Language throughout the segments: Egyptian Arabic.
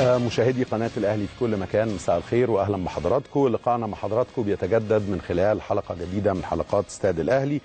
مشاهدي قناة الأهلي في كل مكان مساء الخير وأهلا بحضراتكم لقاءنا مع حضراتكم بيتجدد من خلال حلقة جديدة من حلقات استاد الأهلي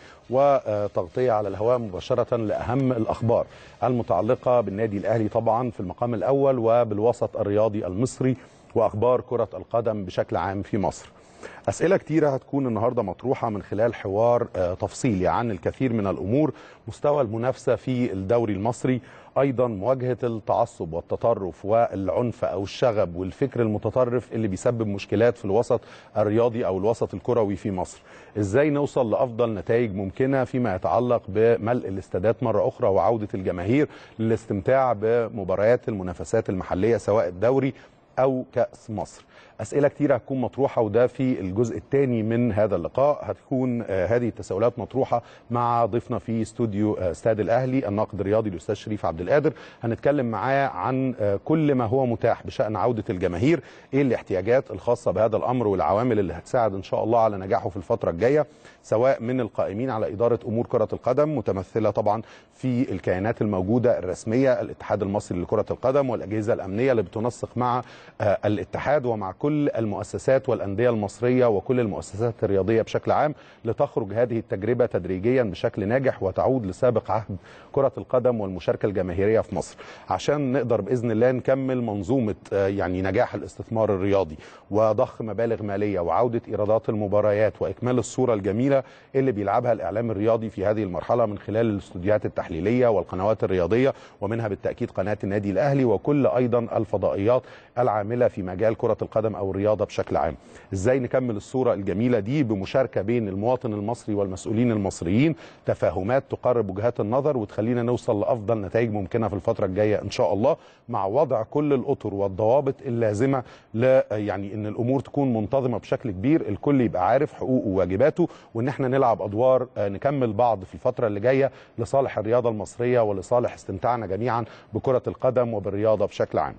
وتغطية على الهواء مباشرة لأهم الأخبار المتعلقة بالنادي الأهلي طبعا في المقام الأول وبالوسط الرياضي المصري وأخبار كرة القدم بشكل عام في مصر أسئلة كتيرة هتكون النهاردة مطروحة من خلال حوار تفصيلي عن الكثير من الأمور مستوى المنافسة في الدوري المصري أيضا مواجهة التعصب والتطرف والعنف أو الشغب والفكر المتطرف اللي بيسبب مشكلات في الوسط الرياضي أو الوسط الكروي في مصر إزاي نوصل لأفضل نتائج ممكنة فيما يتعلق بملء الاستادات مرة أخرى وعودة الجماهير للاستمتاع بمباريات المنافسات المحلية سواء الدوري أو كأس مصر أسئلة كتيرة هتكون مطروحة وده في الجزء الثاني من هذا اللقاء هتكون هذه التساؤلات مطروحة مع ضيفنا في استوديو استاد الأهلي الناقد الرياضي الأستاذ شريف عبد القادر هنتكلم معاه عن كل ما هو متاح بشأن عودة الجماهير إيه الاحتياجات الخاصة بهذا الأمر والعوامل اللي هتساعد إن شاء الله على نجاحه في الفترة الجاية سواء من القائمين على إدارة أمور كرة القدم متمثلة طبعا في الكيانات الموجودة الرسمية الاتحاد المصري لكرة القدم والأجهزة الأمنية اللي بتنسق مع الاتحاد ومع كل المؤسسات والأندية المصرية وكل المؤسسات الرياضية بشكل عام لتخرج هذه التجربة تدريجيا بشكل ناجح وتعود لسابق عهد كرة القدم والمشاركة الجماهيرية في مصر عشان نقدر بإذن الله نكمل منظومة يعني نجاح الاستثمار الرياضي وضخ مبالغ مالية وعودة إيرادات المباريات وإكمال الصورة الجميلة اللي بيلعبها الإعلام الرياضي في هذه المرحلة من خلال الاستوديوهات التحليلية والقنوات الرياضية ومنها بالتأكيد قناة النادي الأهلي وكل أيضا الفضائيات العاملة في مجال كرة القدم أو الرياضة بشكل عام ازاي نكمل الصورة الجميلة دي بمشاركة بين المواطن المصري والمسؤولين المصريين تفاهمات تقرب وجهات النظر وتخلينا نوصل لأفضل نتائج ممكنة في الفترة الجاية إن شاء الله مع وضع كل الأطر والضوابط اللازمة ل يعني إن الأمور تكون منتظمة بشكل كبير الكل يبقى عارف حقوقه وواجباته وإن احنا نلعب أدوار نكمل بعض في الفترة اللي جاية لصالح الرياضة المصرية ولصالح استمتاعنا جميعا بكرة القدم وبالرياضة بشكل عام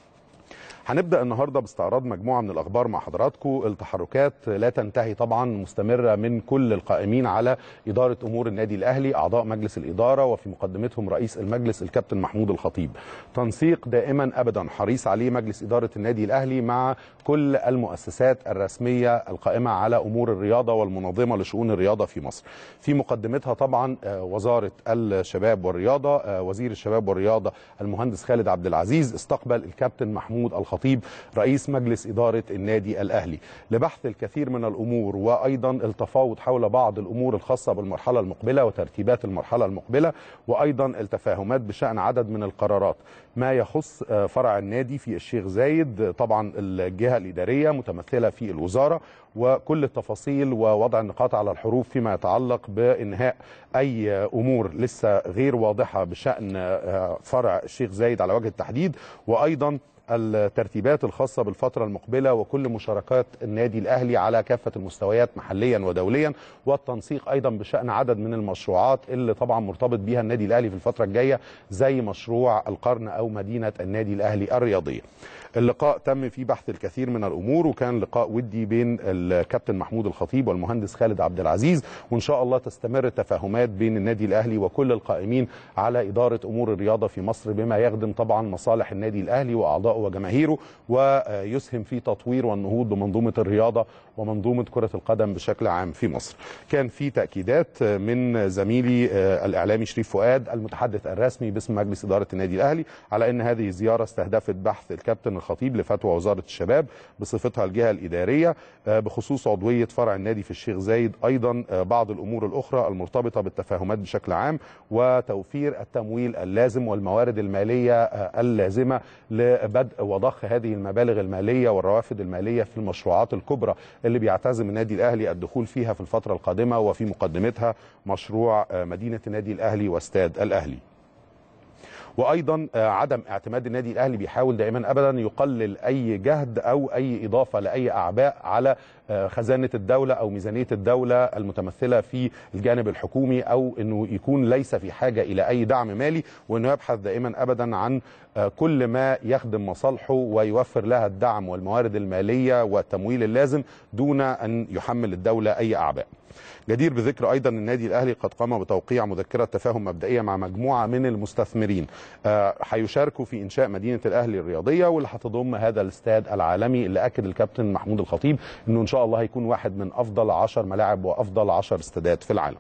هنبدا النهارده باستعراض مجموعه من الاخبار مع حضراتكم التحركات لا تنتهي طبعا مستمره من كل القائمين على اداره امور النادي الاهلي اعضاء مجلس الاداره وفي مقدمتهم رئيس المجلس الكابتن محمود الخطيب تنسيق دائما ابدا حريص عليه مجلس اداره النادي الاهلي مع كل المؤسسات الرسميه القائمه على امور الرياضه والمنظمه لشؤون الرياضه في مصر في مقدمتها طبعا وزاره الشباب والرياضه وزير الشباب والرياضه المهندس خالد عبد العزيز استقبل الكابتن محمود الخطيب الخطيب رئيس مجلس إدارة النادي الأهلي لبحث الكثير من الأمور وأيضا التفاوض حول بعض الأمور الخاصة بالمرحلة المقبلة وترتيبات المرحلة المقبلة وأيضا التفاهمات بشأن عدد من القرارات ما يخص فرع النادي في الشيخ زايد طبعا الجهة الإدارية متمثلة في الوزارة وكل التفاصيل ووضع النقاط على الحروف فيما يتعلق بانهاء اي امور لسه غير واضحه بشان فرع الشيخ زايد على وجه التحديد وايضا الترتيبات الخاصة بالفترة المقبلة وكل مشاركات النادي الأهلي على كافة المستويات محليا ودوليا والتنسيق أيضا بشأن عدد من المشروعات اللي طبعا مرتبط بها النادي الأهلي في الفترة الجاية زي مشروع القرن أو مدينة النادي الأهلي الرياضية اللقاء تم فيه بحث الكثير من الامور وكان لقاء ودي بين الكابتن محمود الخطيب والمهندس خالد عبد العزيز وان شاء الله تستمر التفاهمات بين النادي الاهلي وكل القائمين على اداره امور الرياضه في مصر بما يخدم طبعا مصالح النادي الاهلي واعضائه وجماهيره ويسهم في تطوير والنهوض بمنظومه الرياضه ومنظومه كره القدم بشكل عام في مصر. كان في تاكيدات من زميلي الاعلامي شريف فؤاد المتحدث الرسمي باسم مجلس اداره النادي الاهلي على ان هذه الزياره استهدفت بحث الكابتن الخطيب لفتوى وزاره الشباب بصفتها الجهه الاداريه بخصوص عضويه فرع النادي في الشيخ زايد ايضا بعض الامور الاخرى المرتبطه بالتفاهمات بشكل عام وتوفير التمويل اللازم والموارد الماليه اللازمه لبدء وضخ هذه المبالغ الماليه والروافد الماليه في المشروعات الكبرى اللي بيعتزم النادي الاهلي الدخول فيها في الفتره القادمه وفي مقدمتها مشروع مدينه النادي الاهلي واستاد الاهلي. وايضا عدم اعتماد النادي الاهلي بيحاول دائما ابدا يقلل اي جهد او اي اضافه لاي اعباء على خزانه الدوله او ميزانيه الدوله المتمثله في الجانب الحكومي او انه يكون ليس في حاجه الى اي دعم مالي وانه يبحث دائما ابدا عن كل ما يخدم مصالحه ويوفر لها الدعم والموارد الماليه والتمويل اللازم دون ان يحمل الدوله اي اعباء. جدير بذكر ايضا النادي الاهلي قد قام بتوقيع مذكره تفاهم مبدئيه مع مجموعه من المستثمرين هيشاركوا في انشاء مدينه الاهلي الرياضيه واللي هتضم هذا الاستاد العالمي اللي اكد الكابتن محمود الخطيب انه ان شاء الله هيكون واحد من افضل 10 ملاعب وافضل 10 استادات في العالم.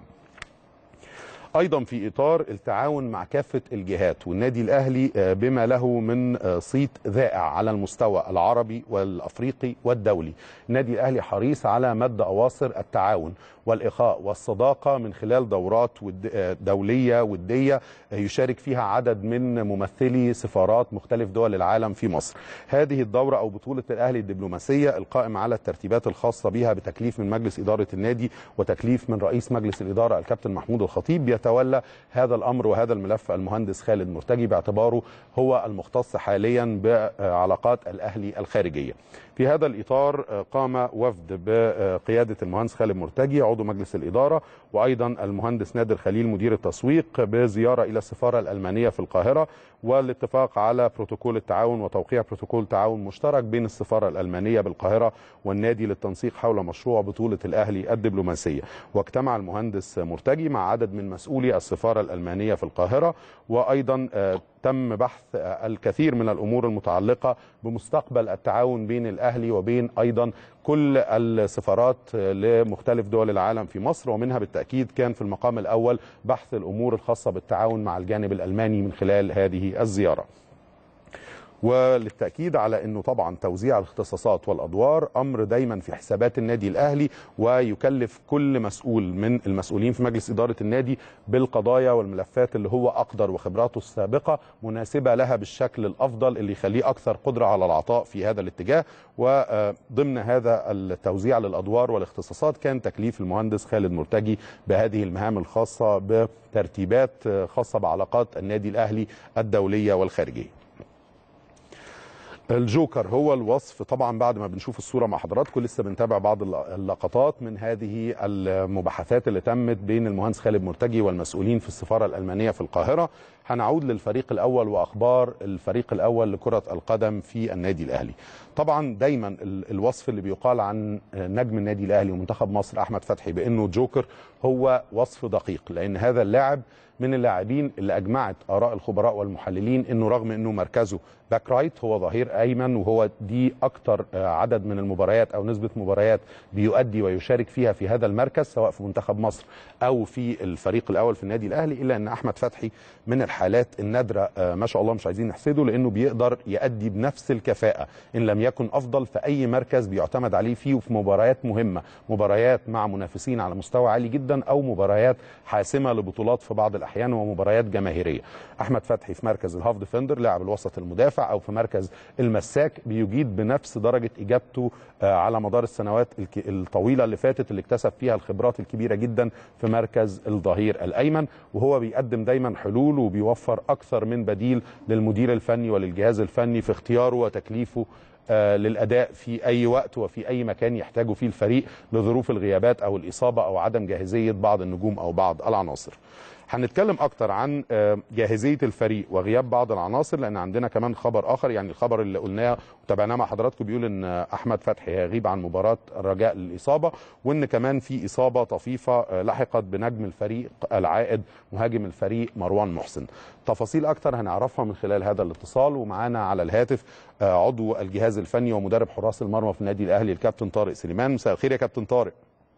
ايضا في اطار التعاون مع كافه الجهات والنادي الاهلي بما له من صيت ذائع على المستوى العربي والافريقي والدولي النادي الاهلي حريص على مد اواصر التعاون والاخاء والصداقه من خلال دورات دوليه وديه يشارك فيها عدد من ممثلي سفارات مختلف دول العالم في مصر هذه الدوره او بطوله الاهلي الدبلوماسيه القائمه على الترتيبات الخاصه بها بتكليف من مجلس اداره النادي وتكليف من رئيس مجلس الاداره الكابتن محمود الخطيب يتولى هذا الامر وهذا الملف المهندس خالد مرتجي باعتباره هو المختص حاليا بعلاقات الاهلي الخارجيه. في هذا الاطار قام وفد بقياده المهندس خالد مرتجي عضو مجلس الاداره وايضا المهندس نادر خليل مدير التسويق بزياره الى السفاره الالمانيه في القاهره والاتفاق على بروتوكول التعاون وتوقيع بروتوكول تعاون مشترك بين السفاره الالمانيه بالقاهره والنادي للتنسيق حول مشروع بطوله الاهلي الدبلوماسيه واجتمع المهندس مرتجي مع عدد من مسؤولي السفاره الالمانيه في القاهره وايضا تم بحث الكثير من الامور المتعلقه بمستقبل التعاون بين الاهلي وبين ايضا كل السفارات لمختلف دول العالم في مصر ومنها بالتاكيد كان في المقام الاول بحث الامور الخاصه بالتعاون مع الجانب الالماني من خلال هذه الزياره. وللتاكيد على انه طبعا توزيع الاختصاصات والادوار امر دايما في حسابات النادي الاهلي ويكلف كل مسؤول من المسؤولين في مجلس اداره النادي بالقضايا والملفات اللي هو اقدر وخبراته السابقه مناسبه لها بالشكل الافضل اللي يخليه اكثر قدره على العطاء في هذا الاتجاه وضمن هذا التوزيع للادوار والاختصاصات كان تكليف المهندس خالد مرتجي بهذه المهام الخاصه بترتيبات خاصه بعلاقات النادي الاهلي الدوليه والخارجيه. الجوكر هو الوصف طبعا بعد ما بنشوف الصوره مع حضراتكم لسه بنتابع بعض اللقطات من هذه المباحثات اللي تمت بين المهندس خالد مرتجي والمسؤولين في السفاره الالمانيه في القاهره هنعود للفريق الاول واخبار الفريق الاول لكره القدم في النادي الاهلي طبعا دايما الوصف اللي بيقال عن نجم النادي الاهلي ومنتخب مصر احمد فتحي بانه جوكر هو وصف دقيق لان هذا اللاعب من اللاعبين اللي اجمعت اراء الخبراء والمحللين انه رغم انه مركزه باك رايت هو ظهير ايمن وهو دي اكتر عدد من المباريات او نسبه مباريات بيؤدي ويشارك فيها في هذا المركز سواء في منتخب مصر او في الفريق الاول في النادي الاهلي الا ان احمد فتحي من الحالات النادره ما شاء الله مش عايزين نحسده لانه بيقدر يؤدي بنفس الكفاءه ان لم يكن افضل في اي مركز بيعتمد عليه فيه وفي مباريات مهمه مباريات مع منافسين على مستوى عالي جدا او مباريات حاسمه لبطولات في بعض الاحيان ومباريات جماهيريه احمد فتحي في مركز الهاف ديفندر لاعب الوسط المدافع او في مركز المساك بيجيد بنفس درجه اجابته على مدار السنوات الطويله اللي فاتت اللي اكتسب فيها الخبرات الكبيره جدا في مركز الظهير الايمن وهو بيقدم دايما حلول وبيوفر اكثر من بديل للمدير الفني وللجهاز الفني في اختياره وتكليفه للاداء في اي وقت وفي اي مكان يحتاجه فيه الفريق لظروف الغيابات او الاصابه او عدم جاهزيه بعض النجوم او بعض العناصر. هنتكلم اكتر عن جاهزيه الفريق وغياب بعض العناصر لان عندنا كمان خبر اخر يعني الخبر اللي قلناه وتابعناه مع حضراتكم بيقول ان احمد فتحي هيغيب عن مباراه الرجاء للاصابه وان كمان في اصابه طفيفه لحقت بنجم الفريق العائد مهاجم الفريق مروان محسن تفاصيل اكتر هنعرفها من خلال هذا الاتصال ومعانا على الهاتف عضو الجهاز الفني ومدرب حراس المرمى في النادي الاهلي الكابتن طارق سليمان مساء الخير يا كابتن طارق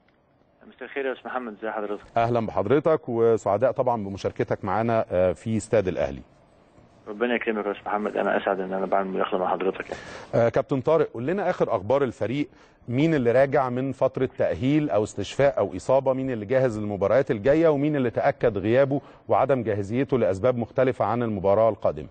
مساء الخير يا استاذ محمد ازي حضرتك اهلا بحضرتك وسعداء طبعا بمشاركتك معانا في استاد الاهلي ربنا يكرمك يا استاذ محمد انا اسعد ان انا بعمل مداخله مع حضرتك يعني. آه كابتن طارق قول لنا اخر اخبار الفريق مين اللي راجع من فتره تاهيل او استشفاء او اصابه مين اللي جاهز للمباريات الجايه ومين اللي تاكد غيابه وعدم جاهزيته لاسباب مختلفه عن المباراه القادمه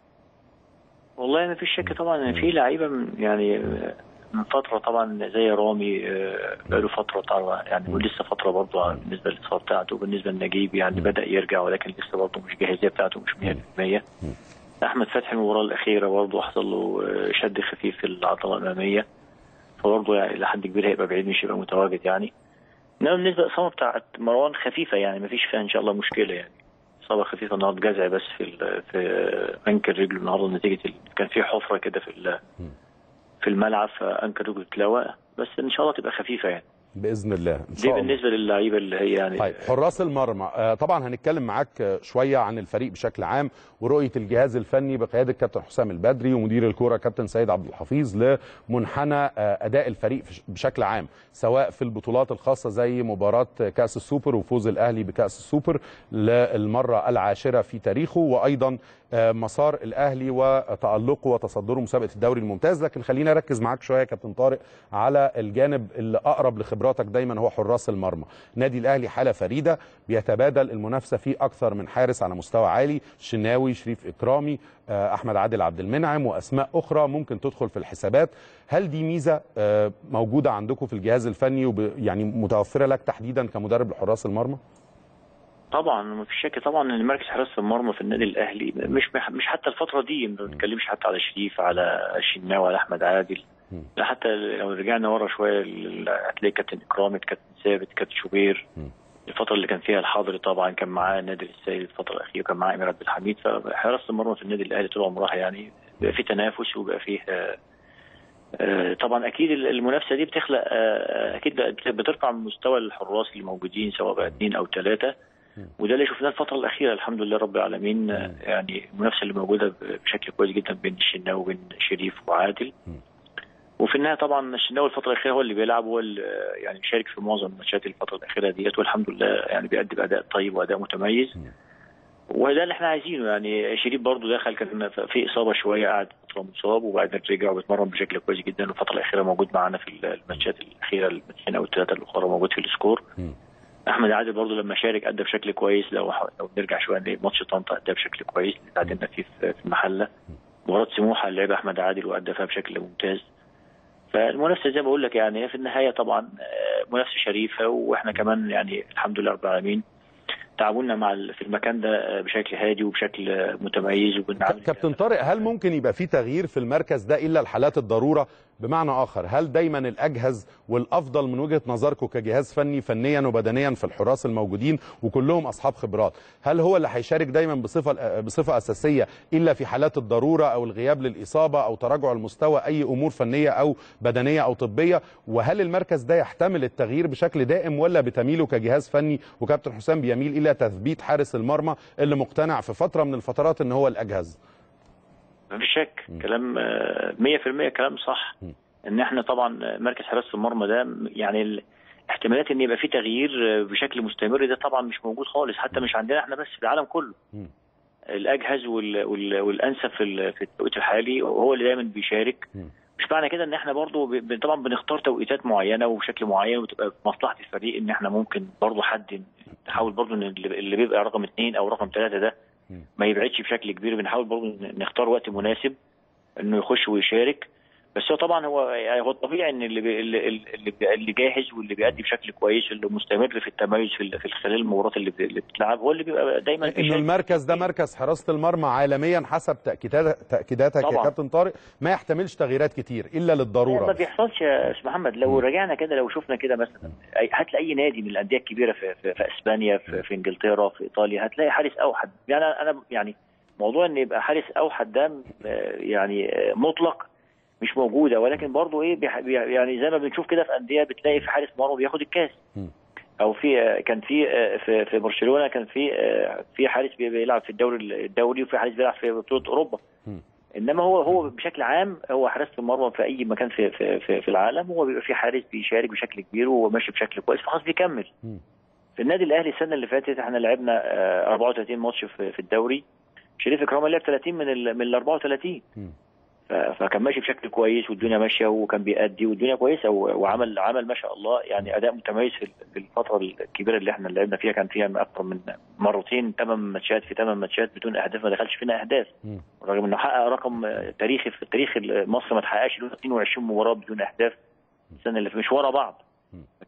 والله ما فيش شك طبعا ان في لعيبه يعني من فتره طبعا زي رامي بقاله فتره طبعا يعني ولسه فتره برضه بالنسبه للاصابه بتاعته بالنسبه لنجيب يعني بدا يرجع ولكن لسه برضه مش الجاهزيه بتاعته مش 100% احمد فتحي المباراه الاخيره برضه حصل له شد خفيف في العضله الاماميه فبرضه يعني لحد كبير هيبقى بعيد مش هيبقى متواجد يعني انما بالنسبه للاصابه بتاعت مروان خفيفه يعني ما فيش فيها ان شاء الله مشكله يعني اصابه خفيفه النهارده جزع بس في ال- في انكر رجله النهارده نتيجه ال- كان في حفره كده في ال- في الملعب فانكر رجله اتلوى بس ان شاء الله تبقى خفيفه يعني باذن الله ان دي شاء الله بالنسبه للعيبه اللي هي يعني طيب حراس المرمى آه، طبعا هنتكلم معاك آه، شويه عن الفريق بشكل عام ورؤيه الجهاز الفني بقياده كابتن حسام البدري ومدير الكوره كابتن سيد عبد الحفيظ لمنحنى آه، اداء الفريق في- بشكل عام سواء في البطولات الخاصه زي مباراه كاس السوبر وفوز الاهلي بكاس السوبر للمره العاشره في تاريخه وايضا آه، مسار الاهلي وتالقه وتصدره مسابقه الدوري الممتاز لكن خلينا اركز معاك شويه يا كابتن طارق على الجانب اللي اقرب لخبراتك دايما هو حراس المرمى نادي الاهلي حاله فريده بيتبادل المنافسه فيه اكثر من حارس على مستوى عالي شناوي شريف اكرامي آه، احمد عادل عبد المنعم واسماء اخرى ممكن تدخل في الحسابات هل دي ميزه آه، موجوده عندكم في الجهاز الفني وب يعني متوفره لك تحديدا كمدرب لحراس المرمى طبعا ما فيش شك طبعا ان مركز حراسه المرمى في النادي الاهلي مش مش حتى الفتره دي ما بنتكلمش حتى على شريف على شناوي على احمد عادل مم. لا حتى لو رجعنا ورا شويه ال- هتلاقي كابتن اكرامي كابتن ثابت كابتن شوبير مم. الفتره اللي كان فيها الحاضري طبعا كان معاه نادر السيد الفتره الاخيره كان معاه امير عبد الحميد فحراسه المرمى في النادي الاهلي طول عمرها يعني بيبقى في تنافس وبقى فيه آه، آه، طبعا اكيد المنافسه دي بتخلق آه، اكيد بت- بترفع من مستوى الحراس اللي موجودين سواء بقى اثنين او ثلاثه وده اللي شفناه الفتره الاخيره الحمد لله رب العالمين آه، يعني المنافسه اللي موجوده بشكل كويس جدا بين الشناوي وبين شريف وعادل وفي النهايه طبعا الشناوي الفتره الاخيره هو اللي بيلعب هو اللي آه، يعني مشارك في معظم الماتشات الفتره الاخيره ديت والحمد لله يعني بيأدي اداء طيب واداء متميز وده اللي احنا عايزينه يعني شريف برضو دخل كان في اصابه شويه قعد فتره مصاب وبعدين رجع وبيتمرن بشكل كويس جدا والفتره الاخيره موجود معانا في الماتشات الاخيره الماتشين او الثلاثه الاخرى موجود في السكور مم. احمد عادل برضو لما شارك ادى بشكل كويس لو لو نرجع شويه لماتش طنطا ادى بشكل كويس اللي تعادلنا فيه في في المحله مباراه سموحه اللي لعبها احمد عادل وادى فيها بشكل ممتاز فالمنافسه زي ما بقول لك يعني في النهايه طبعا آه، منافسه شريفه واحنا كمان يعني الحمد لله رب العالمين تعاملنا مع ال- في المكان ده آه، بشكل هادي وبشكل آه، متميز وبنعامل كابتن طارق هل ممكن يبقى في تغيير في المركز ده الا الحالات الضروره بمعنى اخر هل دايما الاجهز والافضل من وجهه نظركم كجهاز فني فنيا وبدنيا في الحراس الموجودين وكلهم اصحاب خبرات هل هو اللي هيشارك دايما بصفه بصفه اساسيه الا في حالات الضروره او الغياب للاصابه او تراجع المستوى اي امور فنيه او بدنيه او طبيه وهل المركز ده يحتمل التغيير بشكل دائم ولا بتميله كجهاز فني وكابتن حسام بيميل الى تثبيت حارس المرمى اللي مقتنع في فتره من الفترات ان هو الاجهز ما فيش شك كلام آه، 100% كلام صح ان احنا طبعا مركز حراسه المرمى ده يعني ال- احتمالات ان يبقى في تغيير آه، بشكل مستمر ده طبعا مش موجود خالص حتى مش عندنا احنا بس في العالم كله مم. الاجهز وال- وال- والانسب في ال- في التوقيت الحالي هو اللي دايما بيشارك مم. مش معنى كده ان احنا برضو ب- ب- طبعا بنختار توقيتات معينه وبشكل معين وتبقى في مصلحه الفريق ان احنا ممكن برضو حد نحاول برضو ان اللي اللي بيبقى رقم اثنين او رقم ثلاثه ده مم. ما يبعدش بشكل كبير بنحاول برضو ن- نختار وقت مناسب انه يخش ويشارك بس هو طبعا هو يعني هو الطبيعي ان اللي بي اللي, اللي, بي اللي جاهز واللي بيأدي بشكل كويس اللي مستمر في التميز في, ال- في خلال المباريات اللي, بي- اللي بتلعب هو اللي بيبقى دايما انه بيشارك. المركز ده مركز حراسه المرمى عالميا حسب تاكيدات تاكيداتك يا طبعا. كابتن طارق ما يحتملش تغييرات كتير الا ما للضروره بيحصلش يا استاذ محمد لو رجعنا كده لو شفنا كده مثلا أي- هات لي اي نادي من الانديه الكبيره في, في, في اسبانيا في, في انجلترا في ايطاليا هتلاقي حارس اوحد يعني انا أنا يعني موضوع ان يبقى حارس اوحد ده آه، يعني آه، مطلق مش موجوده ولكن برضه ايه بيح- بي- يعني زي ما بنشوف كده في انديه بتلاقي في حارس مرمى بياخد الكاس مم. او في آه، كان في آه، في في برشلونه كان في آه، في حارس بي- بيلعب في الدوري الدوري وفي حارس بيلعب في بطوله اوروبا مم. انما هو هو بشكل عام هو حراسه المرمى في اي مكان في في في, في العالم هو بيبقى في حارس بيشارك بشكل كبير وماشي بشكل كويس فخلاص بيكمل مم. في النادي الاهلي السنه اللي فاتت احنا لعبنا آه، 34 ماتش في, في الدوري شريف اكرامي لعب 30 من ال من ال 34 مم. ف- فكان ماشي بشكل كويس والدنيا ماشيه وكان بيأدي والدنيا كويسه و- وعمل عمل ما شاء الله يعني اداء متميز في في الفتره الكبيره اللي احنا لعبنا فيها كان فيها اكثر من مرتين ثمان ماتشات في ثمان ماتشات بدون اهداف ما دخلش فينا اهداف مم. رغم انه حقق رقم آه، تاريخي في تاريخ مصر ما تحققش له 22 مباراه بدون اهداف السنه اللي في مش ورا بعض مم.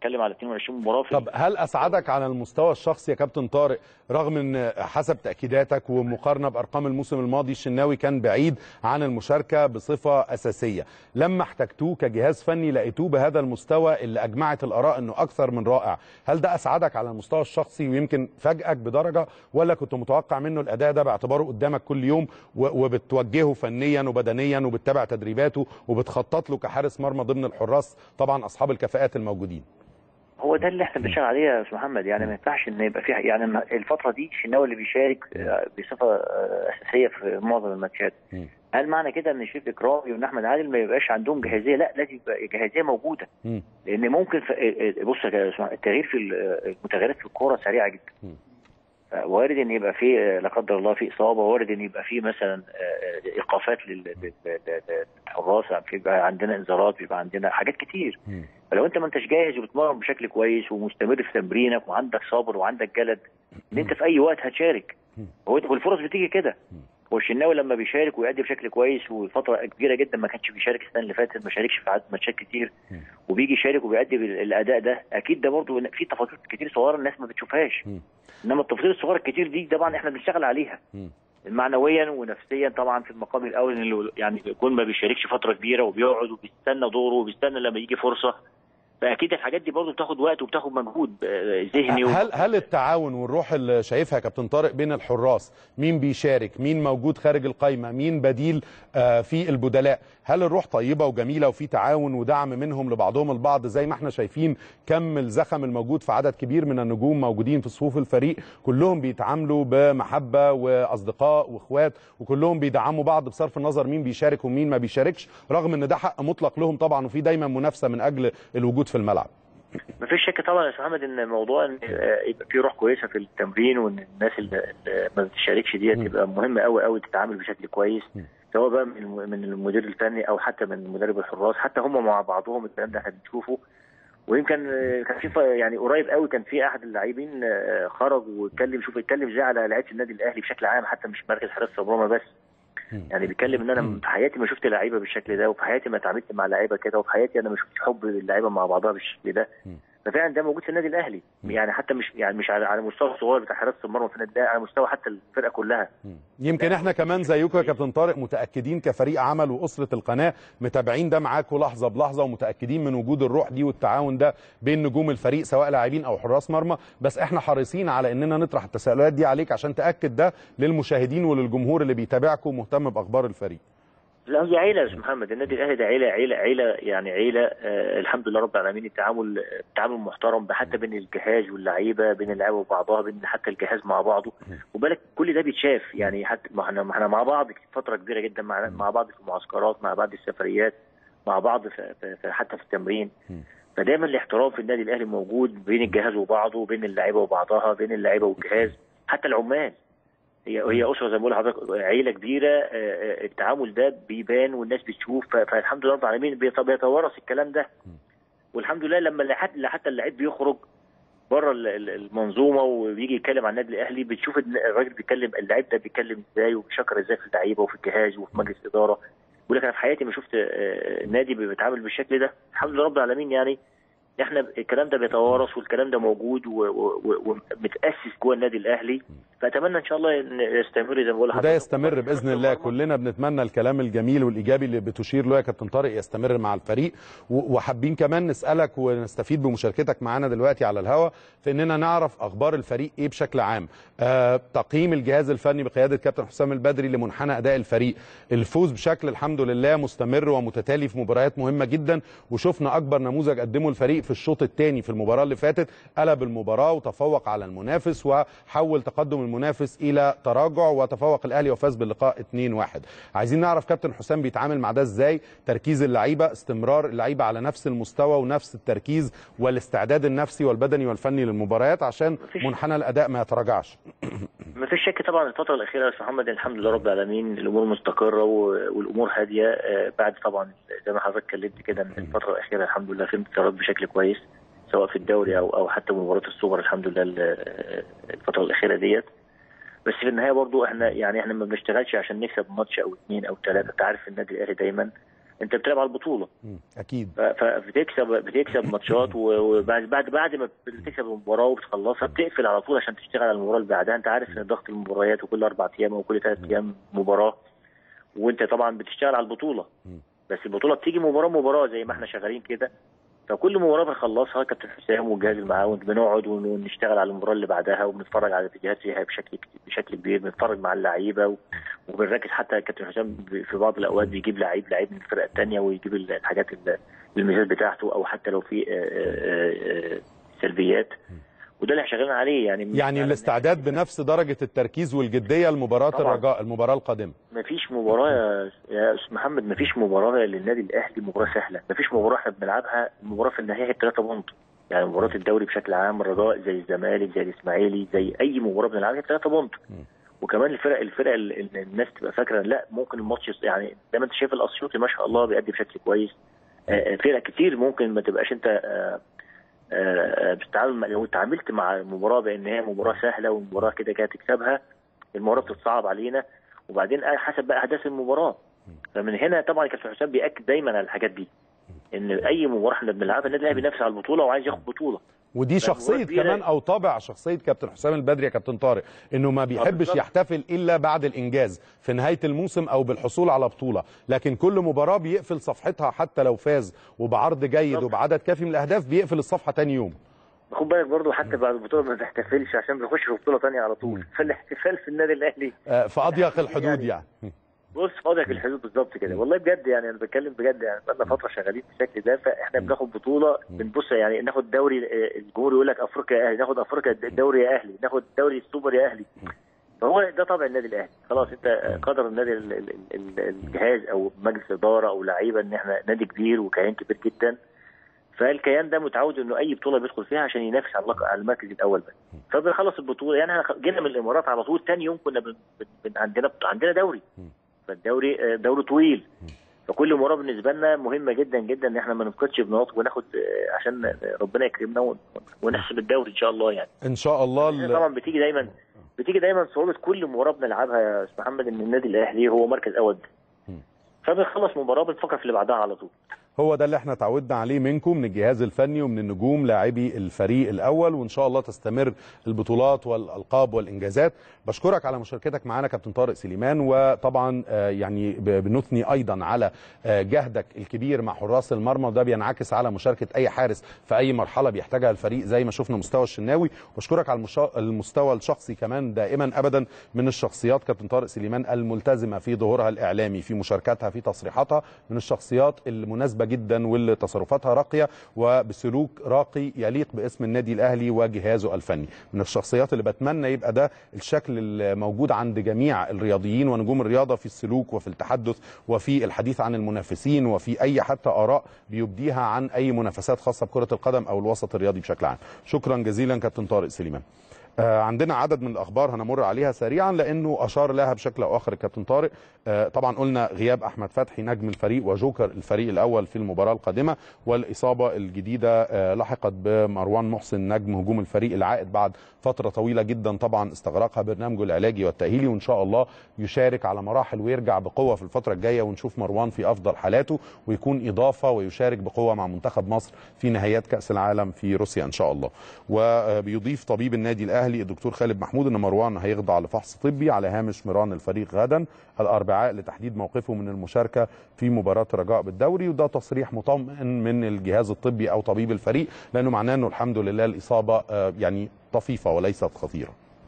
بتكلم على 22 مباراه طب هل اسعدك على المستوى الشخصي يا كابتن طارق رغم ان حسب تاكيداتك ومقارنه بارقام الموسم الماضي الشناوي كان بعيد عن المشاركه بصفه اساسيه لما احتجتوه كجهاز فني لقيتوه بهذا المستوى اللي اجمعت الاراء انه اكثر من رائع هل ده اسعدك على المستوى الشخصي ويمكن فاجئك بدرجه ولا كنت متوقع منه الاداء ده باعتباره قدامك كل يوم وبتوجهه فنيا وبدنيا وبتتابع تدريباته وبتخطط له كحارس مرمى ضمن الحراس طبعا اصحاب الكفاءات الموجودين هو ده اللي احنا بنشتغل عليه يا استاذ محمد يعني ما ينفعش ان يبقى في يعني الفتره دي الشناوي اللي بيشارك بصفه اساسيه في معظم الماتشات هل معنى كده ان شريف اكرامي وان احمد عادل ما يبقاش عندهم جاهزيه لا لازم يبقى جاهزيه موجوده لان ممكن بص التغيير في المتغيرات في الكوره سريعه جدا وارد ان يبقى في لا قدر الله في اصابه وارد ان يبقى في مثلا ايقافات للحراس بيبقى عندنا انذارات بيبقى عندنا حاجات كتير فلو انت ما انتش جاهز وبتمرن بشكل كويس ومستمر في تمرينك وعندك صبر وعندك جلد ان انت في اي وقت هتشارك والفرص بتيجي كده والشناوي لما بيشارك ويأدي بشكل كويس وفتره كبيره جدا ما كانش بيشارك السنه اللي فاتت ما شاركش في عدد ماتشات كتير وبيجي يشارك وبيأدي الاداء ده اكيد ده برضه في تفاصيل كتير صغيره الناس ما بتشوفهاش انما التفاصيل الصغيره الكتير دي طبعا احنا بنشتغل عليها معنويا ونفسيا طبعا في المقام الاول اللي يعني يكون ما بيشاركش فتره كبيره وبيقعد وبيستنى دوره وبيستنى لما يجي فرصه فاكيد الحاجات دي برضه بتاخد وقت وبتاخد مجهود ذهني هل هل التعاون والروح اللي شايفها يا كابتن طارق بين الحراس مين بيشارك مين موجود خارج القايمه مين بديل في البدلاء هل الروح طيبه وجميله وفي تعاون ودعم منهم لبعضهم البعض زي ما احنا شايفين كم الزخم الموجود في عدد كبير من النجوم موجودين في صفوف الفريق كلهم بيتعاملوا بمحبه واصدقاء واخوات وكلهم بيدعموا بعض بصرف النظر مين بيشارك ومين ما بيشاركش رغم ان ده حق مطلق لهم طبعا وفي دايما منافسه من اجل الوجود في الملعب ما فيش شك طبعا يا استاذ محمد ان موضوع ان يبقى في روح كويسه في التمرين وان الناس اللي ما بتشاركش ديت تبقى مهمه قوي قوي تتعامل بشكل كويس سواء بقى من المدير الفني او حتى من مدرب الحراس حتى هم مع بعضهم الكلام ده احنا بنشوفه ويمكن كان في يعني قريب قوي كان في احد اللاعبين خرج واتكلم شوف اتكلم ازاي على لعيبه النادي الاهلي بشكل عام حتى مش مركز حراسه المرمى بس يعني بيتكلم ان انا في حياتي ما شفت لعيبه بالشكل ده وفي حياتي ما اتعاملت مع لعيبه كده وفي حياتي انا ما شفتش حب اللعيبه مع بعضها بالشكل ده ففعلا ده موجود في النادي الاهلي يعني حتى مش يعني مش على على مستوى الصغير بتاع حراسه المرمى في النادي على مستوى حتى الفرقه كلها يمكن احنا كمان زيكم يا كابتن طارق متاكدين كفريق عمل واسره القناه متابعين ده معاكم لحظه بلحظه ومتاكدين من وجود الروح دي والتعاون ده بين نجوم الفريق سواء لاعبين او حراس مرمى بس احنا حريصين على اننا نطرح التساؤلات دي عليك عشان تاكد ده للمشاهدين وللجمهور اللي بيتابعكم ومهتم باخبار الفريق لا هي عيله يا استاذ محمد النادي الاهلي ده عيله عيله عيله يعني عيله آه الحمد لله رب العالمين التعامل التعامل محترم حتى بين الجهاز واللعيبه بين اللعيبه وبعضها بين حتى الجهاز مع بعضه وبالك كل ده بيتشاف يعني حتى ما احنا ما احنا مع بعض فتره كبيره جدا مع, مع بعض في المعسكرات مع بعض السفريات مع بعض في في حتى في التمرين فدايما الاحترام في النادي الاهلي موجود بين الجهاز وبعضه بين اللعيبه وبعضها بين اللعيبه والجهاز حتى العمال هي هي اسره زي ما بقول لحضرتك عيله كبيره التعامل ده بيبان والناس بتشوف فالحمد لله رب العالمين بيتوارث الكلام ده والحمد لله لما حتى اللعيب بيخرج بره المنظومه وبيجي يتكلم عن النادي الاهلي بتشوف الراجل بيتكلم اللعيب ده بيتكلم ازاي وبيشكر ازاي في اللعيبه وفي الجهاز وفي مجلس الاداره بيقول لك انا في حياتي ما شفت نادي بيتعامل بالشكل ده الحمد لله رب العالمين يعني احنا الكلام ده بيتوارث والكلام ده موجود ومتاسس جوه النادي الاهلي فاتمنى ان شاء الله ان يستمر زي ما بقول لحضرتك وده يستمر باذن الله كلنا بنتمنى الكلام الجميل والايجابي اللي بتشير له يا كابتن طارق يستمر مع الفريق وحابين كمان نسالك ونستفيد بمشاركتك معانا دلوقتي على الهواء في اننا نعرف اخبار الفريق ايه بشكل عام آه تقييم الجهاز الفني بقياده كابتن حسام البدري لمنحنى اداء الفريق الفوز بشكل الحمد لله مستمر ومتتالي في مباريات مهمه جدا وشفنا اكبر نموذج قدمه الفريق في الشوط الثاني في المباراه اللي فاتت قلب المباراه وتفوق على المنافس وحول تقدم المنافس الى تراجع وتفوق الاهلي وفاز باللقاء 2-1 عايزين نعرف كابتن حسام بيتعامل مع ده ازاي تركيز اللعيبه استمرار اللعيبه على نفس المستوى ونفس التركيز والاستعداد النفسي والبدني والفني للمباريات عشان منحنى الاداء ما يتراجعش ما فيش شك طبعا الفتره الاخيره يا استاذ محمد الحمد لله رب العالمين الامور مستقره والامور هاديه بعد طبعا زي ما حضرتك اتكلمت كده ان الفتره الاخيره الحمد لله في انتصارات بشكل كويس سواء في الدوري او او حتى مباراه السوبر الحمد لله الفتره الاخيره ديت بس في النهايه برضو احنا يعني احنا ما بنشتغلش عشان نكسب ماتش او اثنين او ثلاثه انت عارف النادي الاهلي دايما انت بتلعب على البطوله مم. اكيد ف- فبتكسب بتكسب ماتشات و- وبعد بعد بعد ما بتكسب المباراه وبتخلصها بتقفل على طول عشان تشتغل على المباراه اللي بعدها انت عارف ان ضغط المباريات وكل اربع ايام وكل ثلاث ايام مباراه وانت طبعا بتشتغل على البطوله بس البطوله بتيجي مباراه مباراه زي ما احنا شغالين كده فكل مباراه بنخلصها كابتن حسام والجهاز المعاون بنقعد ون- ونشتغل على المباراه اللي بعدها وبنتفرج على فيديوهات فيها بشكل بشكل كبير بنتفرج مع اللعيبه و- وبنركز حتى كابتن حسام ب- في بعض الاوقات بيجيب لعيب لعيب من الفرقه الثانيه ويجيب ال- الحاجات ال- الميزات بتاعته او حتى لو في آه، آه، آه، سلبيات وده اللي احنا شغالين عليه يعني يعني الاستعداد بنفس درجه التركيز والجديه لمباراه طبعاً. الرجاء المباراه القادمه ما فيش مباراة يا يا أستاذ محمد ما فيش مباراة للنادي الأهلي مباراة سهلة ما فيش مباراة احنا بنلعبها المباراة في النهاية هي 3 بونت يعني مباراة الدوري بشكل عام الرجاء زي الزمالك زي الإسماعيلي زي أي مباراة بنلعبها هي 3 بونت وكمان الفرق الفرق اللي اللي الناس تبقى فاكرة لا ممكن الماتش يص- يعني زي ما أنت شايف الأسيوطي ما شاء الله بيأدي بشكل كويس آه، آه، فرق كتير ممكن ما تبقاش أنت آه، آه، بتتعامل مع- لو اتعاملت مع المباراة بأن هي مباراة سهلة ومباراة كده كده تكسبها المباراة بتتصعب علينا وبعدين حسب بقى احداث المباراه فمن هنا طبعا كابتن حسام بياكد دايما على الحاجات دي ان اي مباراه احنا بنلعبها النادي الاهلي بينافس على البطوله وعايز ياخد بطوله ودي شخصيه كبيرة. كمان او طابع شخصيه كابتن حسام البدري يا كابتن طارق انه ما بيحبش بالظبط. يحتفل الا بعد الانجاز في نهايه الموسم او بالحصول على بطوله لكن كل مباراه بيقفل صفحتها حتى لو فاز وبعرض جيد بالظبط. وبعدد كافي من الاهداف بيقفل الصفحه تاني يوم خد بالك برضه حتى بعد البطوله ما بنحتفلش عشان بنخش في بطوله ثانيه على طول فالاحتفال في النادي الاهلي آه، في اضيق الحدود يعني بص فاضيك الحدود بالظبط كده والله بجد يعني انا بتكلم بجد يعني بقالنا فتره شغالين بالشكل ده فاحنا بناخد بطوله بنبص يعني ناخد دوري آه، الجمهور يقول لك افريقيا يا اهلي ناخد افريقيا الدوري يا اهلي ناخد دوري السوبر يا اهلي فهو ده طبع النادي الاهلي خلاص انت آه، قدر النادي ال- ال- ال- الجهاز او مجلس اداره او لعيبه ان احنا نادي كبير وكيان كبير جدا فالكيان ده متعود انه اي بطوله بيدخل فيها عشان ينافس على اللق- على المركز الاول بس فبنخلص البطوله يعني احنا جينا من الامارات على طول تاني يوم كنا بن... بن... بن... عندنا عندنا دوري فالدوري آه، دوري طويل فكل مباراه بالنسبه لنا مهمه جدا جدا ان احنا ما نفقدش بنقط وناخد آه، عشان آه، ربنا يكرمنا ون- ونحسب الدوري ان شاء الله يعني ان شاء الله هي ال- طبعا بتيجي دايما بتيجي دايما صعوبه كل مباراه بنلعبها يا استاذ محمد ان النادي الاهلي هو مركز اول فبنخلص مباراه بنفكر في اللي بعدها على طول هو ده اللي احنا تعودنا عليه منكم من الجهاز الفني ومن النجوم لاعبي الفريق الاول وان شاء الله تستمر البطولات والالقاب والانجازات بشكرك على مشاركتك معنا كابتن طارق سليمان وطبعا آه، يعني ب- بنثني ايضا على آه، جهدك الكبير مع حراس المرمى وده بينعكس على مشاركه اي حارس في اي مرحله بيحتاجها الفريق زي ما شفنا مستوى الشناوي وبشكرك على المشا- المستوى الشخصي كمان دائما ابدا من الشخصيات كابتن طارق سليمان الملتزمه في ظهورها الاعلامي في مشاركاتها في تصريحاتها من الشخصيات المناسبه جدا واللي تصرفاتها راقيه وبسلوك راقي يليق باسم النادي الاهلي وجهازه الفني من الشخصيات اللي بتمنى يبقى ده الشكل الموجود عند جميع الرياضيين ونجوم الرياضه في السلوك وفي التحدث وفي الحديث عن المنافسين وفي اي حتى اراء بيبديها عن اي منافسات خاصه بكره القدم او الوسط الرياضي بشكل عام شكرا جزيلا كابتن طارق سليمان آه، عندنا عدد من الاخبار هنمر عليها سريعا لانه اشار لها بشكل او اخر الكابتن طارق آه، طبعا قلنا غياب احمد فتحي نجم الفريق وجوكر الفريق الاول في المباراه القادمه والاصابه الجديده آه، لحقت بمروان محسن نجم هجوم الفريق العائد بعد فتره طويله جدا طبعا استغرقها برنامجه العلاجي والتاهيلي وان شاء الله يشارك على مراحل ويرجع بقوه في الفتره الجايه ونشوف مروان في افضل حالاته ويكون اضافه ويشارك بقوه مع منتخب مصر في نهايات كاس العالم في روسيا ان شاء الله وبيضيف طبيب النادي الاهلي الدكتور خالد محمود ان مروان هيخضع لفحص طبي على هامش مران الفريق غدا الاربعاء لتحديد موقفه من المشاركه في مباراه الرجاء بالدوري وده تصريح مطمئن من الجهاز الطبي او طبيب الفريق لانه معناه انه الحمد لله الاصابه آه، يعني طفيفه وليست خطيره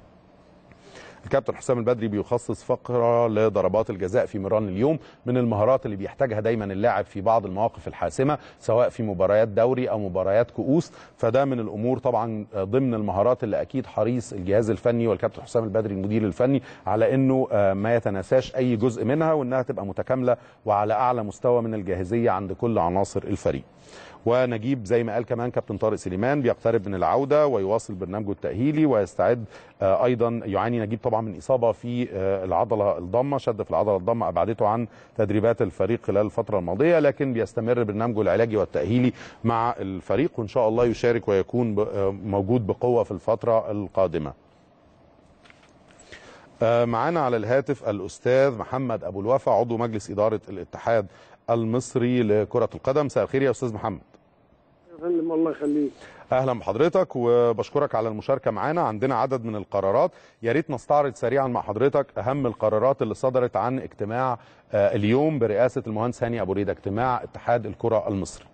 الكابتن حسام البدري بيخصص فقره لضربات الجزاء في مران اليوم من المهارات اللي بيحتاجها دايما اللاعب في بعض المواقف الحاسمه سواء في مباريات دوري او مباريات كؤوس فده من الامور طبعا ضمن المهارات اللي اكيد حريص الجهاز الفني والكابتن حسام البدري المدير الفني على انه آه، ما يتناساش اي جزء منها وانها تبقى متكامله وعلى اعلى مستوى من الجاهزيه عند كل عناصر الفريق ونجيب زي ما قال كمان كابتن طارق سليمان بيقترب من العوده ويواصل برنامجه التاهيلي ويستعد آه، ايضا يعاني نجيب طبعا من اصابه في آه، العضله الضمه شد في العضله الضمه ابعدته عن تدريبات الفريق خلال الفتره الماضيه لكن بيستمر برنامجه العلاجي والتاهيلي مع الفريق وان شاء الله يشارك ويكون ب- آه، موجود بقوه في الفتره القادمه آه، معانا على الهاتف الاستاذ محمد ابو الوفا عضو مجلس اداره الاتحاد المصري لكره القدم مساء الخير يا استاذ محمد يا فندم الله يخليك اهلا بحضرتك وبشكرك على المشاركه معنا عندنا عدد من القرارات يا ريت نستعرض سريعا مع حضرتك اهم القرارات اللي صدرت عن اجتماع آه، اليوم برئاسه المهندس هاني ابو ريده اجتماع اتحاد الكره المصري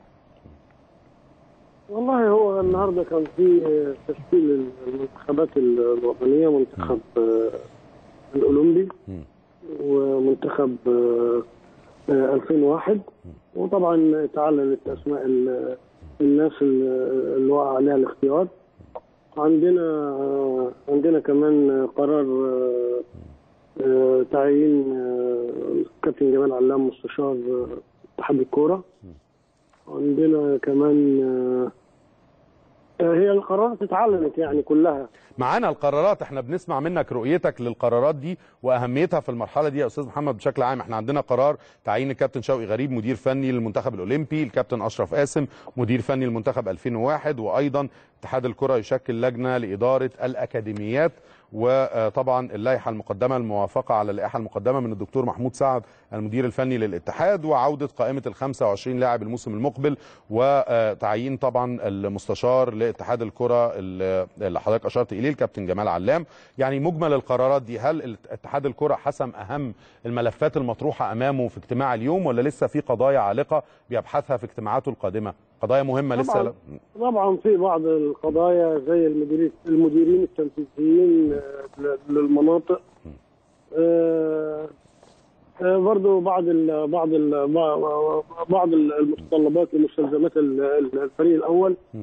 والله هو النهارده كان في تشكيل المنتخبات الوطنيه منتخب آه، الاولمبي مم. ومنتخب آه، آه، 2001 وطبعا تعلنت اسماء ال- الناس ال- اللي وقع عليها الاختيار عندنا آه، عندنا كمان قرار آه، آه، تعيين آه، الكابتن جمال علام مستشار آه، اتحاد الكوره عندنا كمان آه، آه، هي القرارات اتعلنت يعني كلها معانا القرارات احنا بنسمع منك رؤيتك للقرارات دي واهميتها في المرحله دي يا استاذ محمد بشكل عام احنا عندنا قرار تعيين الكابتن شوقي غريب مدير فني للمنتخب الاولمبي الكابتن اشرف قاسم مدير فني للمنتخب 2001 وايضا اتحاد الكره يشكل لجنه لاداره الاكاديميات وطبعا اللائحه المقدمه الموافقه على اللائحه المقدمه من الدكتور محمود سعد المدير الفني للاتحاد وعوده قائمه ال 25 لاعب الموسم المقبل وتعيين طبعا المستشار لاتحاد الكره اللي حضرتك اشرت اليه الكابتن جمال علام يعني مجمل القرارات دي هل اتحاد الكره حسم اهم الملفات المطروحه امامه في اجتماع اليوم ولا لسه في قضايا عالقه بيبحثها في اجتماعاته القادمه قضايا مهمه لسه طبعا لا- طبعا في بعض القضايا زي المديرين المديرين التنفيذيين آه، ل- للمناطق آه، آه، برضو بعض ال بعض ال بعض المتطلبات ومستلزمات ال- ال- الفريق الاول مم.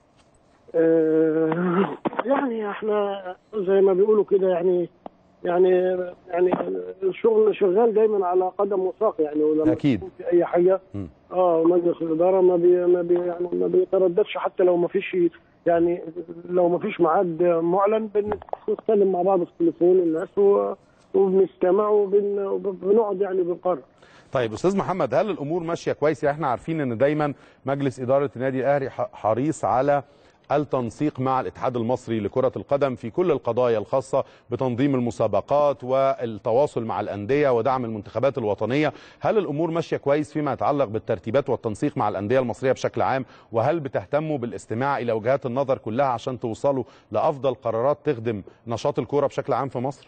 آه، يعني احنا زي ما بيقولوا كده يعني يعني يعني الشغل شغال دايما على قدم وساق يعني ولما أكيد. يكون في اي حاجه مم. اه مجلس الاداره ما بي ما بي يعني ما بيترددش حتى لو ما فيش يعني لو ما فيش ميعاد معلن بنتكلم مع بعض في التليفون الناس و- وبنستمع وبن- وبنقعد يعني بنقرر طيب استاذ محمد هل الامور ماشيه كويس يعني احنا عارفين ان دايما مجلس اداره النادي الاهلي ح- حريص على التنسيق مع الاتحاد المصري لكرة القدم في كل القضايا الخاصة بتنظيم المسابقات والتواصل مع الأندية ودعم المنتخبات الوطنية هل الأمور ماشية كويس فيما يتعلق بالترتيبات والتنسيق مع الأندية المصرية بشكل عام وهل بتهتموا بالاستماع إلى وجهات النظر كلها عشان توصلوا لأفضل قرارات تخدم نشاط الكرة بشكل عام في مصر؟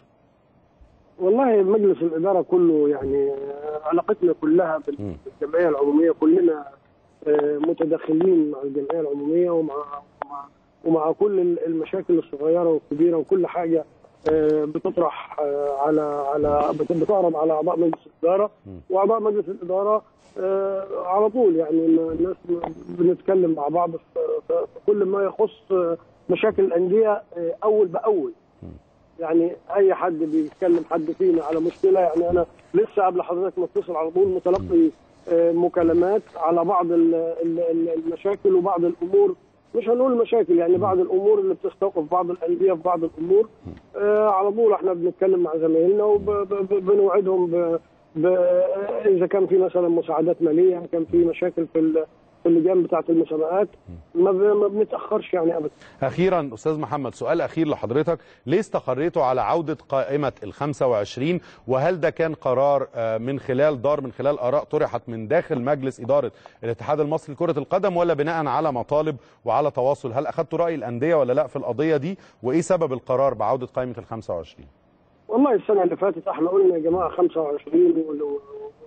والله مجلس الاداره كله يعني علاقتنا كلها مم. بالجمعيه العموميه كلنا آه، متداخلين مع الجمعيه العموميه ومع ومع, ومع كل المشاكل الصغيره والكبيره وكل حاجه آه، بتطرح آه، على على بت- بتعرض على اعضاء مجلس الاداره واعضاء مجلس الاداره آه، على طول يعني ما- الناس بنتكلم مع بعض في في- في كل ما يخص آه، مشاكل الانديه آه، اول باول يعني اي حد بيتكلم حد فينا على مشكله يعني انا لسه قبل حضرتك ما اتصل على طول متلقي آه، مكالمات على بعض ال- ال- ال- المشاكل وبعض الامور مش هنقول مشاكل يعني بعض الامور اللي بتستوقف بعض الانديه في بعض الامور آه، على طول احنا بنتكلم مع زمايلنا وبنوعدهم ب ب- اذا كان في مثلا مساعدات ماليه كان في مشاكل في ال- في اللجان بتاعه المسابقات ما ب- ما بنتاخرش يعني ابدا أخيرا أستاذ محمد سؤال أخير لحضرتك ليه استقريتوا على عودة قائمة ال 25 وهل ده كان قرار آه، من خلال دار من خلال آراء طرحت من داخل مجلس إدارة الاتحاد المصري لكرة القدم ولا بناء على مطالب وعلى تواصل هل أخذتوا رأي الأندية ولا لا في القضية دي وإيه سبب القرار بعودة قائمة ال 25 والله السنة اللي فاتت احنا قلنا يا جماعة 25 وال- و-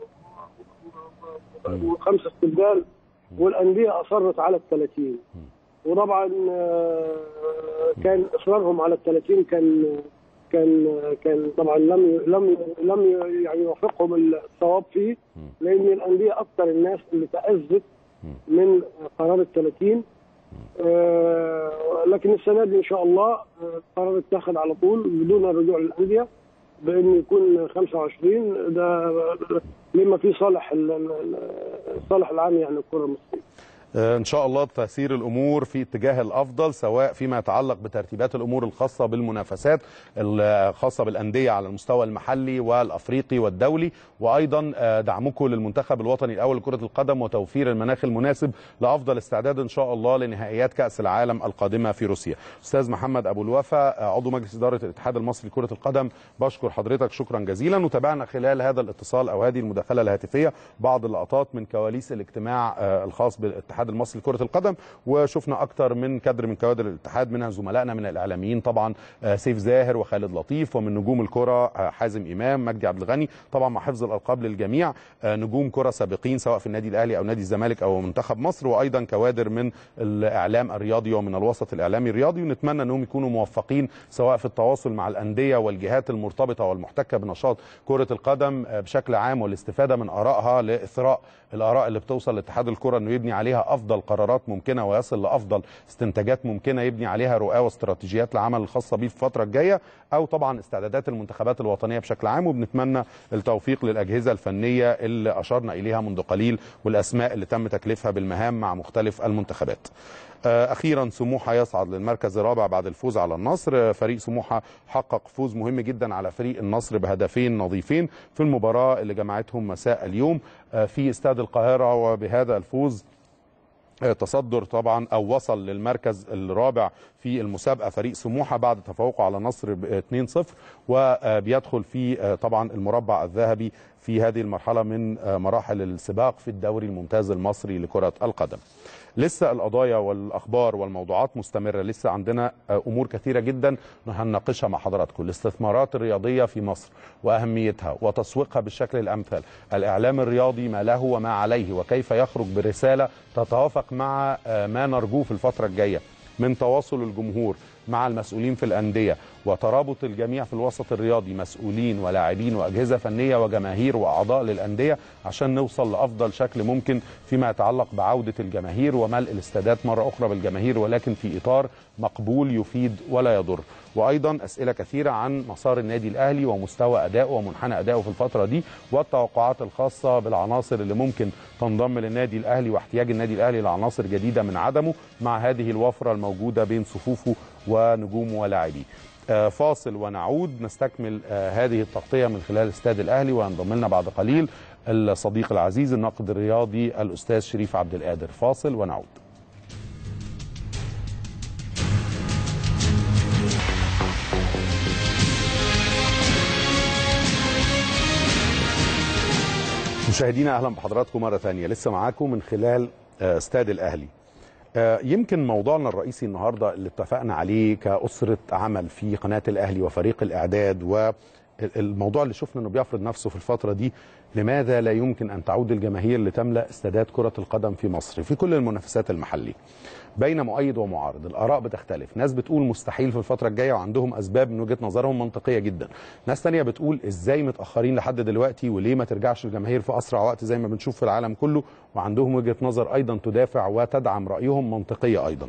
وخمسة استبدال والأندية أصرت على ال 30 وطبعا آه، كان إصرارهم على ال 30 كان كان كان طبعا لم ي- لم ي- لم ي- يعني يوافقهم الصواب فيه لأن الأندية أكثر الناس اللي تأذت من قرار ال 30 آه، لكن السنه دي ان شاء الله آه، القرار اتخذ على طول بدون الرجوع للانديه بان يكون 25 ده لما في صالح ال- ال- الصالح العام يعني الكره المصريه ان شاء الله تسير الامور في اتجاه الافضل سواء فيما يتعلق بترتيبات الامور الخاصه بالمنافسات الخاصه بالانديه على المستوى المحلي والافريقي والدولي وايضا دعمكم للمنتخب الوطني الاول لكره القدم وتوفير المناخ المناسب لافضل استعداد ان شاء الله لنهائيات كاس العالم القادمه في روسيا. استاذ محمد ابو الوفا عضو مجلس اداره الاتحاد المصري لكره القدم بشكر حضرتك شكرا جزيلا وتابعنا خلال هذا الاتصال او هذه المداخله الهاتفيه بعض اللقطات من كواليس الاجتماع الخاص بالاتحاد المصري لكره القدم وشفنا اكثر من كادر من كوادر الاتحاد منها زملائنا من الاعلاميين طبعا سيف زاهر وخالد لطيف ومن نجوم الكره حازم امام مجدي عبد الغني طبعا مع حفظ الالقاب للجميع نجوم كره سابقين سواء في النادي الاهلي او نادي الزمالك او منتخب مصر وايضا كوادر من الاعلام الرياضي ومن الوسط الاعلامي الرياضي ونتمنى انهم يكونوا موفقين سواء في التواصل مع الانديه والجهات المرتبطه والمحتكه بنشاط كره القدم بشكل عام والاستفاده من ارائها لاثراء الاراء اللي بتوصل لاتحاد الكره انه يبني عليها افضل قرارات ممكنه ويصل لافضل استنتاجات ممكنه يبني عليها رؤاه واستراتيجيات العمل الخاصه به في الفتره الجايه او طبعا استعدادات المنتخبات الوطنيه بشكل عام وبنتمنى التوفيق للاجهزه الفنيه اللي اشرنا اليها منذ قليل والاسماء اللي تم تكليفها بالمهام مع مختلف المنتخبات. اخيرا سموحه يصعد للمركز الرابع بعد الفوز على النصر فريق سموحه حقق فوز مهم جدا على فريق النصر بهدفين نظيفين في المباراه اللي جمعتهم مساء اليوم في استاد القاهره وبهذا الفوز تصدر طبعا او وصل للمركز الرابع في المسابقه فريق سموحه بعد تفوقه على النصر ب 2-0 وبيدخل في طبعا المربع الذهبي في هذه المرحله من مراحل السباق في الدوري الممتاز المصري لكره القدم. لسه القضايا والاخبار والموضوعات مستمره لسه عندنا امور كثيره جدا هنناقشها مع حضراتكم الاستثمارات الرياضيه في مصر واهميتها وتسويقها بالشكل الامثل الاعلام الرياضي ما له وما عليه وكيف يخرج برساله تتوافق مع ما نرجوه في الفتره الجايه من تواصل الجمهور مع المسؤولين في الأندية وترابط الجميع في الوسط الرياضي مسؤولين ولاعبين وأجهزة فنية وجماهير وأعضاء للأندية عشان نوصل لأفضل شكل ممكن فيما يتعلق بعودة الجماهير وملء الاستادات مرة أخرى بالجماهير ولكن في إطار مقبول يفيد ولا يضر وايضا اسئله كثيره عن مسار النادي الاهلي ومستوى ادائه ومنحنى ادائه في الفتره دي والتوقعات الخاصه بالعناصر اللي ممكن تنضم للنادي الاهلي واحتياج النادي الاهلي لعناصر جديده من عدمه مع هذه الوفره الموجوده بين صفوفه ونجومه ولاعبيه. فاصل ونعود نستكمل هذه التغطيه من خلال استاد الاهلي وينضم لنا بعد قليل الصديق العزيز الناقد الرياضي الاستاذ شريف عبد القادر فاصل ونعود. مشاهدينا اهلا بحضراتكم مره ثانيه لسه معاكم من خلال استاد الاهلي يمكن موضوعنا الرئيسي النهارده اللي اتفقنا عليه كاسره عمل في قناه الاهلي وفريق الاعداد والموضوع اللي شفنا انه بيفرض نفسه في الفتره دي لماذا لا يمكن ان تعود الجماهير لتملا استادات كره القدم في مصر في كل المنافسات المحليه بين مؤيد ومعارض الاراء بتختلف ناس بتقول مستحيل في الفتره الجايه وعندهم اسباب من وجهه نظرهم منطقيه جدا ناس تانية بتقول ازاي متاخرين لحد دلوقتي وليه ما ترجعش الجماهير في اسرع وقت زي ما بنشوف في العالم كله وعندهم وجهه نظر ايضا تدافع وتدعم رايهم منطقيه ايضا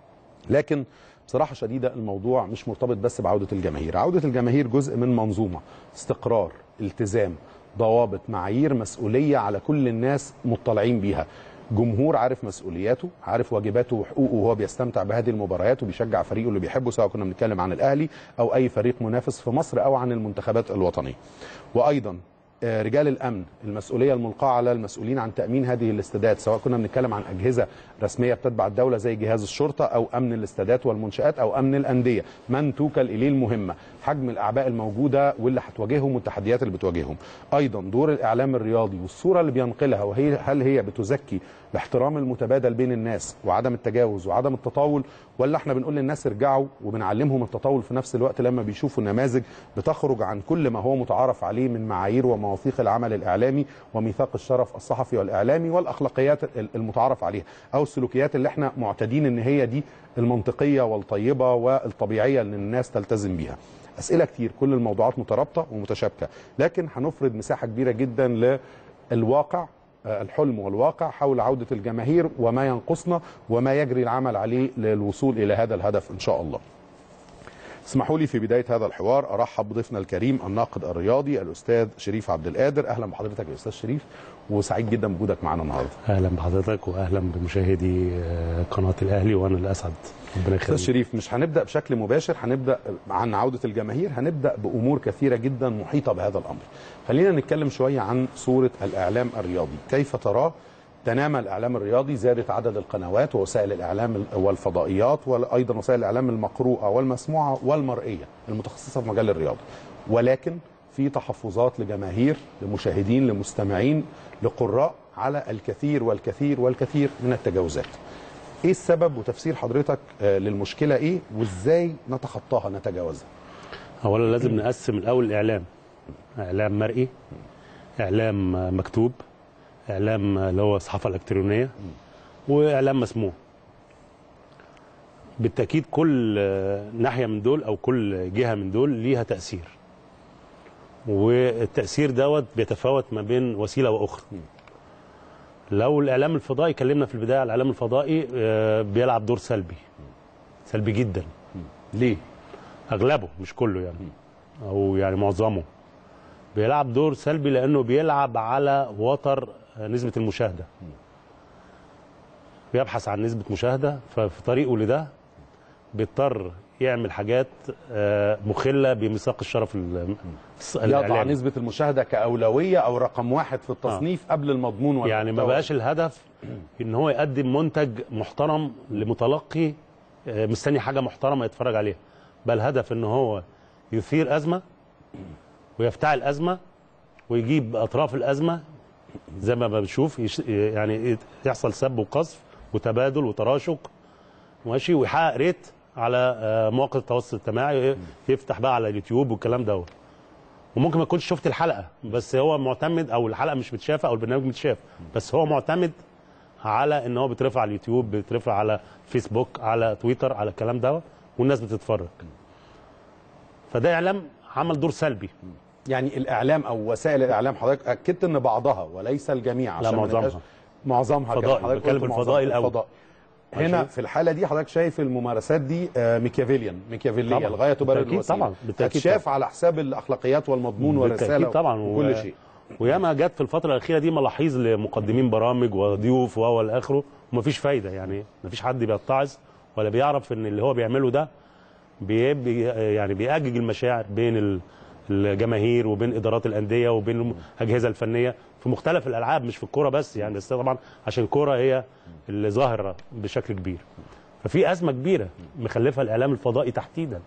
لكن بصراحه شديده الموضوع مش مرتبط بس بعوده الجماهير عوده الجماهير جزء من منظومه استقرار التزام ضوابط معايير مسؤوليه على كل الناس مطلعين بيها جمهور عارف مسؤولياته عارف واجباته وحقوقه وهو بيستمتع بهذه المباريات وبيشجع فريقه اللي بيحبه سواء كنا بنتكلم عن الاهلي او اي فريق منافس في مصر او عن المنتخبات الوطنيه وايضا رجال الامن المسؤوليه الملقاه على المسؤولين عن تامين هذه الاستادات سواء كنا بنتكلم عن اجهزه رسميه بتتبع الدوله زي جهاز الشرطه او امن الاستادات والمنشات او امن الانديه من توكل اليه المهمه حجم الاعباء الموجوده واللي هتواجههم والتحديات اللي بتواجههم ايضا دور الاعلام الرياضي والصوره اللي بينقلها وهي هل هي بتزكي الاحترام المتبادل بين الناس وعدم التجاوز وعدم التطاول ولا احنا بنقول للناس ارجعوا وبنعلمهم التطاول في نفس الوقت لما بيشوفوا نماذج بتخرج عن كل ما هو متعارف عليه من معايير ومواثيق العمل الاعلامي وميثاق الشرف الصحفي والاعلامي والاخلاقيات المتعارف عليها او السلوكيات اللي احنا معتادين ان هي دي المنطقيه والطيبه والطبيعيه اللي الناس تلتزم بيها اسئله كتير كل الموضوعات مترابطه ومتشابكه لكن هنفرض مساحه كبيره جدا للواقع الحلم والواقع حول عودة الجماهير وما ينقصنا وما يجري العمل عليه للوصول إلى هذا الهدف إن شاء الله اسمحوا لي في بدايه هذا الحوار ارحب بضيفنا الكريم الناقد الرياضي الاستاذ شريف عبد القادر اهلا بحضرتك يا استاذ شريف وسعيد جدا بوجودك معانا النهارده اهلا بحضرتك واهلا بمشاهدي آه، قناه الاهلي وانا الاسعد ربنا استاذ يخليك شريف مش هنبدا بشكل مباشر هنبدا عن عوده الجماهير هنبدا بامور كثيره جدا محيطه بهذا الامر خلينا نتكلم شويه عن صوره الاعلام الرياضي كيف تراه تنامى الاعلام الرياضي زادت عدد القنوات ووسائل الاعلام والفضائيات وايضا وسائل الاعلام المقروءه والمسموعه والمرئيه المتخصصه في مجال الرياضه ولكن في تحفظات لجماهير لمشاهدين لمستمعين لقراء على الكثير والكثير والكثير من التجاوزات ايه السبب وتفسير حضرتك آه، للمشكله ايه وازاي نتخطاها نتجاوزها اولا لازم نقسم الاول الاعلام اعلام مرئي اعلام آه، مكتوب اعلام آه، اللي هو الصحافه الالكترونيه واعلام مسموع بالتاكيد كل آه، ناحيه من دول او كل جهه من دول ليها تاثير والتاثير دوت بيتفاوت ما بين وسيله واخرى لو الاعلام الفضائي كلمنا في البدايه على الاعلام الفضائي آه، بيلعب دور سلبي سلبي جدا ليه اغلبه مش كله يعني او يعني معظمه بيلعب دور سلبي لانه بيلعب على وتر نسبه المشاهده بيبحث عن نسبه مشاهده ففي طريقه لده بيضطر يعمل حاجات آه، مخله بميثاق الشرف ال- الص- يضع الاعلامي نسبه المشاهده كاولويه او رقم واحد في التصنيف قبل المضمون والمحتوى يعني ما بقاش الهدف ان هو يقدم منتج محترم لمتلقي آه، مستني حاجه محترمه يتفرج عليها بل الهدف ان هو يثير ازمه ويفتعل ازمه ويجيب اطراف الازمه زي ما بنشوف يش- يعني يحصل سب وقذف وتبادل وتراشق ماشي ويحقق ريت على آه، مواقع التواصل الاجتماعي يفتح بقى على اليوتيوب والكلام دوت وممكن ما تكونش شفت الحلقه بس هو معتمد او الحلقه مش متشافه او البرنامج متشاف بس هو معتمد على ان هو بيترفع على اليوتيوب بيترفع على فيسبوك على تويتر على الكلام دوت والناس بتتفرج فده اعلام عمل دور سلبي يعني الاعلام او وسائل الاعلام حضرتك اكدت ان بعضها وليس الجميع لا، عشان ما معظمها. نبقاش- معظمها كده. فضائي، حضرتك بتكلم قلت الفضائي معظمها. الأول. الفضائي. هنا ماشي. في الحاله دي حضرتك شايف الممارسات دي آه، ميكافيليان ميكافيليه طبعا. الغايه تبرر بالتأكيد الوسيله طبعا. بالتأكيد شاف على حساب الاخلاقيات والمضمون والرساله بالتاكيد طبعا وكل شيء وياما جت في الفتره الاخيره دي ملاحظ لمقدمين برامج وضيوف و الى اخره ومفيش فايده يعني مفيش حد بيتعظ ولا بيعرف ان اللي هو بيعمله ده بي بي يعني بيأجج المشاعر بين ال- الجماهير وبين ادارات الانديه وبين الاجهزه الفنيه في مختلف الالعاب مش في الكوره بس يعني بس طبعا عشان الكوره هي اللي ظاهره بشكل كبير ففي ازمه كبيره مخلفها الاعلام الفضائي تحديدا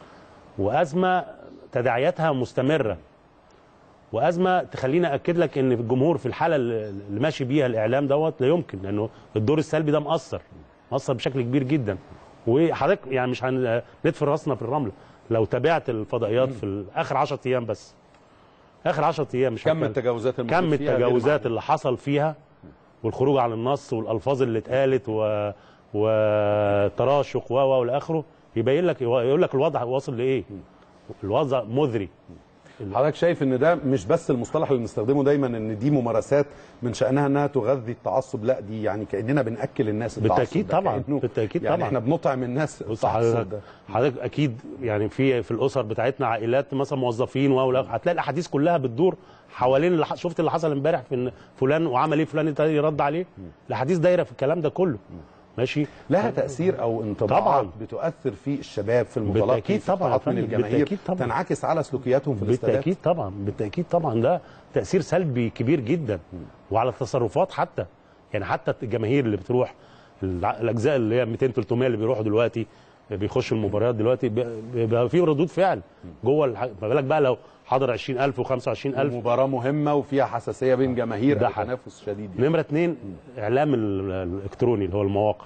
وازمه تداعياتها مستمره وازمه تخليني اكد لك ان الجمهور في الحاله اللي اللي ماشي بيها الاعلام دوت لا يمكن لانه الدور السلبي ده مأثر مأثر بشكل كبير جدا وحضرتك يعني مش هندفن راسنا في الرمله لو تابعت الفضائيات في اخر 10 ايام بس اخر 10 ايام مش كم هتكلم. التجاوزات الموجود كم فيها غير التجاوزات معقول. اللي حصل فيها والخروج عن النص والالفاظ اللي اتقالت و وتراشق و و والى اخره يبين لك يقول لك الوضع واصل لايه الوضع مذري حضرتك شايف ان ده مش بس المصطلح اللي بنستخدمه دايما ان دي ممارسات من شانها انها تغذي التعصب لا دي يعني كاننا بناكل الناس التعصب بالتأكيد ده، طبعاً، كأنه بالتأكيد يعني طبعاً. احنا بنطعم الناس بص التعصب حضرتك ده حضرتك اكيد يعني في في الاسر بتاعتنا عائلات مثلا موظفين و هتلاقي الاحاديث كلها بتدور حوالين اللي ح- شفت اللي حصل امبارح في ان فلان وعمل ايه فلان التاني يرد عليه الاحاديث دايره في الكلام ده كله ماشي لها تاثير او انطباعات طبعاً. بتؤثر في الشباب في المتلقي بالتأكيد في طبعاً يا قطاعات من فندم، الجماهير بالتأكيد طبعاً. تنعكس على سلوكياتهم في الاستادات بالتاكيد طبعا بالتاكيد طبعا ده تاثير سلبي كبير جدا وعلى التصرفات حتى يعني حتى الجماهير اللي بتروح الع- الاجزاء اللي هي 200 300 اللي بيروحوا دلوقتي بيخشوا المباريات دلوقتي بي- بيبقى في ردود فعل جوه الح... ما بالك بقى لو حضر 20000 و25000 مباراه مهمه وفيها حساسيه بين جماهير ده او حق. تنافس شديد يعني. نمره اثنين اعلام ال- الالكتروني اللي هو المواقع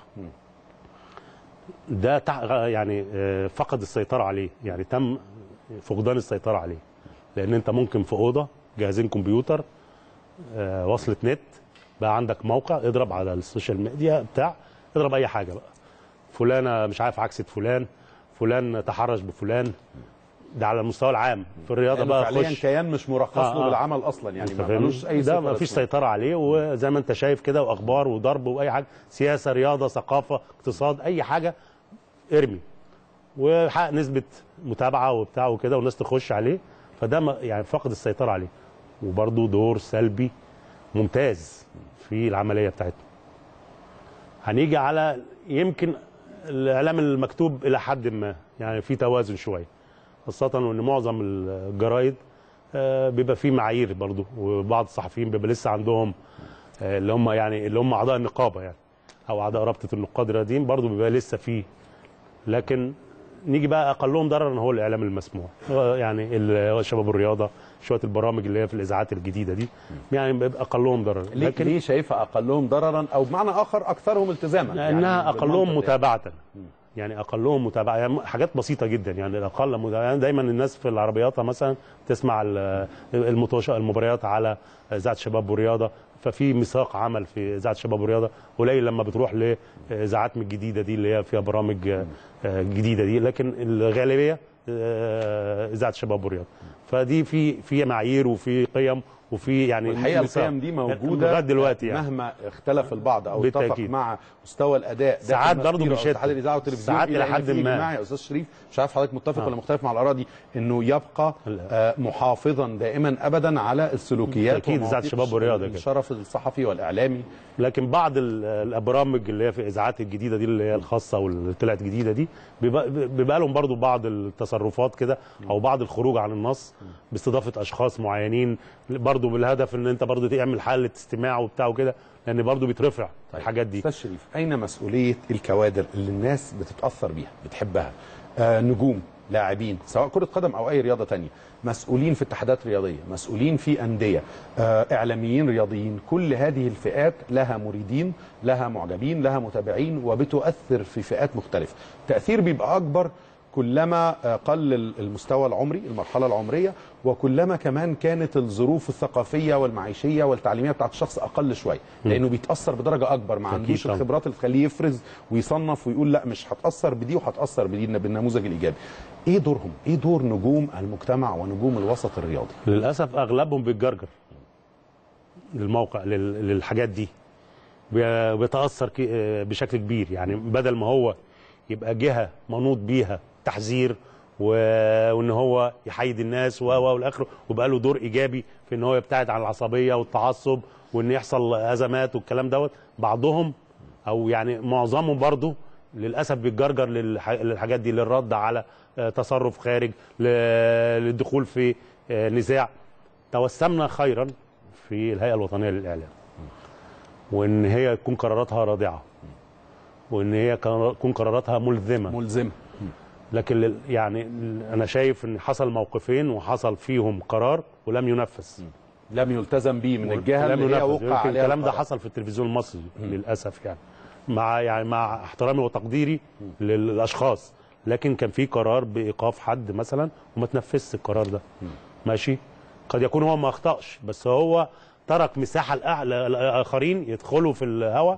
ده تع... يعني آه، فقد السيطره عليه يعني تم فقدان السيطره عليه لان انت ممكن في اوضه جهازين كمبيوتر آه، وصلة نت بقى عندك موقع اضرب على السوشيال ميديا بتاع اضرب اي حاجه بقى فلانه مش عارف عكست فلان فلان تحرش بفلان ده على المستوى العام في الرياضه لأنه بقى فعليا خش كيان مش مرخص آه، له آه. بالعمل اصلا يعني أنت ما فاهمني؟ ملوش اي ده صفة ما فيش رسمية. سيطره عليه وزي ما انت شايف كده واخبار وضرب واي حاجه سياسه رياضه ثقافه اقتصاد اي حاجه ارمي وحقق نسبه متابعه وبتاع وكده والناس تخش عليه فده ما- يعني فقد السيطره عليه وبرده دور سلبي ممتاز في العمليه بتاعتنا هنيجي على يمكن الاعلام المكتوب الى حد ما يعني في توازن شويه خاصه وان معظم الجرايد آه، بيبقى فيه معايير برضو وبعض الصحفيين بيبقى لسه عندهم آه، اللي هم يعني اللي هم اعضاء النقابه يعني او اعضاء رابطه النقاد الرياضيين برضو بيبقى لسه فيه لكن نيجي بقى اقلهم ضررا هو الاعلام المسموع هو يعني ال- هو شباب الرياضه شويه البرامج اللي هي في الاذاعات الجديده دي يعني بيبقى اقلهم ضررا ليه, لكن ليه شايفها اقلهم ضررا او بمعنى اخر اكثرهم التزاما لانها يعني اقلهم بالمنطق يعني. متابعه يعني اقلهم متابعه يعني حاجات بسيطه جدا يعني الاقل متابعة. يعني دايما الناس في العربيات مثلا تسمع ال- المتوش- المباريات على اذاعه شباب ورياضه ففي ميثاق عمل في اذاعه شباب ورياضه قليل لما بتروح لاذاعات من الجديده دي اللي هي فيها برامج آه، آه، جديده دي لكن الغالبيه آه، اذاعه شباب ورياضه فدي في في معايير وفي قيم وفي يعني والحقيقه ميثاق. القيم دي موجوده لغايه دلوقتي يعني مهما اختلف البعض او اتفق بالتأكيد. مع مستوى الاداء داخل ساعات برضه مسيرة أو بيشد. اتحاد الاذاعه والتلفزيون ساعات إلى إلى إن حد في ما. إجماع يا استاذ شريف مش عارف حضرتك متفق آه. ولا مختلف مع الاراء دي انه يبقى آه محافظا دائما ابدا على السلوكيات بالتأكيد إذاعة ومواثيق شباب ورياضة كده. الشرف الصحفي والاعلامي لكن بعض ال- البرامج اللي هي في الاذاعات الجديده دي اللي هي الخاصه واللي طلعت جديده دي بيبقى, بيبقى لهم برضو بعض التصرفات كده او بعض الخروج عن النص باستضافه اشخاص معينين برضو بالهدف ان انت برضو تعمل حاله استماع وبتاع وكده لان برضو بيترفع الحاجات دي استاذ شريف اين مسؤوليه الكوادر اللي الناس بتتاثر بيها بتحبها آه نجوم لاعبين سواء كره قدم او اي رياضه تانية مسؤولين في اتحادات رياضيه مسؤولين في انديه آه اعلاميين رياضيين كل هذه الفئات لها مريدين لها معجبين لها متابعين وبتؤثر في فئات مختلفه تاثير بيبقى اكبر كلما آه، قل المستوى العمري المرحله العمريه وكلما كمان كانت الظروف الثقافيه والمعيشيه والتعليميه بتاعت الشخص اقل شويه لانه بيتاثر بدرجه اكبر ما أكيد عندوش طبعا. الخبرات اللي تخليه يفرز ويصنف ويقول لا مش هتاثر بدي وهتاثر بدي بالنموذج الايجابي ايه دورهم ايه دور نجوم المجتمع ونجوم الوسط الرياضي للاسف اغلبهم بيتجرجر للموقع لل- للحاجات دي بي- بيتاثر كي- آه، بشكل كبير يعني بدل ما هو يبقى جهه منوط بيها تحذير و- وان هو يحيد الناس و و والاخر ويبقى له دور ايجابي في ان هو يبتعد عن العصبيه والتعصب وان يحصل ازمات والكلام دوت بعضهم او يعني معظمهم برضه للاسف بيتجرجر للح- للحاجات دي للرد على آه، تصرف خارج ل- للدخول في آه، نزاع توسمنا خيرا في الهيئه الوطنيه للاعلام وان هي تكون قراراتها رادعه وان هي قرار- تكون قراراتها ملزمه ملزمه لكن لل- يعني انا شايف ان حصل موقفين وحصل فيهم قرار ولم ينفذ لم يلتزم به من الجهه لم اللي هي ينفذ. وقع يمكن عليها الكلام ده القرار. حصل في التلفزيون المصري للاسف يعني مع يعني مع احترامي وتقديري للاشخاص لكن كان في قرار بايقاف حد مثلا وما تنفذش القرار ده ماشي قد يكون هو ما اخطاش بس هو ترك مساحه لأع- للاخرين يدخلوا في الهواء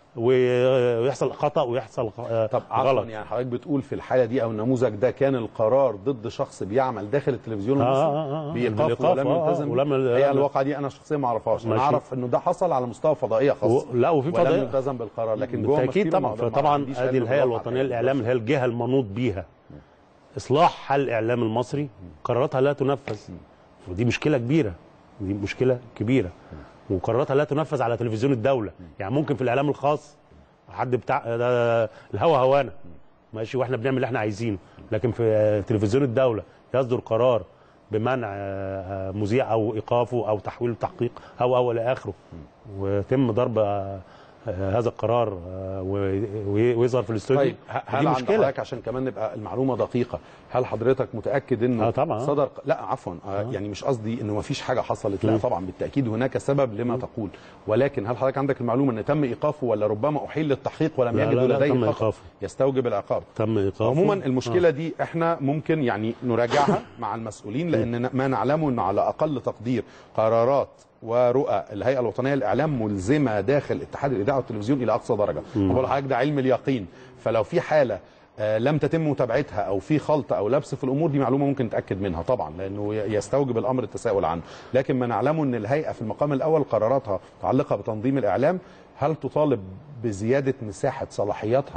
ويحصل خطا ويحصل آه، طب غلط عفوا يعني حضرتك بتقول في الحاله دي او النموذج ده كان القرار ضد شخص بيعمل داخل التلفزيون آه، المصري آه، آه، بايقافه بالإيقاف، ولم آه، آه، يلتزم ولم- هي الواقعه دي انا شخصيا ما اعرفهاش انا ماشي. اعرف انه ده حصل على مستوى فضائيه خاصه و- لا وفي ولم فضائيه يلتزم بالقرار لكن جوه بالتاكيد مسيرة طبعا ما- ما فطبعا عنديش ادي علم الهيئه بالواقع الوطنيه يعني. للاعلام اللي هي الجهه المنوط بيها اصلاح حل الاعلام المصري قراراتها لا تنفذ ودي مشكله كبيره دي مشكله كبيره وقراراتها لا تنفذ على تلفزيون الدوله يعني ممكن في الاعلام الخاص حد بتاع ده الهوا هوانا ماشي واحنا بنعمل اللي احنا عايزينه لكن في آه، تلفزيون الدوله يصدر قرار بمنع آه، آه، مذيع او ايقافه او تحويله تحقيق او او الى اخره ويتم ضرب آه، آه، هذا القرار آه، و- و- ويظهر في الاستوديو طيب ه- هل دي عند مشكله حضرتك عشان كمان نبقى المعلومه دقيقه هل حضرتك متاكد انه آه طبعا. صدر لا عفوا آه يعني مش قصدي انه ما فيش حاجه حصلت لا مم. طبعا بالتاكيد هناك سبب لما تقول ولكن هل حضرتك عندك المعلومه ان تم ايقافه ولا ربما احيل للتحقيق ولم لا، يجدوا لا، لا، لديه تم خطأ إيقافه. يستوجب العقاب تم ايقافه عموما المشكله دي احنا ممكن يعني نراجعها مع المسؤولين لان ما نعلمه انه على اقل تقدير قرارات ورؤى الهيئه الوطنيه للاعلام ملزمه داخل اتحاد الاذاعه والتلفزيون الى اقصى درجه بقول لحضرتك ده علم اليقين فلو في حاله آه، لم تتم متابعتها او في خلط او لبس في الامور دي معلومه ممكن نتاكد منها طبعا لانه ي- يستوجب الامر التساؤل عنه لكن ما نعلمه ان الهيئه في المقام الاول قراراتها متعلقه بتنظيم الاعلام هل تطالب بزياده مساحه صلاحياتها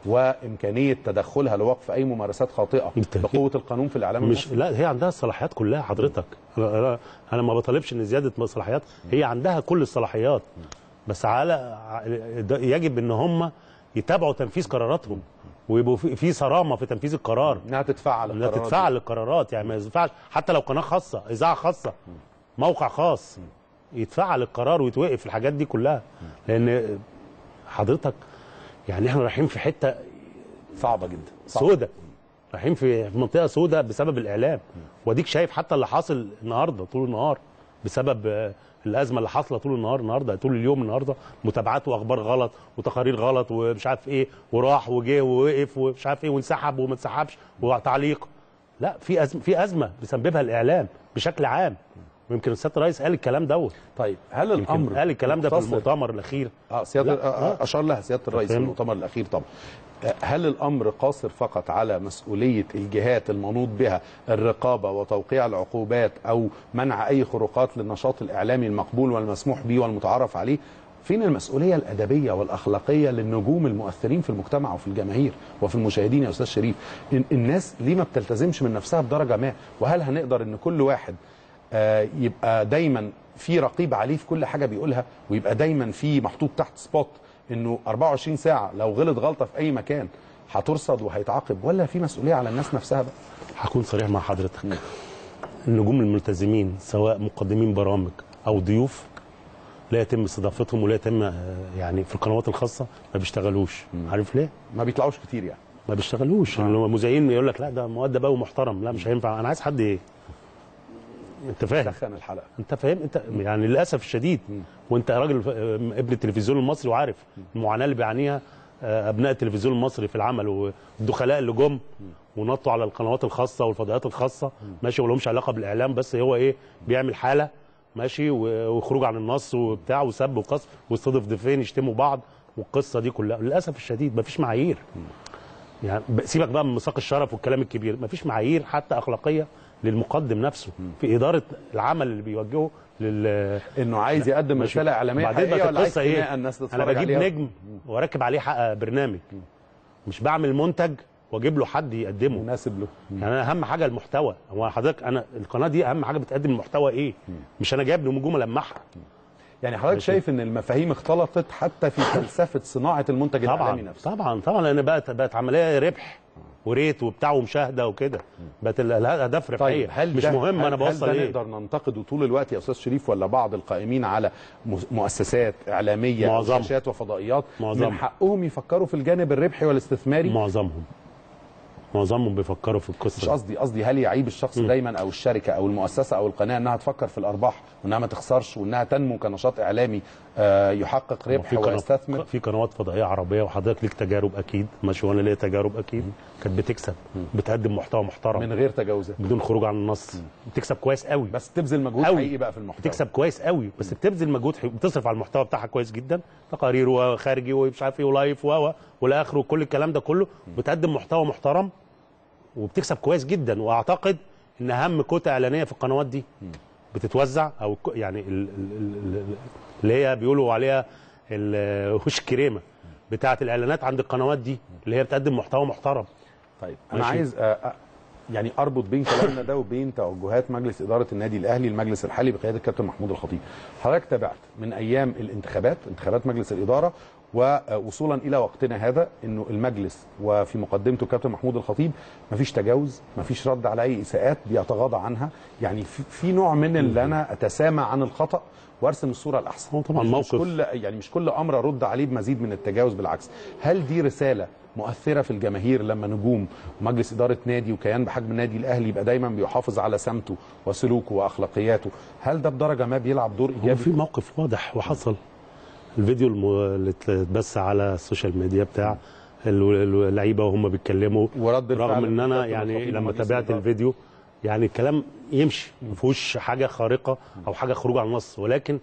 وامكانيه تدخلها لوقف اي ممارسات خاطئه بالتأكيد. بقوه القانون في الاعلام مش المصري لا هي عندها الصلاحيات كلها حضرتك انا انا, أنا ما بطالبش ان زياده صلاحيات هي عندها كل الصلاحيات بس على ع- ده يجب ان هم يتابعوا تنفيذ قراراتهم ويبقوا في, في صرامه في تنفيذ القرار انها تتفعل انها القرارات تتفعل القرارات يعني ما ينفعش حتى لو قناه خاصه اذاعه خاصه موقع خاص يتفعل القرار ويتوقف الحاجات دي كلها لان حضرتك يعني احنا رايحين في حته دي. صعبه جدا صعبة. سودة رايحين في في منطقه سودة بسبب الاعلام واديك شايف حتى اللي حاصل النهارده طول النهار بسبب آه، الازمه اللي حاصله طول النهار النهارده طول اليوم النهارده متابعات واخبار غلط وتقارير غلط ومش عارف ايه وراح وجه ووقف ومش عارف ايه وانسحب وما انسحبش وتعليق لا في ازمه في ازمه بيسببها الاعلام بشكل عام ويمكن السياده الرئيس قال الكلام دوت طيب هل يمكن الامر قال الكلام ده في مقتصر- المؤتمر الاخير اه سياده لا، آه. آه. اشار لها سياده الرئيس في فهمت. المؤتمر الاخير طبعا آه، هل الامر قاصر فقط على مسؤوليه الجهات المنوط بها الرقابه وتوقيع العقوبات او منع اي خروقات للنشاط الاعلامي المقبول والمسموح به والمتعارف عليه فين المسؤوليه الادبيه والاخلاقيه للنجوم المؤثرين في المجتمع وفي الجماهير وفي المشاهدين يا استاذ شريف إن- الناس ليه ما بتلتزمش من نفسها بدرجه ما وهل هنقدر ان كل واحد آه، يبقى دايما في رقيب عليه في كل حاجه بيقولها ويبقى دايما في محطوط تحت سبوت انه 24 ساعه لو غلط غلطه في اي مكان هترصد وهيتعاقب ولا في مسؤوليه على الناس نفسها بقى هكون صريح مع حضرتك النجوم الملتزمين سواء مقدمين برامج او ضيوف لا يتم استضافتهم ولا يتم آه، يعني في القنوات الخاصه ما بيشتغلوش عارف ليه؟ ما بيطلعوش كتير يعني ما بيشتغلوش اللي هو مذيعين يقول لك لا ده مؤدب قوي ومحترم لا مش هينفع انا عايز حد ايه انت فاهم سخن الحلقه انت فاهم انت يعني للاسف الشديد وانت راجل ف- ابن التلفزيون المصري وعارف المعاناه اللي بيعانيها آه، ابناء التلفزيون المصري في العمل والدخلاء اللي جم ونطوا على القنوات الخاصه والفضائيات الخاصه ماشي ولهمش علاقه بالاعلام بس هو ايه بيعمل حاله ماشي و- وخروج عن النص وبتاع وسب وقصف ويستضيف ضيفين يشتموا بعض والقصه دي كلها للاسف الشديد مفيش معايير يعني ب- سيبك بقى من ميثاق الشرف والكلام الكبير مفيش معايير حتى اخلاقيه للمقدم نفسه في اداره العمل اللي بيوجهه لل انه عايز يقدم ماشي. رساله اعلاميه بعدين حقيقيه بقى ولا عايز القصه تنقى ايه الناس تتفرج انا بجيب عليها؟ نجم واركب عليه حق برنامج مش بعمل منتج واجيب له حد يقدمه مناسب له يعني انا اهم حاجه المحتوى هو حضرتك انا القناه دي اهم حاجه بتقدم المحتوى ايه مش انا جايب نجوم المعها يعني حضرتك ماشي. شايف ان المفاهيم اختلطت حتى في فلسفه صناعه المنتج الاعلامي طبعا نفسه طبعا طبعا لان بقت بقت عمليه ربح وريت وبتاع ومشاهده وكده بقت ال- الهدف ربحيه طيب هل مش ده مهم هل انا بوصل هل ده ايه نقدر ننتقده طول الوقت يا استاذ شريف ولا بعض القائمين على مؤ- مؤسسات اعلاميه او معظمهم. شاشات وفضائيات معظمهم. من حقهم يفكروا في الجانب الربحي والاستثماري معظمهم معظمهم بيفكروا في مش القصه قصدي قصدي هل يعيب الشخص دايما او الشركه او المؤسسه او القناه انها تفكر في الارباح وانها ما تخسرش وانها تنمو كنشاط اعلامي آه، يحقق ربح في قناة- ويستثمر في قنوات فضائيه عربيه وحضرتك ليك تجارب اكيد ماشي وانا ليا تجارب اكيد كانت بتكسب بتقدم محتوى محترم من غير تجاوزات بدون خروج عن النص بتكسب كويس قوي بس تبذل مجهود أوي. حقيقي بقى في المحتوى بتكسب كويس قوي بس بتبذل مجهود حي- بتصرف على المحتوى بتاعها كويس جدا تقارير وخارجي ومش عارف ايه ولايف و و- والى اخره وكل الكلام ده كله بتقدم محتوى محترم وبتكسب كويس جدا واعتقد ان اهم كوتا اعلانيه في القنوات دي بتتوزع او الك- يعني ال- ال- ال- ال- اللي هي بيقولوا عليها ال- وش كريمه بتاعه الاعلانات عند القنوات دي اللي هي بتقدم محتوى محترم طيب انا ماشي. عايز آه، آه، يعني اربط بين كلامنا ده وبين توجهات مجلس اداره النادي الاهلي المجلس الحالي بقياده الكابتن محمود الخطيب حضرتك تابعت من ايام الانتخابات انتخابات مجلس الاداره ووصولا الى وقتنا هذا انه المجلس وفي مقدمته الكابتن محمود الخطيب مفيش تجاوز مفيش رد على اي اساءات بيتغاضى عنها يعني في, في نوع من اللي انا اتسامى عن الخطا وارسم الصوره الاحسن هو طبعاً مش- مش موقف. كل يعني مش كل امر ارد عليه بمزيد من التجاوز بالعكس هل دي رساله مؤثره في الجماهير لما نجوم ومجلس اداره نادي وكيان بحجم النادي الاهلي يبقى دايما بيحافظ على سمته وسلوكه واخلاقياته هل ده بدرجه ما بيلعب دور هو ايجابي في موقف واضح وحصل الفيديو الم- اللي اتبث على السوشيال ميديا بتاع ال- ال- اللعيبه وهم بيتكلموا ورد الفعل رغم ان انا الكابتن يعني الخطيب لما ومجلس تابعت الإدارة. الفيديو يعني الكلام يمشي ما فيهوش حاجه خارقه او حاجه خروج عن النص ولكن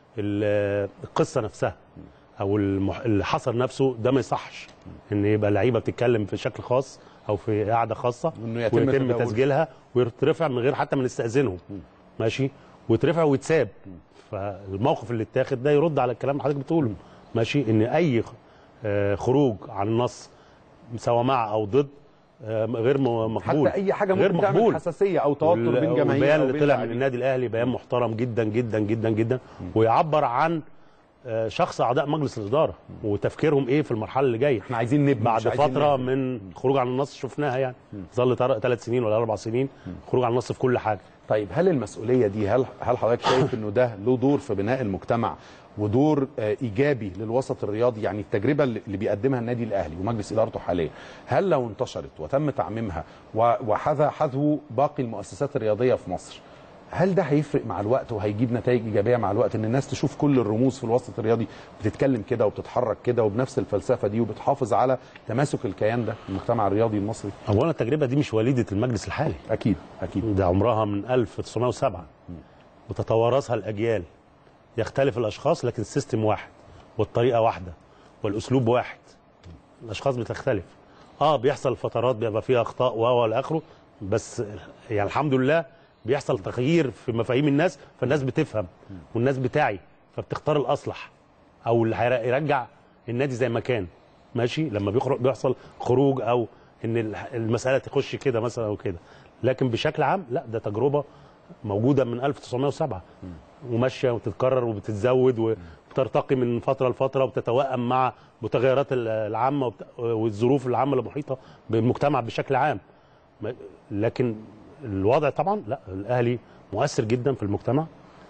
ال- القصه نفسها او المح... اللي حصل نفسه ده ما يصحش ان يبقى لعيبه بتتكلم في شكل خاص او في قعده خاصه وإنه يتم ويتم تداوله. تسجيلها ويترفع من غير حتى ما نستاذنهم ماشي ويترفع ويتساب فالموقف اللي اتاخد ده يرد على الكلام اللي حضرتك بتقوله ماشي ان اي خ- آه، خروج عن النص سواء مع او ضد آه، غير م- مقبول حتى اي حاجه غير ممكن تعمل مقبول حساسيه او توتر وال- بين جماهير والبيان أو اللي بين طلع من لاعبين. النادي الاهلي بيان محترم جدا جدا جدا جدا ويعبر عن آه، شخص اعضاء مجلس الاداره وتفكيرهم ايه في المرحله اللي جايه احنا عايزين نبني بعد مش عايزين فتره نهدم. من خروج عن النص شفناها يعني ظل ثلاث سنين ولا اربع سنين خروج عن النص في كل حاجه طيب هل المسؤوليه دي هل هل حضرتك شايف انه ده له دور في بناء المجتمع ودور آه، ايجابي للوسط الرياضي يعني التجربه اللي اللي بيقدمها النادي الاهلي ومجلس ادارته حاليا هل لو انتشرت وتم تعميمها و- وحذا حذو باقي المؤسسات الرياضيه في مصر هل ده هيفرق مع الوقت وهيجيب نتائج ايجابيه مع الوقت ان الناس تشوف كل الرموز في الوسط الرياضي بتتكلم كده وبتتحرك كده وبنفس الفلسفه دي وبتحافظ على تماسك الكيان ده المجتمع الرياضي المصري اولا التجربه دي مش وليده المجلس الحالي اكيد اكيد ده عمرها من 1907 وتتوارثها الاجيال يختلف الاشخاص لكن السيستم واحد والطريقه واحده والاسلوب واحد الاشخاص بتختلف اه بيحصل فترات بيبقى فيها اخطاء و والى اخره بس يعني الحمد لله بيحصل تغيير في مفاهيم الناس فالناس بتفهم والناس بتعي فبتختار الاصلح او اللي هيرجع النادي زي ما كان ماشي لما بيخرج بيحصل خروج او ان ال- المساله تخش كده مثلا او كده لكن بشكل عام لا ده تجربه موجوده من 1907 وماشيه وتتكرر وبتتزود وبترتقي من فتره لفتره وبتتوائم مع متغيرات ال- العامه وبت- والظروف العامه المحيطه بالمجتمع بشكل عام ما- لكن الوضع طبعا لا الاهلي مؤثر جدا في المجتمع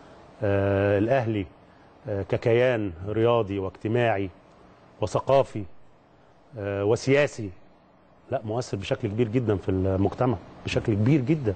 آه الاهلي آه ككيان رياضي واجتماعي وثقافي آه وسياسي لا مؤثر بشكل كبير جدا في المجتمع بشكل كبير جدا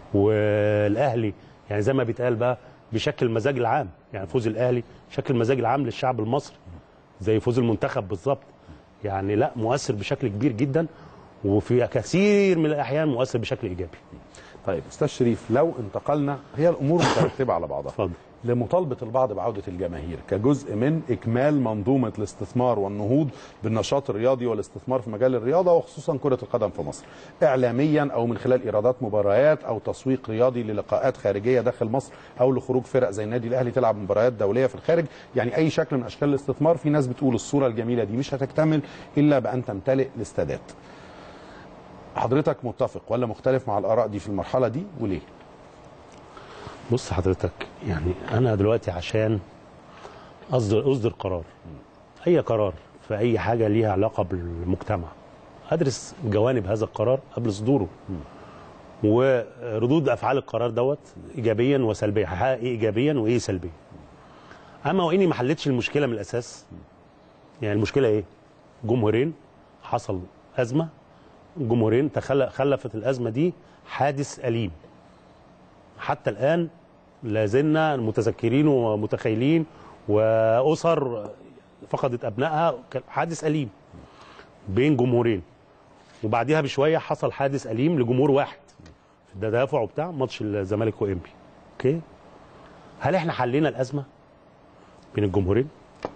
والاهلي يعني زي ما بيتقال بقى بشكل المزاج العام يعني فوز الاهلي شكل المزاج العام للشعب المصري زي فوز المنتخب بالظبط يعني لا مؤثر بشكل كبير جدا وفي كثير من الاحيان مؤثر بشكل ايجابي طيب استاذ شريف لو انتقلنا هي الامور مترتبه على بعضها اتفضل لمطالبه البعض بعوده الجماهير كجزء من اكمال منظومه الاستثمار والنهوض بالنشاط الرياضي والاستثمار في مجال الرياضه وخصوصا كره القدم في مصر اعلاميا او من خلال ايرادات مباريات او تسويق رياضي للقاءات خارجيه داخل مصر او لخروج فرق زي النادي الاهلي تلعب مباريات دوليه في الخارج يعني اي شكل من اشكال الاستثمار في ناس بتقول الصوره الجميله دي مش هتكتمل الا بان تمتلئ الاستادات حضرتك متفق ولا مختلف مع الاراء دي في المرحله دي وليه بص حضرتك يعني انا دلوقتي عشان اصدر اصدر قرار اي قرار في اي حاجه ليها علاقه بالمجتمع ادرس جوانب هذا القرار قبل صدوره وردود افعال القرار دوت ايجابيا وسلبيا هحقق ايه ايجابيا وايه سلبيا اما واني ما حلتش المشكله من الاساس يعني المشكله ايه جمهورين حصل ازمه جمهورين تخل- خلفت الازمه دي حادث اليم حتى الان لا زلنا متذكرين ومتخيلين واسر فقدت ابنائها كان حادث اليم بين جمهورين وبعديها بشويه حصل حادث اليم لجمهور واحد في التدافع وبتاع ماتش الزمالك وانبي اوكي هل احنا حلينا الازمه بين الجمهورين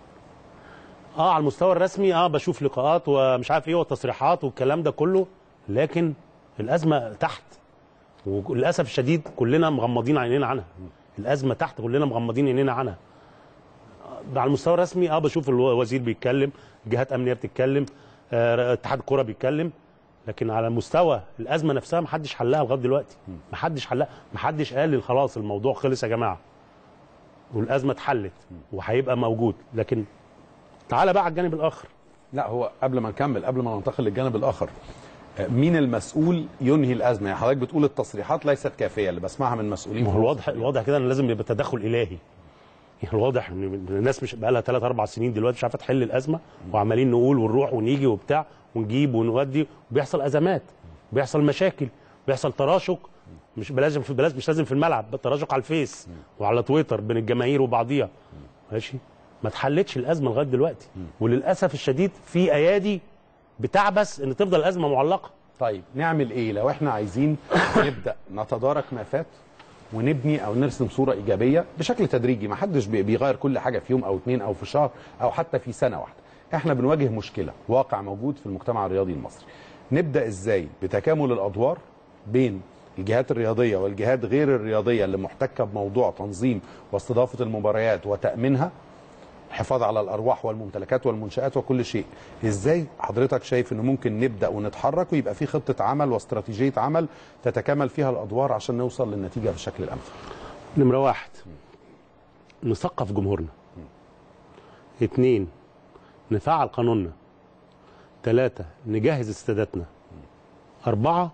اه على المستوى الرسمي اه بشوف لقاءات ومش عارف ايه وتصريحات والكلام ده كله لكن الازمه تحت وللاسف الشديد كلنا مغمضين عينينا عنها الازمه تحت كلنا مغمضين عينينا عنها آه، على المستوى الرسمي اه بشوف الوزير بيتكلم جهات امنيه بتتكلم آه، اتحاد الكوره بيتكلم لكن على مستوى الازمه نفسها محدش حلها لغايه دلوقتي محدش حلها محدش قال لي خلاص الموضوع خلص يا جماعه والازمه اتحلت وهيبقى موجود لكن تعالى بقى على الجانب الاخر لا هو قبل ما نكمل قبل ما ننتقل للجانب الاخر آه، مين المسؤول ينهي الازمه يعني حضرتك بتقول التصريحات ليست كافيه اللي بسمعها من مسؤولين ما في هو الوسط الواضح الواضح كده ان لازم يبقى تدخل الهي يعني الواضح ان الناس مش بقى لها ثلاث اربع سنين دلوقتي مش عارفه تحل الازمه وعمالين نقول ونروح ونيجي وبتاع ونجيب ونودي وبيحصل ازمات بيحصل مشاكل بيحصل تراشق مش بلازم في بلاش مش لازم في الملعب تراشق على الفيس وعلى تويتر بين الجماهير وبعضيها ماشي ما اتحلتش الازمه لغايه دلوقتي وللاسف الشديد في ايادي بتعبث ان تفضل الازمه معلقه طيب نعمل ايه لو احنا عايزين نبدا نتدارك ما فات ونبني او نرسم صوره ايجابيه بشكل تدريجي ما حدش بي- بيغير كل حاجه في يوم او اتنين او في شهر او حتى في سنه واحده احنا بنواجه مشكله واقع موجود في المجتمع الرياضي المصري نبدا ازاي بتكامل الادوار بين الجهات الرياضيه والجهات غير الرياضيه اللي محتكه بموضوع تنظيم واستضافه المباريات وتامينها الحفاظ على الارواح والممتلكات والمنشات وكل شيء ازاي حضرتك شايف انه ممكن نبدا ونتحرك ويبقى في خطه عمل واستراتيجيه عمل تتكامل فيها الادوار عشان نوصل للنتيجه بالشكل الامثل نمرة واحد نثقف جمهورنا اتنين نفعل قانوننا تلاتة نجهز استاداتنا أربعة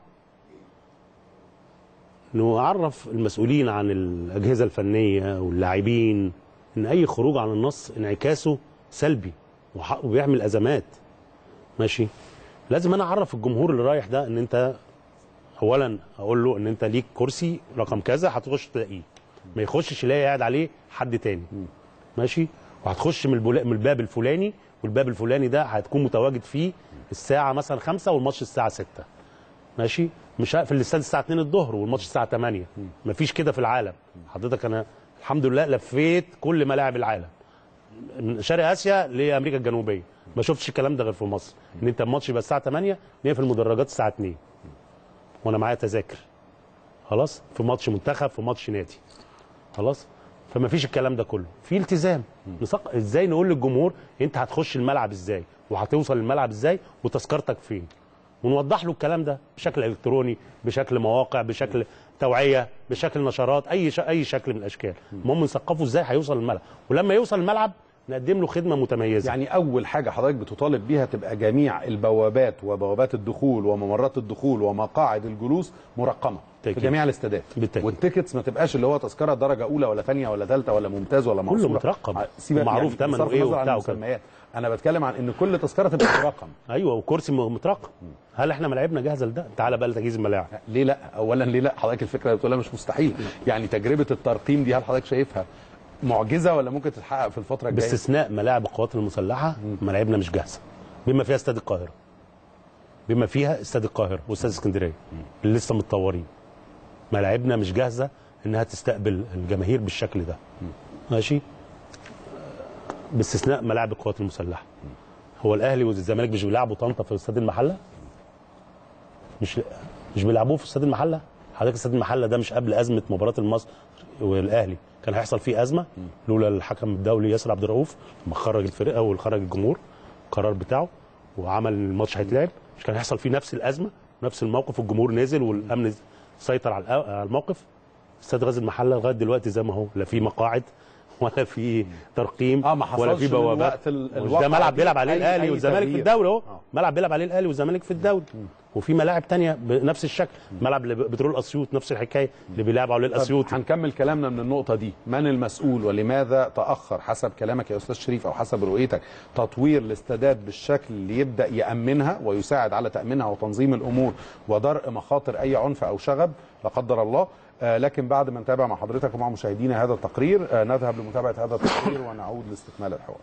نعرف المسؤولين عن الأجهزة الفنية واللاعبين إن أي خروج عن النص انعكاسه سلبي وح- وبيعمل أزمات ماشي لازم أنا أعرف الجمهور اللي رايح ده إن أنت أولا أقول له إن أنت ليك كرسي رقم كذا هتخش تلاقيه ما يخشش يلاقي قاعد عليه حد تاني ماشي وهتخش من, البولا- من الباب الفلاني والباب الفلاني ده هتكون متواجد فيه الساعه مثلا 5 والماتش الساعه 6 ماشي مش ه- في الاستاد الساعه 2 الظهر والماتش الساعه 8 مفيش كده في العالم حضرتك انا الحمد لله لفيت كل ملاعب العالم من شرق اسيا لامريكا الجنوبيه ما شفتش الكلام ده غير في مصر ان انت الماتش يبقى الساعه 8 نقفل المدرجات الساعه 2 وانا معايا تذاكر خلاص في ماتش منتخب في ماتش نادي خلاص فما فيش الكلام ده كله في التزام نسق... ازاي نقول للجمهور انت هتخش الملعب ازاي وهتوصل الملعب ازاي وتذكرتك فين ونوضح له الكلام ده بشكل الكتروني بشكل مواقع بشكل توعيه بشكل نشرات اي ش... اي شكل من الاشكال المهم نثقفه ازاي هيوصل الملعب ولما يوصل الملعب نقدم له خدمه متميزه يعني اول حاجه حضرتك بتطالب بيها تبقى جميع البوابات وبوابات الدخول وممرات الدخول ومقاعد الجلوس مرقمه في بالتأكيد. جميع الاستادات بالتأكيد. والتيكتس ما تبقاش اللي هو تذكره درجه اولى ولا ثانيه ولا ثالثه ولا ممتاز ولا مقصوره مترقم. ع- سيبك ومعروف يعني ثمنه بصرف إيه النظر عن وبتاع وكده. المسميات انا بتكلم عن ان كل تذكره تبقى مرقم ايوه وكرسي م- مترقم هل احنا ملاعبنا جاهزه لده تعالى بقى لتجهيز الملاعب ليه لا اولا ليه لا حضرتك الفكره اللي بتقولها مش مستحيل يعني تجربه الترقيم دي هل حضرتك شايفها معجزه ولا ممكن تتحقق في الفتره الجايه باستثناء ملاعب القوات المسلحه ملاعبنا مش جاهزه بما فيها استاد القاهره بما فيها استاد القاهره واستاد اسكندريه اللي لسه متطورين ملاعبنا مش جاهزه انها تستقبل الجماهير بالشكل ده ماشي باستثناء ملاعب القوات المسلحه هو الاهلي والزمالك مش بيلعبوا طنطا في استاد المحله مش مش بيلعبوه في استاد المحله حضرتك استاد المحله ده مش قبل ازمه مباراه المصري والاهلي كان هيحصل فيه ازمه لولا الحكم الدولي ياسر عبد الرؤوف لما خرج الفرقه وخرج الجمهور القرار بتاعه وعمل الماتش هيتلعب مش كان هيحصل فيه نفس الازمه نفس الموقف الجمهور نزل والامن سيطر على الأ- على الموقف استاد غازي المحله لغايه دلوقتي زي ما هو لا في مقاعد ولا في ترقيم اه ما ولا حصلش في بوابات الوقت ال- مش الواقع ده ملعب دي بيلعب عليه أي- الاهلي أي والزمالك في تغيير. الدوري اهو آه. ملعب بيلعب عليه الاهلي والزمالك في الدوري وفي ملاعب تانية بنفس الشكل ملعب لب- بترول اسيوط نفس الحكايه اللي بيلعبوا عليه طب الاسيوطي هنكمل كلامنا من النقطة دي من المسؤول ولماذا تأخر حسب كلامك يا أستاذ شريف أو حسب رؤيتك تطوير الاستادات بالشكل اللي يبدأ يأمنها ويساعد على تأمينها وتنظيم الأمور ودرء مخاطر أي عنف أو شغب لا قدر الله آه لكن بعد ما نتابع مع حضرتك ومع مشاهدينا هذا التقرير آه نذهب لمتابعة هذا التقرير ونعود لاستكمال الحوار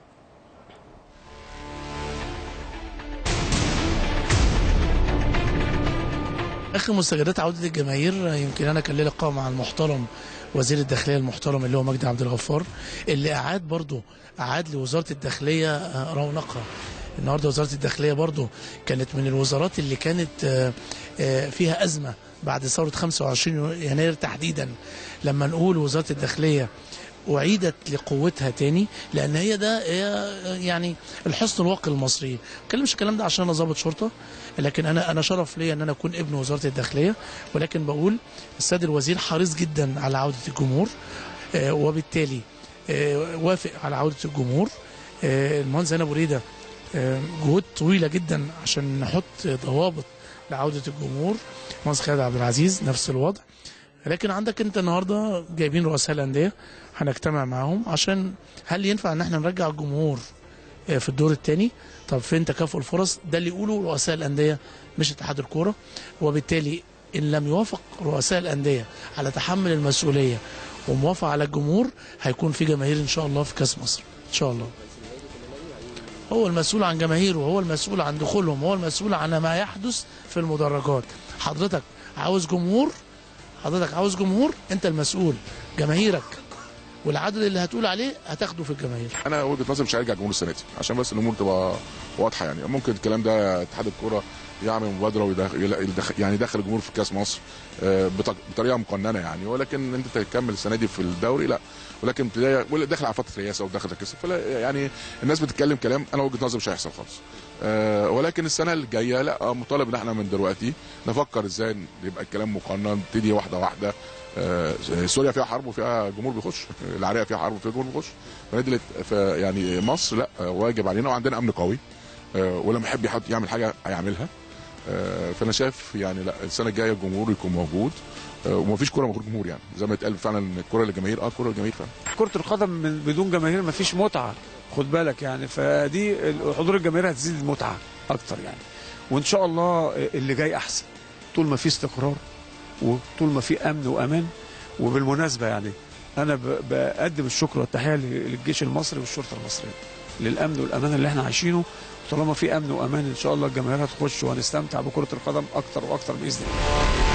اخر مستجدات عوده الجماهير يمكن انا كان لي لقاء مع المحترم وزير الداخليه المحترم اللي هو مجدي عبد الغفار اللي اعاد برضه اعاد لوزاره الداخليه آه، رونقها النهارده وزاره الداخليه برضه كانت من الوزارات اللي كانت آه، آه، فيها ازمه بعد ثوره 25 يناير تحديدا لما نقول وزاره الداخليه أعيدت لقوتها تاني لأن هي ده هي يعني الحصن الواقي المصري ما بتكلمش الكلام ده عشان أنا ضابط شرطة لكن أنا أنا شرف ليا إن أنا أكون ابن وزارة الداخلية ولكن بقول السيد الوزير حريص جدا على عودة الجمهور آه، وبالتالي آه، وافق على عودة الجمهور آه، المهندس هنا أبو ريدة آه، جهود طويلة جدا عشان نحط ضوابط لعودة الجمهور المهندس خالد عبد العزيز نفس الوضع لكن عندك انت النهارده جايبين رؤساء الانديه هنجتمع معاهم عشان هل ينفع ان احنا نرجع الجمهور آه، في الدور الثاني طب فين تكافؤ الفرص ده اللي يقوله رؤساء الانديه مش اتحاد الكوره وبالتالي ان لم يوافق رؤساء الانديه على تحمل المسؤوليه وموافقه على الجمهور هيكون في جماهير ان شاء الله في كاس مصر ان شاء الله هو المسؤول عن جماهيره هو المسؤول عن دخولهم هو المسؤول عن ما يحدث في المدرجات حضرتك عاوز جمهور حضرتك عاوز جمهور انت المسؤول جماهيرك والعدد اللي هتقول عليه هتاخده في الجماهير انا وجهه نظري مش هرجع جمهور السنه دي عشان بس الامور تبقى واضحه يعني ممكن الكلام ده اتحاد الكوره يعمل مبادره ويدخل يدخل- يعني يدخل الجمهور في كاس مصر آه، بط- بطريقه مقننه يعني ولكن انت تكمل السنه دي في الدوري لا ولكن ابتدائي ولا داخل على فتره رئاسه وداخل كاس فلا يعني الناس بتتكلم كلام انا وجهه نظري مش هيحصل خالص آه، ولكن السنه الجايه لا آه، مطالب ان احنا من دلوقتي نفكر ازاي يبقى الكلام مقنن نبتدي واحده واحده آه، سوريا فيها حرب وفيها جمهور بيخش العراق فيها حرب وفيها جمهور بيخش فنادي الات- ف- يعني مصر لا آه، واجب علينا وعندنا امن قوي آه، ولما يحب يحط يعمل حاجه هيعملها آه، فانا شايف يعني لا السنه الجايه الجمهور يكون موجود آه، ومفيش كوره من غير جمهور يعني زي ما اتقال فعلا الكوره للجماهير اه الكوره للجماهير فعلا كرة القدم من بدون جماهير مفيش متعة خد بالك يعني فدي حضور الجماهير هتزيد المتعة أكتر يعني وإن شاء الله اللي جاي أحسن طول ما في استقرار وطول ما في أمن وأمان وبالمناسبة يعني أنا ب- بقدم الشكر والتحية للجيش المصري والشرطة المصرية للأمن والأمان اللي احنا عايشينه طالما في أمن وأمان إن شاء الله الجماهير هتخش وهنستمتع بكرة القدم أكتر وأكتر بإذن الله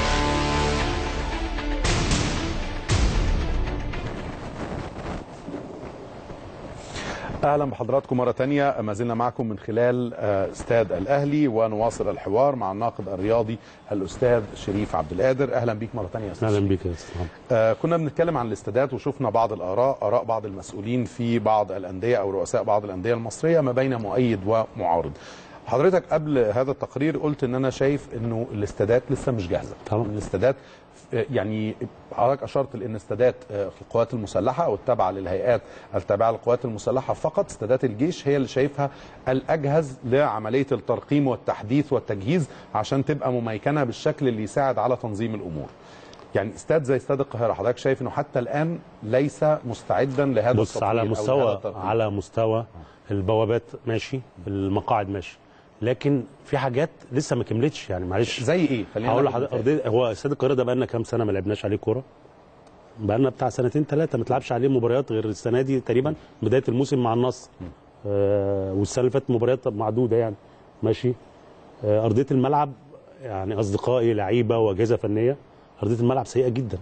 اهلا بحضراتكم مره تانية ما زلنا معكم من خلال آه، استاد الاهلي ونواصل الحوار مع الناقد الرياضي الاستاذ شريف عبد القادر اهلا بيك مره تانية يا استاذ اهلا شريف. بيك يا استاذ محمد. آه، كنا بنتكلم عن الاستادات وشفنا بعض الاراء اراء بعض المسؤولين في بعض الانديه او رؤساء بعض الانديه المصريه ما بين مؤيد ومعارض حضرتك قبل هذا التقرير قلت ان انا شايف انه الاستادات لسه مش جاهزه طبعا. الاستادات آه، يعني حضرتك اشرت لان استادات آه، في القوات المسلحه او التابعه للهيئات التابعه للقوات المسلحه فقط استادات الجيش هي اللي شايفها الاجهز لعمليه الترقيم والتحديث والتجهيز عشان تبقى مميكنه بالشكل اللي يساعد على تنظيم الامور يعني استاد زي استاد القاهره حضرتك شايف انه حتى الان ليس مستعدا لهذا بص التطوير على أو لهذا مستوى الترقيم. على مستوى البوابات ماشي المقاعد ماشي لكن في حاجات لسه ما كملتش يعني معلش زي ايه خلينا هقول ناخد لحضرتك مثال. أرضية- هو استاد القاهره ده بقى لنا كام سنه ما لعبناش عليه كوره بقى لنا بتاع سنتين ثلاثه ما تلعبش عليه مباريات غير السنه دي تقريبا بدايه الموسم مع النصر آه والسنه اللي فاتت مباريات معدوده يعني ماشي آه ارضيه الملعب يعني اصدقائي لعيبه واجهزه فنيه ارضيه الملعب سيئه جدا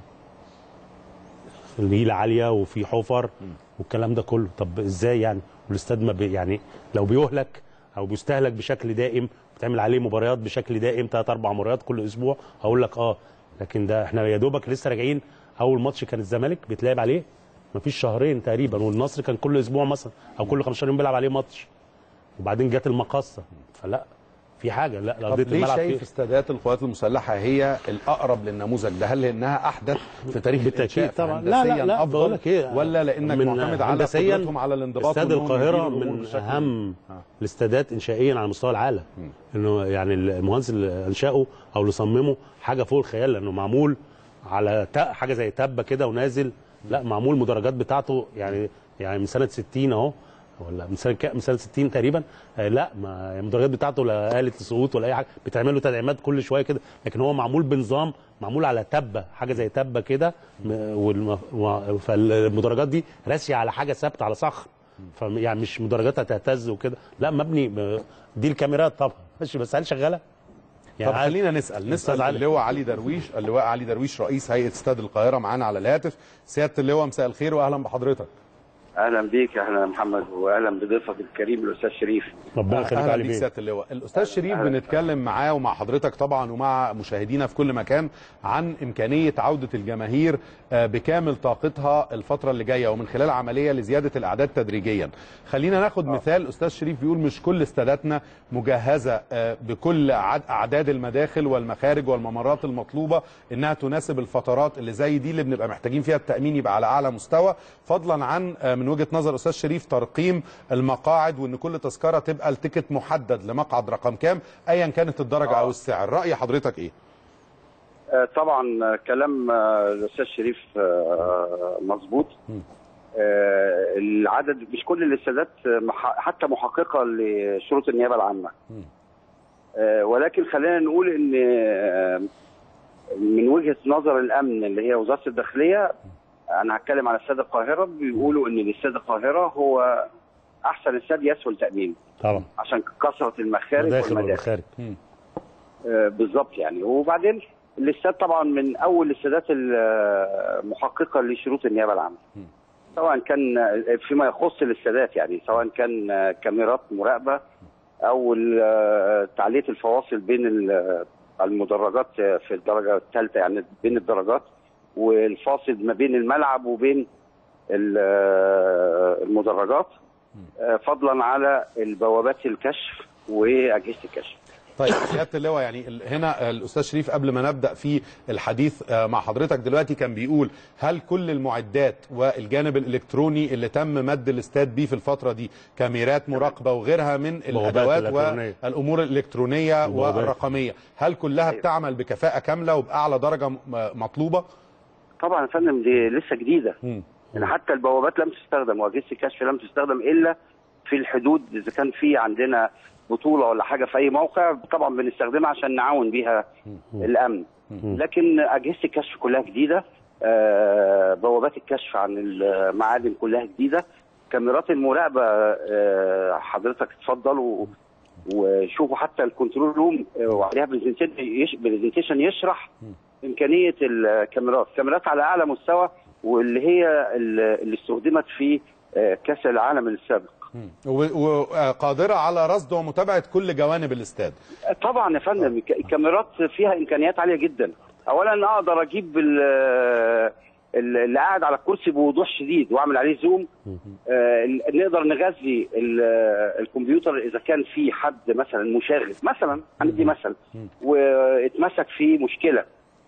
النيله عاليه وفي حفر والكلام ده كله طب ازاي يعني والاستاد ما بي يعني لو بيهلك او بيستهلك بشكل دائم بتعمل عليه مباريات بشكل دائم ثلاث اربع مباريات كل اسبوع هقول لك اه لكن ده احنا يا دوبك لسه راجعين اول ماتش كان الزمالك بيتلعب عليه مفيش شهرين تقريبا والنصر كان كل اسبوع مثلا او كل 15 يوم بيلعب عليه ماتش وبعدين جت المقصه فلا في حاجه لا طب ارضيه ليه الملعب شايف فيه- استادات القوات المسلحه هي الاقرب للنموذج ده هل لانها احدث في تاريخ بالتأكيد الإنشاء طبعا. لا، لا، فهندسياً لا، أفضل بقول لك إيه، ولا لانك من معتمد على هندسياً قدرتهم على الانضباط استاد وإنهم القاهره يديروا الأمور من بشكل- اهم آه. الاستادات انشائيا على مستوى العالم انه يعني المهندس اللي انشاه او اللي صممه حاجه فوق الخيال لانه معمول على تا- حاجه زي تبه كده ونازل لا معمول مدرجات بتاعته يعني يعني من سنه 60 اهو ولا من سنه كام من سنه 60 تقريبا آه لا ما المدرجات بتاعته لا آلة سقوط ولا اي حاجه بتعمل له تدعيمات كل شويه كده لكن هو معمول بنظام معمول على تبه حاجه زي تبه كده م- والم- و- فالمدرجات دي راسيه على حاجه ثابته على صخر ف يعني مش مدرجات هتهتز وكده لا مبني ب- دي الكاميرات طبعا ماشي بس هل شغاله؟ طب خلينا نسال نسال أستاذ علي. اللواء علي درويش اللواء علي درويش رئيس هيئه استاد القاهره معانا على الهاتف سياده اللواء مساء الخير واهلا بحضرتك اهلا بيك اهلا يا محمد واهلا بضيفك الكريم الاستاذ شريف ربنا يخليك اهلا علي بيك بيه سياده اللواء الاستاذ شريف أهلا. بنتكلم معاه ومع حضرتك طبعا ومع مشاهدينا في كل مكان عن امكانيه عوده الجماهير آه، بكامل طاقتها الفتره اللي جايه ومن خلال عمليه لزياده الاعداد تدريجيا خلينا ناخد مثال استاذ شريف بيقول مش كل استاداتنا مجهزه آه، بكل عد- اعداد المداخل والمخارج والممرات المطلوبه انها تناسب الفترات اللي زي دي اللي بنبقى محتاجين فيها التامين يبقى على اعلى مستوى فضلا عن آه، من وجهه نظر استاذ شريف ترقيم المقاعد وان كل تذكره تبقى التيكت محدد لمقعد رقم كام ايا كانت الدرجه او السعر راي حضرتك ايه آه، طبعا آه، كلام آه، الاستاذ شريف آه، مظبوط آه، العدد مش كل الاستادات آه، مح- حتى محققه لشروط النيابه العامه آه، ولكن خلينا نقول ان آه، من وجهه نظر الامن اللي هي وزاره الداخليه انا هتكلم على استاد القاهره بيقولوا ان الاستاد القاهره هو احسن استاد يسهل تامينه طبعا عشان كثره المخارج مداخل والمداخل والمخارج آه، بالظبط يعني وبعدين الاستاد طبعا من اول الاستادات المحققه لشروط النيابه العامه سواء كان فيما يخص الاستادات يعني سواء كان كاميرات مراقبه او ال- تعليه الفواصل بين ال- المدرجات في الدرجه الثالثه يعني بين الدرجات والفاصل ما بين الملعب وبين ال- المدرجات فضلا على البوابات الكشف واجهزه الكشف طيب سياده اللواء يعني ال- هنا الاستاذ شريف قبل ما نبدا في الحديث آه، مع حضرتك دلوقتي كان بيقول هل كل المعدات والجانب الالكتروني اللي تم مد الاستاد بيه في الفتره دي كاميرات مراقبه وغيرها من بوابات الادوات إلكترونية. والامور الالكترونيه البوابات. والرقميه هل كلها بتعمل بكفاءه كامله وباعلى درجه م- مطلوبه طبعا يا فندم دي لسه جديده مم. يعني حتى البوابات لم تستخدم واجهزه الكشف لم تستخدم الا في الحدود اذا كان في عندنا بطوله ولا حاجه في اي موقع طبعا بنستخدمها عشان نعاون بيها الامن لكن اجهزه الكشف كلها جديده آه، بوابات الكشف عن المعادن كلها جديده كاميرات المراقبه آه، حضرتك اتفضل و- وشوفوا حتى الكنترول روم آه، وعليها برزنتيشن يش- برزنتيشن يشرح امكانيه الكاميرات كاميرات على اعلى مستوى واللي هي اللي استخدمت في آه، كاس العالم السابق وقادره على رصد ومتابعه كل جوانب الاستاد طبعا يا فندم الك- الكاميرات فيها امكانيات عاليه جدا اولا اقدر اجيب ال- ال- اللي قاعد على الكرسي بوضوح شديد واعمل عليه زوم آه، نقدر نغذي ال- الكمبيوتر اذا كان في حد مثلا مشاغب مثلا هندي مثل واتمسك في مشكله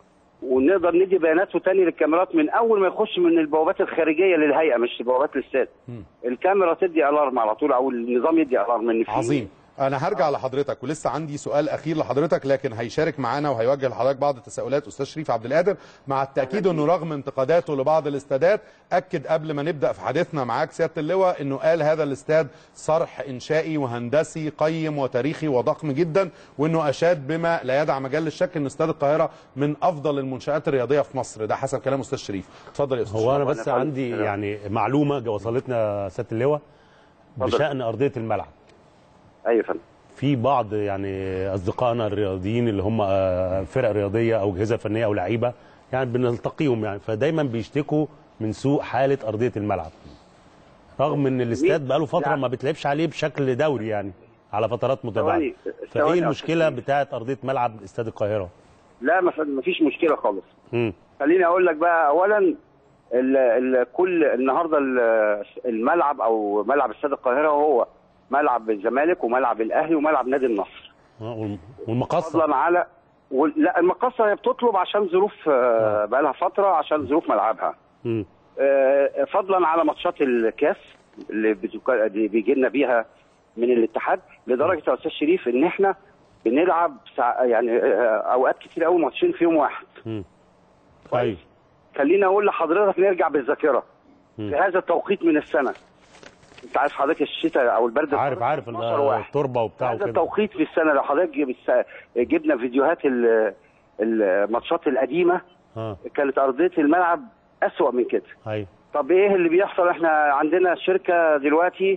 ونقدر ندي بياناته تاني للكاميرات من اول ما يخش من البوابات الخارجيه للهيئه مش بوابات الاستاد الكاميرا تدي الارم على طول او النظام يدي الارم ان في عظيم انا هرجع لحضرتك ولسه عندي سؤال اخير لحضرتك لكن هيشارك معانا وهيوجه لحضرتك بعض التساؤلات استاذ شريف عبد القادر مع التاكيد انه رغم انتقاداته لبعض الاستادات اكد قبل ما نبدا في حديثنا معاك سياده اللواء انه قال هذا الاستاد صرح انشائي وهندسي قيم وتاريخي وضخم جدا وانه اشاد بما لا يدع مجال للشك ان استاد القاهره من افضل المنشات الرياضيه في مصر ده حسب كلام استاذ شريف اتفضل يا استاذ هو انا شريف. بس عندي يعني معلومه وصلتنا سياده اللواء اتفضل. بشان ارضيه الملعب ايوه يا فندم في بعض يعني اصدقائنا الرياضيين اللي هم آه، فرق رياضيه او اجهزه فنيه او لعيبه يعني بنلتقيهم يعني فدايما بيشتكوا من سوء حاله ارضيه الملعب رغم ان الاستاد بقاله فتره لا. ما بتلعبش عليه بشكل دوري يعني على فترات متباعده ثواني- فايه ثواني يا المشكله أستاذ. بتاعه ارضيه ملعب استاد القاهره لا ما ف- ما فيش مشكله خالص امم خليني اقول لك بقى اولا ال ال كل النهارده ال- الملعب او ملعب استاد القاهره هو ملعب الزمالك وملعب الاهلي وملعب نادي النصر والمقصه فضلا على وال- لا المقصه هي بتطلب عشان ظروف آه، بقى لها فتره عشان ظروف ملعبها مم. آه، فضلا على ماتشات الكاس اللي بتك- اللي بيجي لنا بيها من الاتحاد لدرجه يا استاذ شريف ان احنا بنلعب ساع- يعني آه، اوقات كتير قوي ماتشين في يوم واحد مم. كويس ايوه خليني اقول لحضرتك نرجع بالذاكره مم. في هذا التوقيت من السنه انت عارف حضرتك الشتاء او البرد عارف الحر عارف 12 واحد. التربه وبتاع هذا وكده التوقيت في السنه لو حضرتك جيب الس- جبنا فيديوهات ال- الماتشات القديمه اه كانت ارضيه الملعب اسوأ من كده ايوه طب ايه اللي بيحصل احنا عندنا شركه دلوقتي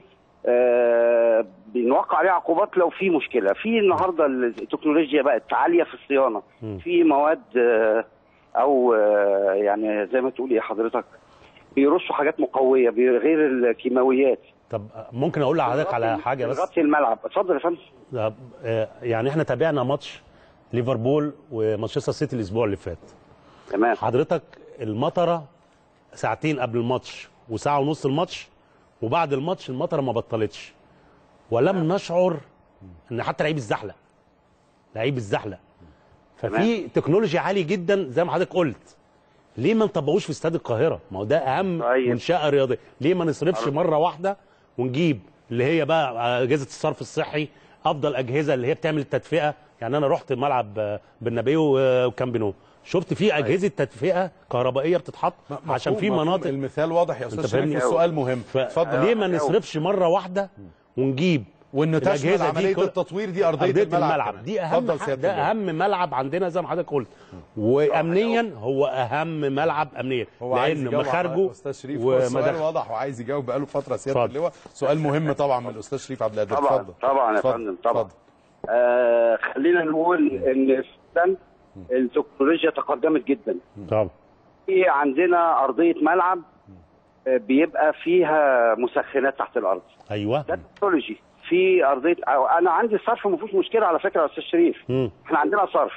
آه بنوقع عليها عقوبات لو في مشكله في النهارده التكنولوجيا بقت عاليه في الصيانه مم. في مواد آه او آه يعني زي ما تقول ايه حضرتك بيرشوا حاجات مقويه بي- غير الكيماويات طب ممكن اقول لحضرتك على حاجه بس غطي الملعب اتفضل يا فندم طب، آه، يعني احنا تابعنا ماتش ليفربول ومانشستر سيتي الاسبوع اللي فات تمام حضرتك المطره ساعتين قبل الماتش وساعه ونص الماتش وبعد الماتش المطره ما بطلتش ولم نشعر ان حتى لعيب الزحلق لعيب الزحلق ففي تكنولوجيا عالي جدا زي ما حضرتك قلت ليه ما نطبقوش في استاد القاهره ما هو ده اهم طيب. منشاه رياضيه ليه ما نصرفش مره واحده ونجيب اللي هي بقى اجهزه الصرف الصحي افضل اجهزه اللي هي بتعمل التدفئه يعني انا رحت ملعب آه، بالنبيو آه، وكامب نو شفت فيه اجهزه تدفئه كهربائيه بتتحط م- عشان في مفهوم- مفهوم. مناطق المثال واضح يا استاذ أنت شريف فاهمني؟ والسؤال مهم اتفضل ليه ما نصرفش مره واحده ونجيب وانه تشمل الأجهزة دي عمليه كل- التطوير دي ارضيه, ارضيه الملعب, الملعب, كمان. دي اهم اتفضل حاجة سيادة ده اللواء. اهم ملعب عندنا زي ما حضرتك قلت وامنيا هو اهم ملعب امنيا هو عايز لان يجاوب على مخارجه استاذ شريف هو السؤال ومداخله واضح وعايز يجاوب بقاله فتره سياده اتفضل. اللواء سؤال مهم طبعا من الاستاذ شريف عبد القادر طبعا اتفضل طبعا يا اتفضل. فندم طبعا اتفضل. آه خلينا نقول ان السن التكنولوجيا تقدمت جدا طبعا في عندنا ارضيه ملعب آه، بيبقى فيها مسخنات تحت الارض ايوه ده تكنولوجي في ارضيه أو انا عندي صرف ما فيهوش مشكله على فكره يا استاذ شريف مم. احنا عندنا صرف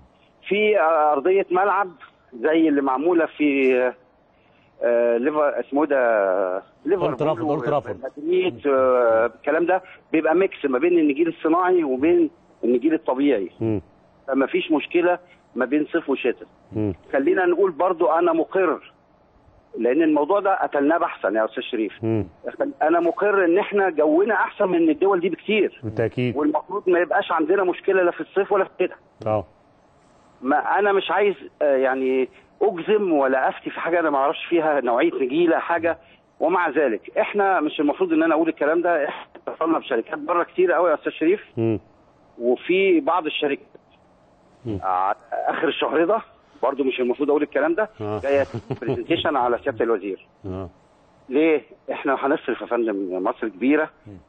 في آه، ارضيه ملعب زي اللي معموله في آه، آه، ليفر اسمه ده ليفربول ترافورد، أولد ترافورد. مدريد آه، الكلام ده بيبقى ميكس ما بين النجيل الصناعي وبين النجيل الطبيعي مم. فما فيش مشكله ما بين صيف وشتاء مم. خلينا نقول برضو انا مقر لان الموضوع ده قتلناه بحثا يا استاذ شريف مم. انا مقر ان احنا جونا احسن من الدول دي بكتير بالتاكيد والمفروض ما يبقاش عندنا مشكله لا في الصيف ولا في الشتاء اه ما انا مش عايز آه، يعني اجزم ولا افتي في حاجه انا ما اعرفش فيها نوعيه نجيله حاجه ومع ذلك احنا مش المفروض ان انا اقول الكلام ده احنا اتصلنا بشركات بره كتير قوي يا استاذ شريف مم. وفي بعض الشركات مم. ع- اخر الشهر ده برضو مش المفروض اقول الكلام ده آه. جايه برزنتيشن على سياده الوزير اه ليه؟ احنا هنصرف يا فندم مصر كبيره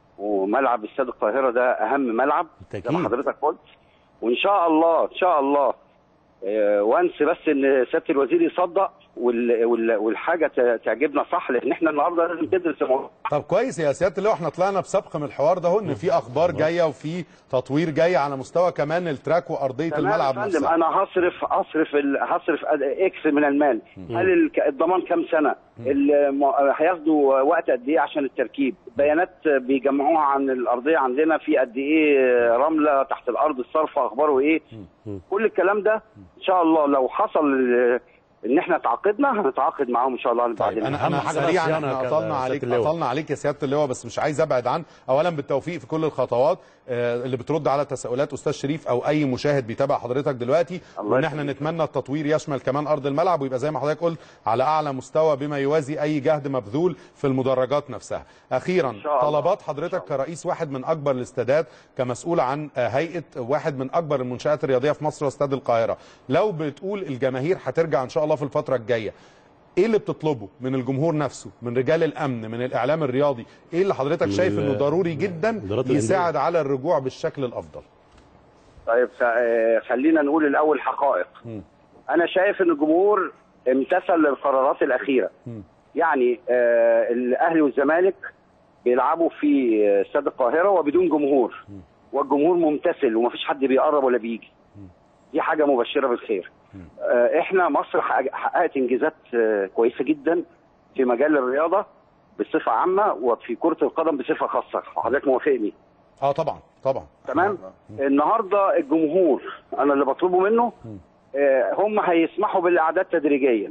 وملعب استاد القاهره ده اهم ملعب زي بالتاكيد ما حضرتك قلت وان شاء الله ان شاء الله آه، وانس بس ان سياده الوزير يصدق وال- وال- والحاجه ت- تعجبنا صح لان احنا النهارده لازم ندرس الموضوع طب كويس يا سياده اللواء احنا طلعنا بسبق من الحوار ده اهو ان في اخبار جايه وفي تطوير جاي على مستوى كمان التراك وارضيه تمام الملعب يا فندم نفسها انا هصرف هصرف ال- هصرف أد- اكس من المال هل الك- الضمان كام سنه الم- هياخدوا وقت قد ايه عشان التركيب بيانات بيجمعوها عن الارضيه عندنا في قد ايه رمله تحت الارض الصرف اخباره ايه كل الكلام ده ان شاء الله لو حصل آه، ان احنا تعاقدنا هنتعاقد معاهم ان شاء الله طيب بعد انا أهم انا حاجة بقى سريعا الصيانة احنا يا اطلنا سيادة عليك اللواء. اطلنا عليك يا سياده اللواء بس مش عايز ابعد عن اولا بالتوفيق في كل الخطوات آه، اللي بترد على تساؤلات استاذ شريف او اي مشاهد بيتابع حضرتك دلوقتي الله وان احنا يخليك. نتمنى التطوير يشمل كمان ارض الملعب ويبقى زي ما حضرتك قلت على اعلى مستوى بما يوازي اي جهد مبذول في المدرجات نفسها اخيرا شاء الله. طلبات حضرتك كرئيس واحد من اكبر الاستادات كمسؤول عن آه، هيئه واحد من اكبر المنشات الرياضيه في مصر واستاد القاهره لو بتقول الجماهير هترجع ان شاء الله في الفتره الجايه ايه اللي بتطلبه من الجمهور نفسه من رجال الامن من الاعلام الرياضي ايه اللي حضرتك شايف انه ضروري جدا إدارات الأندية. يساعد على الرجوع بالشكل الافضل طيب خ- آه، خلينا نقول الاول حقائق انا شايف ان الجمهور امتثل للقرارات الاخيره يعني آه، الاهلي والزمالك بيلعبوا في آه، استاد القاهره وبدون جمهور والجمهور ممتثل ومفيش حد بيقرب ولا بيجي دي حاجه مبشره بالخير آه، احنا مصر حقق- حققت انجازات آه، كويسه جدا في مجال الرياضه بصفه عامه وفي كره القدم بصفه خاصه حضرتك موافقني اه طبعا طبعا تمام النهارده الجمهور انا اللي بطلبه منه آه، هم هيسمحوا بالاعداد تدريجيا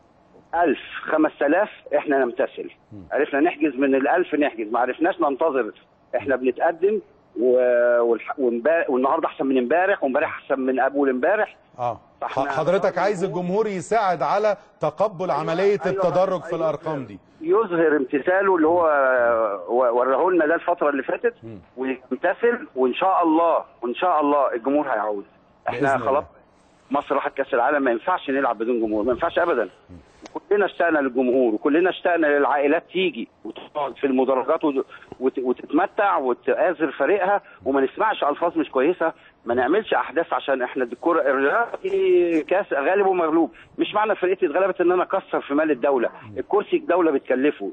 1000 5000 احنا نمتثل عرفنا نحجز من ال1000 نحجز ما عرفناش ننتظر احنا بنتقدم و- والح- وامبارح- والنهارده احسن من امبارح وامبارح احسن من اول امبارح اه فإحنا- حضرتك عايز الجمهور يساعد على تقبل عمليه أيوة، التدرج في أيوة. الارقام دي يظهر امتثاله اللي هو وراه لنا ده الفتره اللي فاتت ويمتثل وان شاء الله وان شاء الله الجمهور هيعود احنا بإذن الله. خلاص مصر راحت كاس العالم ما ينفعش نلعب بدون جمهور ما ينفعش ابدا كلنا اشتقنا للجمهور وكلنا اشتقنا للعائلات تيجي وتقعد في المدرجات وت- وت- وتتمتع وتآزر فريقها وما نسمعش الفاظ مش كويسه ما نعملش احداث عشان احنا دي الكوره الرياضة دي كاس غالب ومغلوب مش معنى فرقتي اتغلبت ان انا اكسر في مال الدوله الكرسي الدوله بتكلفه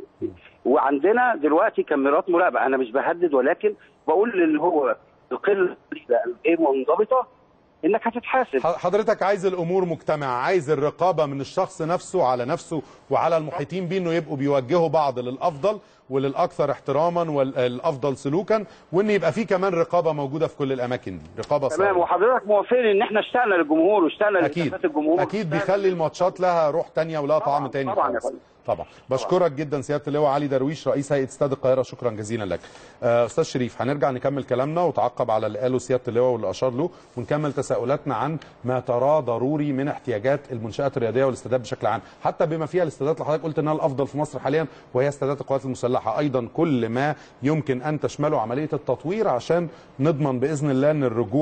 وعندنا دلوقتي كاميرات مراقبه انا مش بهدد ولكن بقول اللي هو القله ايه منضبطه انك هتتحاسب ح- حضرتك عايز الامور مجتمعه عايز الرقابه من الشخص نفسه على نفسه وعلى المحيطين بيه انه يبقوا بيوجهوا بعض للافضل وللاكثر احتراما والافضل سلوكا وان يبقى في كمان رقابه موجوده في كل الاماكن دي رقابه تمام صارمة. وحضرتك موافقني ان احنا اشتقنا للجمهور واشتقنا اكيد لكثافات الجمهور اكيد بيخلي الماتشات لها روح تانية ولها طبعاً، طعم تاني طبعاً يا خالص. فندم. طبعا بشكرك جدا سياده اللواء علي درويش رئيس هيئه استاد القاهره شكرا جزيلا لك آه، استاذ شريف هنرجع نكمل كلامنا وتعقب على اللي قاله سياده اللواء واللي اشار له ونكمل تساؤلاتنا عن ما تراه ضروري من احتياجات المنشات الرياضيه والاستادات بشكل عام حتى بما فيها الاستادات اللي حضرتك قلت انها الافضل في مصر حاليا وهي استادات القوات المسلحه ايضا كل ما يمكن ان تشمله عمليه التطوير عشان نضمن باذن الله ان الرجوع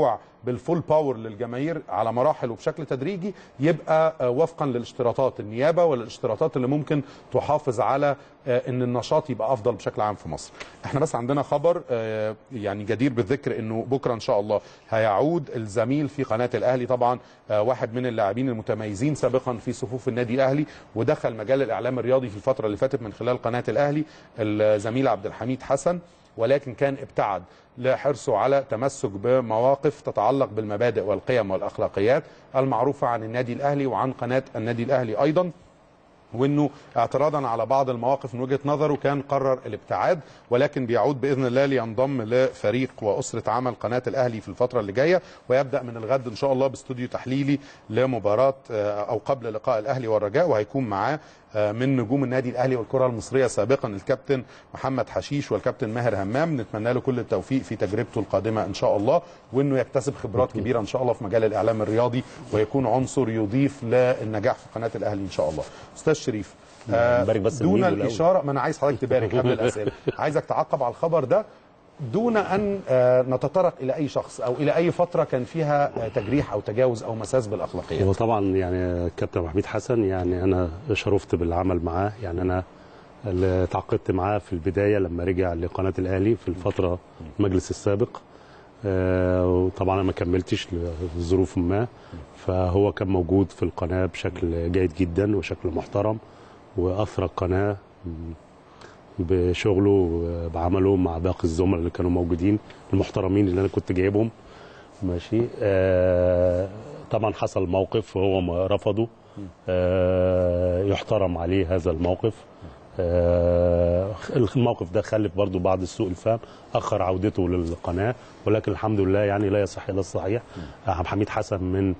بالفول باور للجماهير على مراحل وبشكل تدريجي يبقى آه، وفقا للاشتراطات النيابه ولا الاشتراطات اللي ممكن تحافظ على آه، ان النشاط يبقى افضل بشكل عام في مصر. احنا بس عندنا خبر آه، يعني جدير بالذكر انه بكره ان شاء الله هيعود الزميل في قناه الاهلي طبعا آه، واحد من اللاعبين المتميزين سابقا في صفوف النادي الاهلي ودخل مجال الاعلام الرياضي في الفتره اللي فاتت من خلال قناه الاهلي الزميل عبد الحميد حسن ولكن كان ابتعد لحرصه على تمسك بمواقف تتعلق بالمبادئ والقيم والاخلاقيات المعروفه عن النادي الاهلي وعن قناه النادي الاهلي ايضا وانه اعتراضا على بعض المواقف من وجهه نظره كان قرر الابتعاد ولكن بيعود باذن الله لينضم لفريق واسره عمل قناه الاهلي في الفتره اللي جايه ويبدا من الغد ان شاء الله باستوديو تحليلي لمباراه آه، او قبل لقاء الاهلي والرجاء وهيكون معاه آه، من نجوم النادي الاهلي والكره المصريه سابقا الكابتن محمد حشيش والكابتن ماهر همام نتمنى له كل التوفيق في تجربته القادمه ان شاء الله وانه يكتسب خبرات كبيره ان شاء الله في مجال الاعلام الرياضي ويكون عنصر يضيف للنجاح في قناه الاهلي ان شاء الله استاذ شريف آه، نبارك بس دون لميدو الأول. الاشاره ما انا عايز حضرتك تبارك قبل الاسئله عايزك تعقب على الخبر ده دون ان آه، نتطرق الى اي شخص او الى اي فتره كان فيها آه، تجريح او تجاوز او مساس بالاخلاقيات هو طبعا يعني الكابتن محمود حسن يعني انا شرفت بالعمل معاه يعني انا اللي تعاقدت معاه في البدايه لما رجع لقناه الاهلي في الفتره المجلس السابق آه، وطبعا انا ما كملتش لظروف ما فهو كان موجود في القناه بشكل جيد جدا وشكل محترم واثرى القناه بشغله بعمله مع باقي الزملاء اللي كانوا موجودين المحترمين اللي انا كنت جايبهم ماشي آه طبعا حصل موقف وهو ما رفضه آه يحترم عليه هذا الموقف آه الموقف ده خلف برضو بعض السوء الفهم اخر عودته للقناه ولكن الحمد لله يعني لا يصح الا الصحيح آه حميد حسن من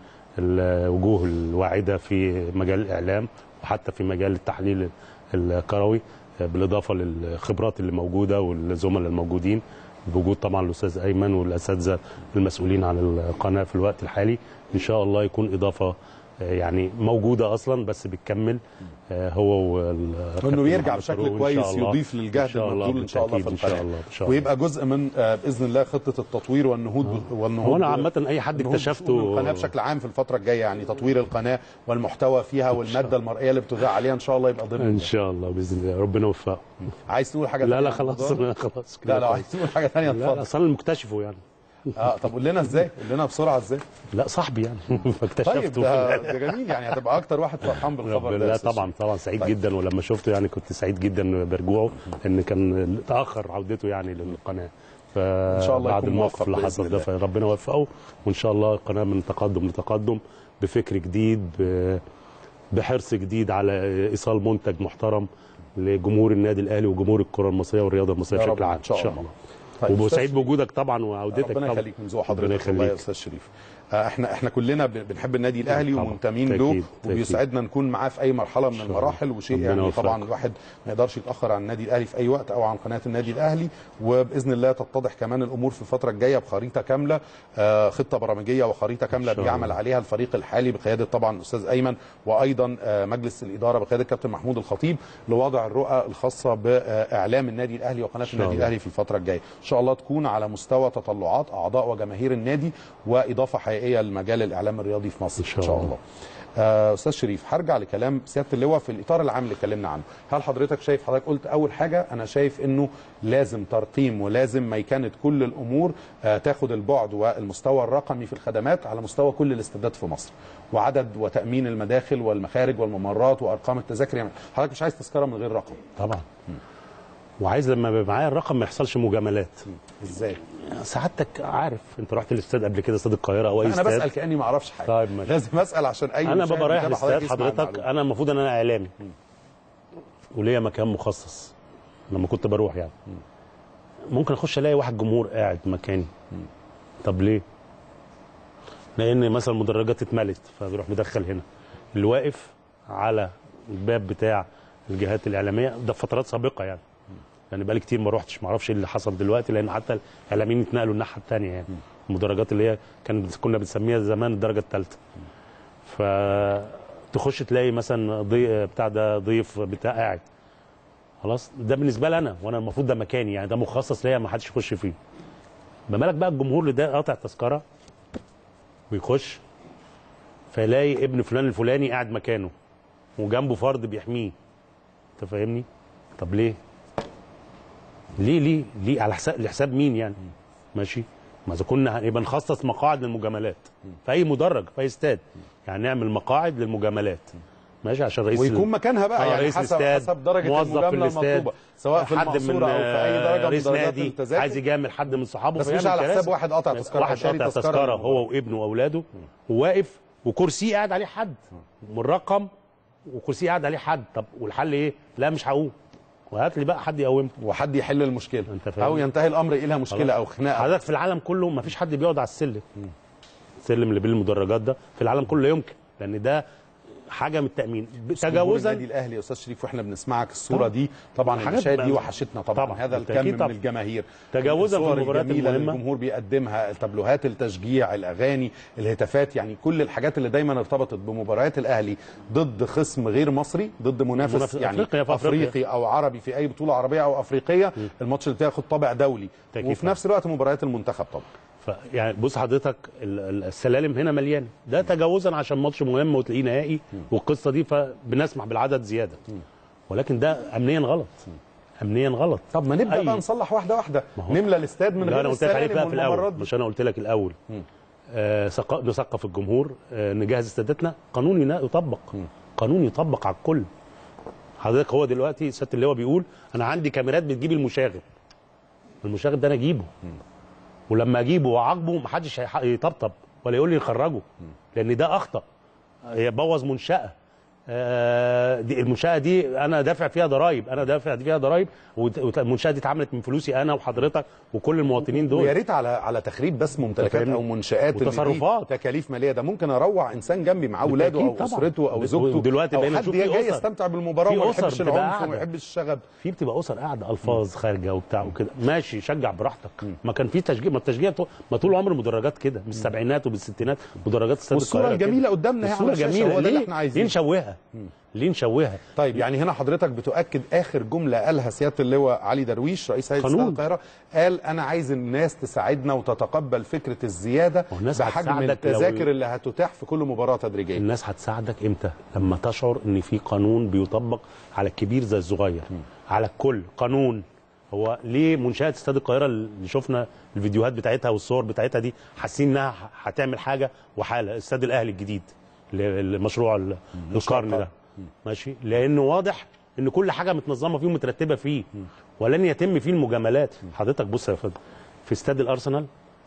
الوجوه الواعده في مجال الاعلام وحتى في مجال التحليل الكروي آه، بالاضافه للخبرات اللي موجوده والزملاء الموجودين بوجود طبعا الاستاذ ايمن والاساتذه المسؤولين عن القناه في الوقت الحالي ان شاء الله يكون اضافه آه، يعني موجوده اصلا بس بتكمل آه، هو وال- وانه يرجع محمد فاروق بشكل إن كويس شاء الله. يضيف للجهد إن شاء الله المبذول ان شاء الله في بالتأكيد إن شاء الله القناه إن شاء الله. ويبقى جزء من آه، باذن الله خطه التطوير والنهوض والنهوض هو انا عامه اي حد النهوض اكتشفته بشؤون القناه بشكل عام في الفتره الجايه يعني تطوير القناه والمحتوى فيها والماده المرئيه اللي بتذاع عليها ان شاء الله يبقى ضمن ان ده. شاء الله باذن الله ربنا يوفقه عايز تقول حاجه لا تانية لا عن خلاص الموضوع؟ لا خلاص كده لا لو خلاص. عايز تقول حاجه ثانيه لا اتفضل اصلا مكتشفه يعني اه طب قول لنا ازاي قول لنا بسرعه ازاي لا صاحبي يعني طيب فاكتشفته ده, ده جميل يعني هتبقى اكتر واحد فرحان بالخبر ده لا يا أستاذ طبعا طبعا سعيد طيب. جدا ولما شفته يعني كنت سعيد جدا برجوعه ان كان تاخر عودته يعني للقناه فان شاء الله بعد يكون الموقف موفق اللي بإذن حصل ده الله. فربنا يوفقه وان شاء الله القناه من تقدم لتقدم بفكر جديد ب- بحرص جديد على ايصال منتج محترم لجمهور النادي الاهلي وجمهور الكره المصريه والرياضه المصريه يا رب بشكل عام إن شاء الله. طيب طيب، وسعيد أستاذ- بوجودك طبعا وعودتك ربنا طبعا يخليك من ذوق ربنا حضرتك والله يا يخليك استاذ شريف آه، احنا احنا كلنا ب- بنحب النادي الاهلي طبعا. ومنتمين تأكيد، له تأكيد. وبيسعدنا نكون معاه في اي مرحله من شاء المراحل وشيء ربنا يعني يوفقك. طبعا الواحد ما يقدرش يتاخر عن النادي الاهلي في اي وقت او عن قناه النادي الاهلي وباذن الله تتضح كمان الامور في الفتره الجايه بخريطه كامله آه، خطه برامجيه وخريطه كامله شاء بيعمل الله. عليها الفريق الحالي بقياده طبعا الاستاذ ايمن وايضا آه، مجلس الاداره بقياده كابتن محمود الخطيب لوضع الرؤى الخاصه باعلام النادي الاهلي وقناه شاء النادي الله. الاهلي في الفتره الجايه ان شاء الله تكون على مستوى تطلعات اعضاء وجماهير النادي واضافه حقيقيه لمجال الاعلام الرياضي في مصر إن شاء ان شاء الله. الله آه، استاذ شريف هرجع لكلام سياده اللواء في الاطار العام اللي اتكلمنا عنه هل حضرتك شايف حضرتك قلت اول حاجه انا شايف انه لازم ترقيم ولازم ميكنه كل الامور آه، تاخد البعد والمستوى الرقمي في الخدمات على مستوى كل الاستادات في مصر وعدد وتامين المداخل والمخارج والممرات وارقام التذاكر يعني حضرتك مش عايز تذكره من غير رقم طبعا وعايز لما يبقى معايا الرقم ما يحصلش مجاملات ازاي سعادتك عارف انت رحت الاستاد قبل كده استاد القاهره او اي انا استاد بسال كاني ما اعرفش حاجه طيب ماشي. لازم اسال عشان اي انا مشاهد ببقى رايح بيتابع الاستاد يسمع حضرتك المعلومة. انا المفروض ان انا اعلامي وليا مكان مخصص لما كنت بروح يعني ممكن اخش الاقي واحد جمهور قاعد مكاني طب ليه لان مثلا المدرجات اتملت فبيروح مدخل هنا اللي واقف على الباب بتاع الجهات الاعلاميه ده في فترات سابقه يعني يعني بقالي كتير ما روحتش ما اعرفش ايه اللي حصل دلوقتي لان حتى الاعلاميين اتنقلوا الناحيه الثانيه يعني المدرجات اللي هي كان كنا بنسميها زمان الدرجه الثالثه فتخش تلاقي مثلا ضي... بتاع ده ضيف بتاع قاعد خلاص ده بالنسبه لي انا وانا المفروض ده مكاني يعني ده مخصص ليا ما حدش يخش فيه ما بالك بقى الجمهور اللي ده قاطع تذكره بيخش فيلاقي ابن فلان الفلاني قاعد مكانه وجنبه فرد بيحميه انت فاهمني طب ليه ليه ليه ليه على حساب لحساب مين يعني ماشي ما اذا كنا هنبقى نخصص مقاعد للمجاملات في اي مدرج في اي استاد يعني نعمل مقاعد للمجاملات ماشي عشان رئيس ويكون مكانها بقى آه، يعني رئيس حسب الاستاد، حسب درجه موظف في المجامله الاستاد، المطلوبه سواء في حد من المقصوره او في اي درجه من رئيس درجات نادي التذاكر عايز يجامل حد من صحابه بس فيعمل مش على كراسي. حساب واحد قاطع تذكرة أو واحد شاري قاطع تذكرة تذكره للمباراة. هو وابنه واولاده وواقف وكرسي قاعد عليه حد مرقم وكرسي قاعد عليه حد طب والحل ايه؟ لا مش هقوم وهات لي بقى حد يقومني وحد يحل المشكله أنت فاهم؟ او ينتهي الامر الى مشكله او خناقه حضرتك في العالم كله ما فيش حد بيقعد على السلم السلم اللي بين المدرجات ده في العالم كله لا يمكن لان ده حاجه من التامين جمهور تجاوزا النادي الاهلي يا استاذ شريف واحنا بنسمعك الصوره طبعا. دي طبعا حاجات المشاهد دي بقى- وحشتنا طبعا, طبعا. هذا الكم بالتأكيد من طبعا. الجماهير تجاوزا في الصور المباريات الجميله اللي المهمة. الجمهور بيقدمها التابلوهات التشجيع الاغاني الهتافات يعني كل الحاجات اللي دايما ارتبطت بمباريات الاهلي ضد خصم غير مصري ضد منافس منافس يعني أفريقيا في أفريقيا. افريقي او عربي في اي بطوله عربيه او افريقيه الماتش اللي بياخد طابع دولي تأكيد وفي طبعا. نفس الوقت مباريات المنتخب طبعا ف يعني بص حضرتك ال- ال- السلالم هنا مليانه ده تجاوزا عشان ماتش مهم وتلاقيه نهائي والقصه دي فبنسمح بالعدد زياده ولكن ده امنيا غلط امنيا غلط طب ما نبدا أي- بقى نصلح واحده واحده ما هو- نملى الاستاد من لا غير انا قلت لك عليه السلالم بقى في الاول والممرات دي. مش انا قلت لك الاول آه ثق- نثقف الجمهور آه نجهز استاداتنا قانون ينا- يطبق قانون يطبق على الكل حضرتك هو دلوقتي سياده اللواء بيقول انا عندي كاميرات بتجيب المشاغب المشاغب ده انا اجيبه ولما اجيبه واعاقبه محدش هيح- يطبطب ولا يقول لي يخرجه لان ده اخطا يبوظ منشاه آه، دي المنشاه دي انا دافع فيها ضرايب انا دافع فيها ضرايب وت- وت- المنشاه دي اتعملت من فلوسي انا وحضرتك وكل المواطنين دول ويا ريت على على تخريب بس ممتلكات فاهمني؟ او منشات اللي دي وتصرفات. تكاليف ماليه ده ممكن اروع انسان جنبي معاه اولاده او بالتأكيد طبعا. اسرته او بس- زوجته ودلوقتي او بقينا حد نشوف في جاي أسر. يستمتع بالمباراه في وما أسر يحبش بتبقى العنف قاعدة. وما يحبش الشغب في بتبقى اسر قاعده الفاظ خارجه وبتاع وكده ماشي شجع براحتك ما كان في تشجيع ما التشجيع طو- ما طول عمر مدرجات كده من السبعينات وبالستينات مدرجات استاد والصورة القاهرة كده. الجميلة قدامنا اهي على الصوره الشاشة، جميله هو ده اللي ليه؟ احنا عايزينه. ليه نشوهها ليه نشوهها طيب يعني هنا حضرتك بتؤكد اخر جمله قالها سياده اللواء علي درويش رئيس هيئه قانون. استاد القاهره قال انا عايز الناس تساعدنا وتتقبل فكره الزياده هو الناس بحجم هتساعدك لو- التذاكر اللي هتتاح في كل مباراه تدريجيه الناس هتساعدك امتى لما تشعر ان في قانون بيطبق على الكبير زي الصغير على الكل قانون هو ليه منشاه استاد القاهره اللي شفنا الفيديوهات بتاعتها والصور بتاعتها دي حاسين انها ه- هتعمل حاجه وحاله استاد الاهلي الجديد اللي- المشروع ال- القرن ده ماشي لانه واضح ان كل حاجه متنظمه فيه ومترتبه فيه ولن يتم فيه المجاملات حضرتك بص يا فندم في استاد الارسنال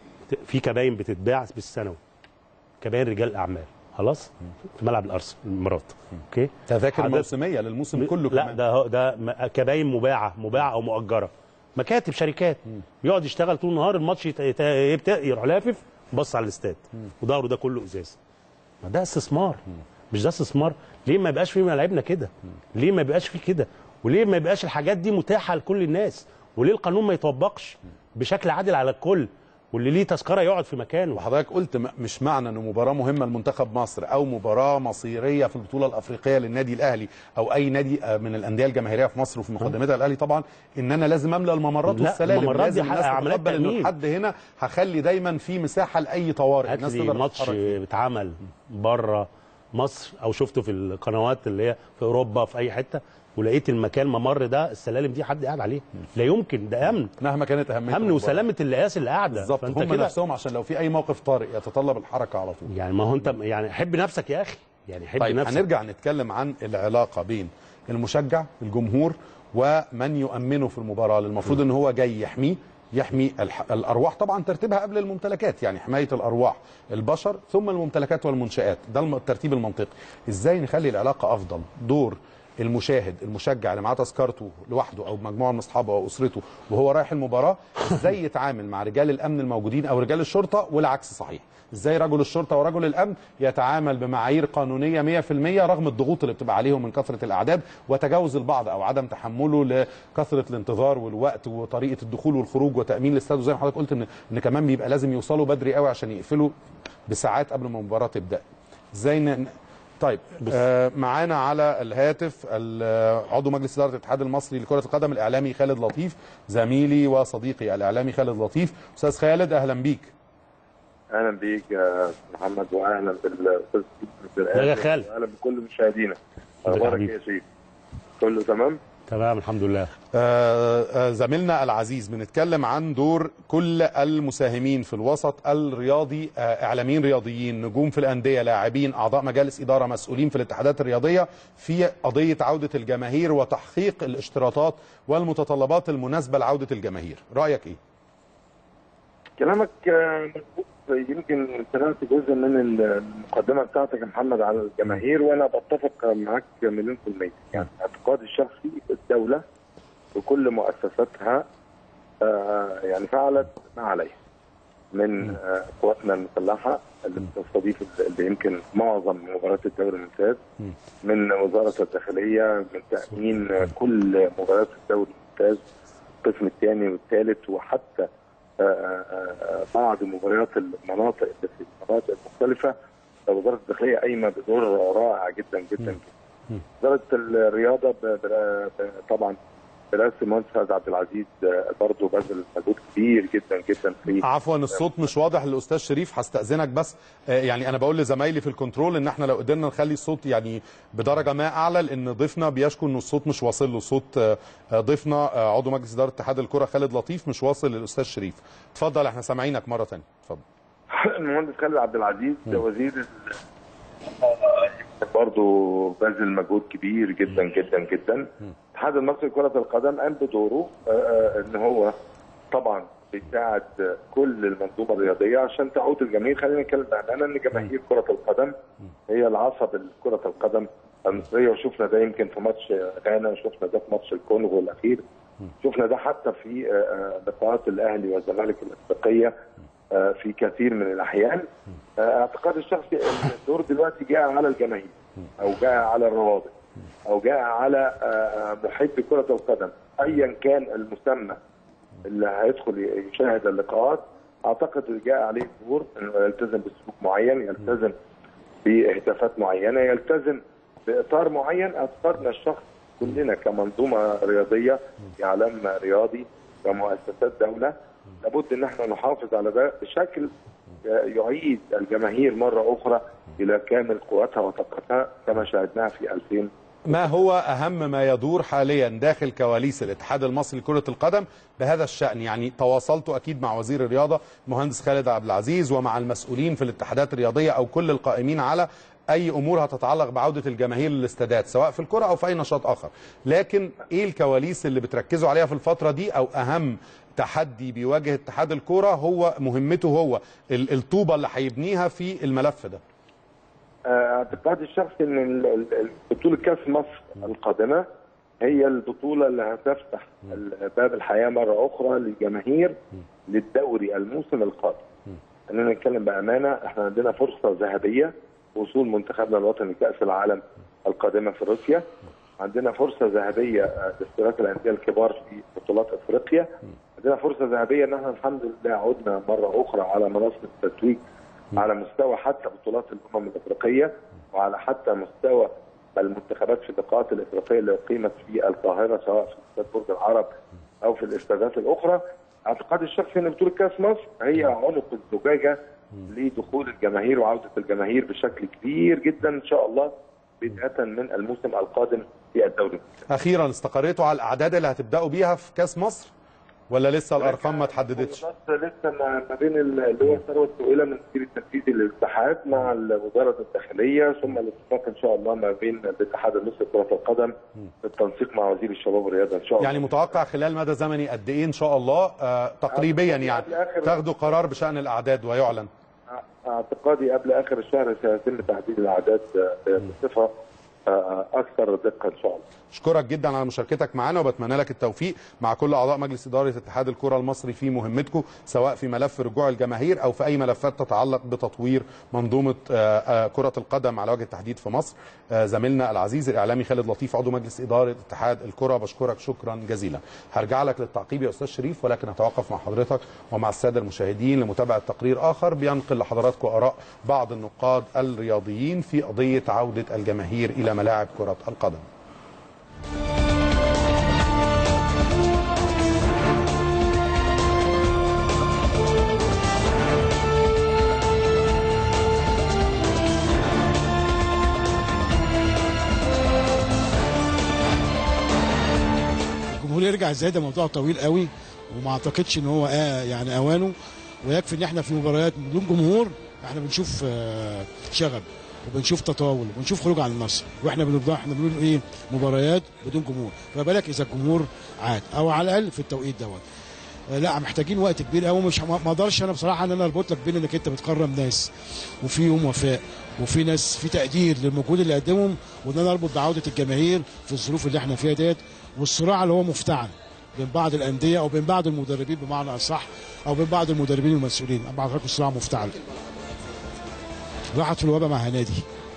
في كباين بتتباع بالسنوي كباين رجال اعمال خلاص في ملعب الارسنال الامارات اوكي تذاكر حضرتك- موسميه للموسم كله لا كمان. ده هو- ده م- كباين مباعه مباعه او مؤجره مكاتب شركات يقعد يشتغل طول النهار الماتش يت- يت- يبت- يروح لافف بص على الاستاد وظهره ده كله ازاز ما ده استثمار مش ده استثمار ليه ما يبقاش في ملاعبنا كده ليه ما يبقاش في كده وليه ما يبقاش الحاجات دي متاحه لكل الناس وليه القانون ما يطبقش بشكل عادل على الكل واللي ليه تذكره يقعد في مكانه وحضرتك قلت م- مش معنى ان مباراه مهمه لمنتخب مصر او مباراه مصيريه في البطوله الافريقيه للنادي الاهلي او اي نادي آه، من الانديه الجماهيريه في مصر وفي مقدمتها الاهلي طبعا ان انا لازم املى الممرات لا، والسلالم الممرات دي لازم الناس عمليات تتقبل انه تأمين. الحد هنا هخلي دايما في مساحه لاي طوارئ هات الناس لي تقدر ماتش تتحرك فيه. اتعمل بره مصر او شفته في القنوات اللي هي في اوروبا في اي حته ولقيت المكان ممر ده السلالم دي حد قاعد عليه لا يمكن ده امن مهما كانت اهميه امن المباراة. وسلامه القياس اللي قاعده بالظبط فانت هم كده نفسهم عشان لو في اي موقف طارئ يتطلب الحركه على طول يعني ما هو انت يعني حب نفسك يا اخي يعني حب طيب نفسك هنرجع نتكلم عن العلاقه بين المشجع الجمهور ومن يؤمنه في المباراه اللي المفروض ان هو جاي يحميه يحمي الح... الارواح طبعا ترتيبها قبل الممتلكات يعني حمايه الارواح البشر ثم الممتلكات والمنشات ده الم- الترتيب المنطقي ازاي نخلي العلاقه افضل دور المشاهد المشجع اللي معاه تذكرته لوحده او مجموعه من اصحابه او اسرته وهو رايح المباراه ازاي يتعامل مع رجال الامن الموجودين او رجال الشرطه والعكس صحيح ازاي رجل الشرطه ورجل الامن يتعامل بمعايير قانونيه 100% رغم الضغوط اللي بتبقى عليهم من كثره الاعداد وتجاوز البعض او عدم تحمله لكثره الانتظار والوقت وطريقه الدخول والخروج وتامين الاستاد وزي ما حضرتك قلت ان ان كمان بيبقى لازم يوصلوا بدري قوي عشان يقفلوا بساعات قبل ما المباراه تبدا ازاي ن... طيب آه معانا على الهاتف ال- عضو مجلس اداره الاتحاد المصري لكره القدم الاعلامي خالد لطيف زميلي وصديقي الاعلامي خالد لطيف استاذ خالد اهلا بيك اهلا بيك يا أستاذ محمد واهلا بالاستاذ يا خالد. اهلا بكل مشاهدينا حبيبي. اخبارك إيه يا شيخ كله تمام تمام الحمد لله آه، آه، زميلنا العزيز بنتكلم عن دور كل المساهمين في الوسط الرياضي آه، اعلاميين رياضيين نجوم في الانديه لاعبين اعضاء مجالس اداره مسؤولين في الاتحادات الرياضيه في قضيه عوده الجماهير وتحقيق الاشتراطات والمتطلبات المناسبه لعوده الجماهير رايك ايه كلامك آه، مظبوط يمكن سمعت جزء من المقدمه بتاعتك يا محمد على الجماهير وانا بتفق معاك مليون في الميه يعني اعتقادي الشخصي الدوله بكل مؤسساتها آه، يعني فعلت ما عليها من آه، قواتنا المسلحه اللي بتستضيف اللي يمكن معظم مباريات الدوري الممتاز من وزاره الداخليه من تامين كل مباريات الدوري الممتاز القسم الثاني والثالث وحتى آه، آه، آه، بعض مباريات المناطق اللي في المناطق المختلفه وزاره الداخليه قايمه بدور رائع جدا جدا جدا. وزاره الرياضه ب- ب- ب- طبعا برئاسه المهندس فهد عبد العزيز آه، برضه بذل مجهود كبير جدا جدا في عفوا الصوت مش واضح للاستاذ شريف هستاذنك بس آه، يعني انا بقول لزمايلي في الكنترول ان احنا لو قدرنا نخلي الصوت يعني بدرجه ما اعلى لان ضيفنا بيشكو ان الصوت مش واصل له صوت آه، آه، ضيفنا آه، عضو مجلس اداره اتحاد الكره خالد لطيف مش واصل للاستاذ شريف اتفضل احنا سامعينك مره ثانيه اتفضل المهندس خالد عبد العزيز وزير ال- برضه بذل مجهود كبير جدا جدا جدا الاتحاد المصري لكرة القدم قام بدوره آه، آه، ان هو طبعا بيساعد كل المنظومه الرياضيه عشان تعود الجماهير خلينا نتكلم بامانه ان جماهير كره القدم هي العصب كره القدم المصريه وشفنا ده يمكن في ماتش غانا وشفنا ده في ماتش الكونغو الاخير شفنا ده حتى في آه، آه، لقاءات الاهلي والزمالك الافريقيه آه، في كثير من الاحيان آه، اعتقادي الشخصي ان الدور دلوقتي جاء على الجماهير او جاء على الروابط او جاء على آه، آه، محبي كره القدم ايا كان المسمى اللي هيدخل يشاهد اللقاءات اعتقد اللي جاء عليه الدور انه يلتزم بسلوك معين يلتزم باهدافات معينه يلتزم باطار معين اعتقادنا الشخص كلنا كمنظومه رياضيه كاعلام رياضي كمؤسسات دوله لابد ان احنا نحافظ على ده بشكل يعيد الجماهير مره اخرى الى كامل قوتها وطاقتها كما شاهدناها في 2000 ما هو اهم ما يدور حاليا داخل كواليس الاتحاد المصري لكره القدم بهذا الشان يعني تواصلتوا اكيد مع وزير الرياضه المهندس خالد عبد العزيز ومع المسؤولين في الاتحادات الرياضيه او كل القائمين على اي امور هتتعلق بعوده الجماهير للاستادات سواء في الكره او في اي نشاط اخر لكن ايه الكواليس اللي بتركزوا عليها في الفتره دي او اهم تحدي بيواجه اتحاد الكره هو مهمته هو ال- الطوبه اللي هيبنيها في الملف ده اعتقادي الشخصي ان ال- ال- ال- بطوله كاس مصر القادمه هي البطوله اللي هتفتح ال- باب الحياه مره اخرى للجماهير للدوري الموسم القادم. خلينا نتكلم بامانه احنا عندنا فرصه ذهبيه وصول منتخبنا الوطني لكاس العالم القادمه في روسيا. عندنا فرصه ذهبيه آه، لاشتراك الانديه الكبار في بطولات افريقيا. عندنا فرصه ذهبيه ان احنا الحمد لله عدنا مره اخرى على منصه التتويج على مستوى حتى بطولات الامم الافريقيه وعلى حتى مستوى المنتخبات في اللقاءات الافريقيه اللي اقيمت في القاهره سواء في استاد برج العرب او في الاستادات الاخرى اعتقادي الشخصي ان بطوله كاس مصر هي عنق الزجاجه لدخول الجماهير وعوده الجماهير بشكل كبير جدا ان شاء الله بدايه من الموسم القادم في الدوري اخيرا استقريتوا على الاعداد اللي هتبداوا بيها في كاس مصر ولا لسه الارقام ما اتحددتش بس لسه ما ما بين ال- اللي هو ثروه السئيله من المدير التنفيذي للاتحاد مع وزاره الداخليه ثم الاتفاق ان شاء الله ما بين الاتحاد المصري لكره القدم بالتنسيق مع وزير الشباب والرياضه ان شاء الله يعني متوقع خلال مدى زمني قد ايه ان شاء الله آه تقريبا يعني تاخدوا قرار بشان الاعداد ويعلن اعتقادي قبل اخر الشهر سيتم تحديد الاعداد آه، بصفه آه، اكثر دقه ان شاء الله اشكرك جدا على مشاركتك معنا وبتمنى لك التوفيق مع كل اعضاء مجلس اداره اتحاد الكره المصري في مهمتكم سواء في ملف رجوع الجماهير او في اي ملفات تتعلق بتطوير منظومه آه، آه، كره القدم على وجه التحديد في مصر آه، زميلنا العزيز الاعلامي خالد لطيف عضو مجلس اداره اتحاد الكره بشكرك شكرا جزيلا هرجع لك للتعقيب يا استاذ شريف ولكن هتوقف مع حضرتك ومع الساده المشاهدين لمتابعه تقرير اخر بينقل لحضراتكم اراء بعض النقاد الرياضيين في قضيه عوده الجماهير الى ملاعب كره القدم الجمهور يرجع ازاي ده موضوع طويل قوي وما اعتقدش ان هو آه يعني اوانه ويكفي ان احنا في مباريات بدون جمهور احنا بنشوف آه شغب وبنشوف تطاول وبنشوف خروج عن النص واحنا بنفضل احنا بنقول ايه مباريات بدون جمهور فما بالك اذا الجمهور عاد او على الاقل في التوقيت دوت آه، لا محتاجين وقت كبير قوي مش ما ما اقدرش انا بصراحه ان انا اربط لك بين انك انت بتكرم ناس وفي يوم وفاء وفي ناس في تقدير للمجهود اللي قدمهم وان انا اربط بعوده الجماهير في الظروف اللي احنا فيها ديت والصراع اللي هو مفتعل بين بعض الانديه او بين بعض المدربين بمعنى اصح او بين بعض المدربين والمسؤولين انا بعتقد الصراع مفتعل راحت في الوباء مع هنادي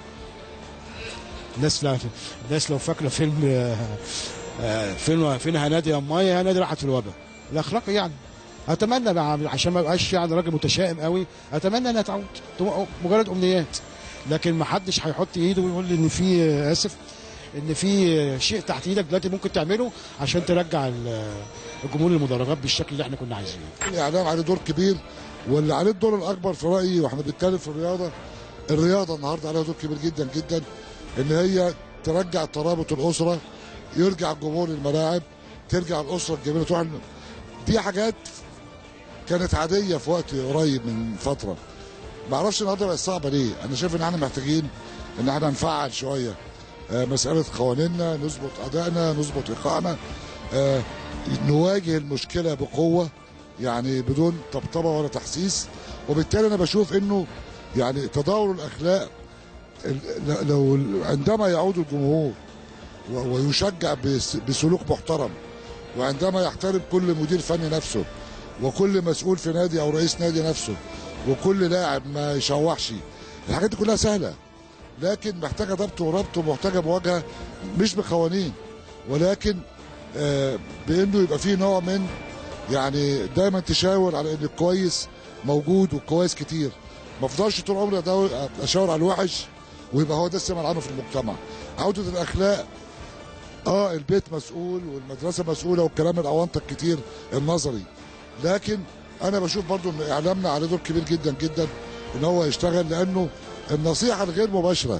الناس لا الناس لو فاكره فيلم آه، آه، فين فين هنادي يا مايا هنادي راحت في الوباء الاخلاق يعني اتمنى بقى عشان ما ابقاش يعني راجل متشائم قوي اتمنى انها تعود تبقى مجرد امنيات لكن ما حدش هيحط ايده ويقول لي ان في آه، اسف ان في شيء تحت ايدك دلوقتي ممكن تعمله عشان ترجع ال- الجمهور المدرجات بالشكل اللي احنا كنا عايزينه الاعلام عليه دور كبير واللي عليه الدور الاكبر في رايي واحنا بنتكلم في الرياضه الرياضه النهارده عليها دور كبير جدا جدا ان هي ترجع ترابط الاسره يرجع الجمهور الملاعب ترجع الاسره الجميله تروح الم- دي حاجات كانت عاديه في وقت قريب من فتره ما اعرفش النهارده بقت صعبه ليه انا شايف ان احنا محتاجين ان احنا نفعل شويه آه، مساله قوانيننا نظبط ادائنا نظبط ايقاعنا آه، نواجه المشكله بقوه يعني بدون طبطبه ولا تحسيس وبالتالي انا بشوف انه يعني تداول الاخلاق ال- لو عندما يعود الجمهور و- ويشجع بس- بسلوك محترم وعندما يحترم كل مدير فني نفسه وكل مسؤول في نادي او رئيس نادي نفسه وكل لاعب ما يشوحش الحاجات دي كلها سهله لكن محتاجه ضبط وربط ومحتاجه مواجهه مش بقوانين ولكن آه، بانه يبقى فيه نوع من يعني دايما تشاور على ان الكويس موجود والكويس كتير ما افضلش طول عمري أداول- اشاور على الوحش ويبقى هو ده السمع العام في المجتمع عوده الاخلاق اه البيت مسؤول والمدرسه مسؤوله والكلام الاونطه الكتير النظري لكن انا بشوف برضو ان اعلامنا عليه دور كبير جدا جدا ان هو يشتغل لانه النصيحه الغير مباشره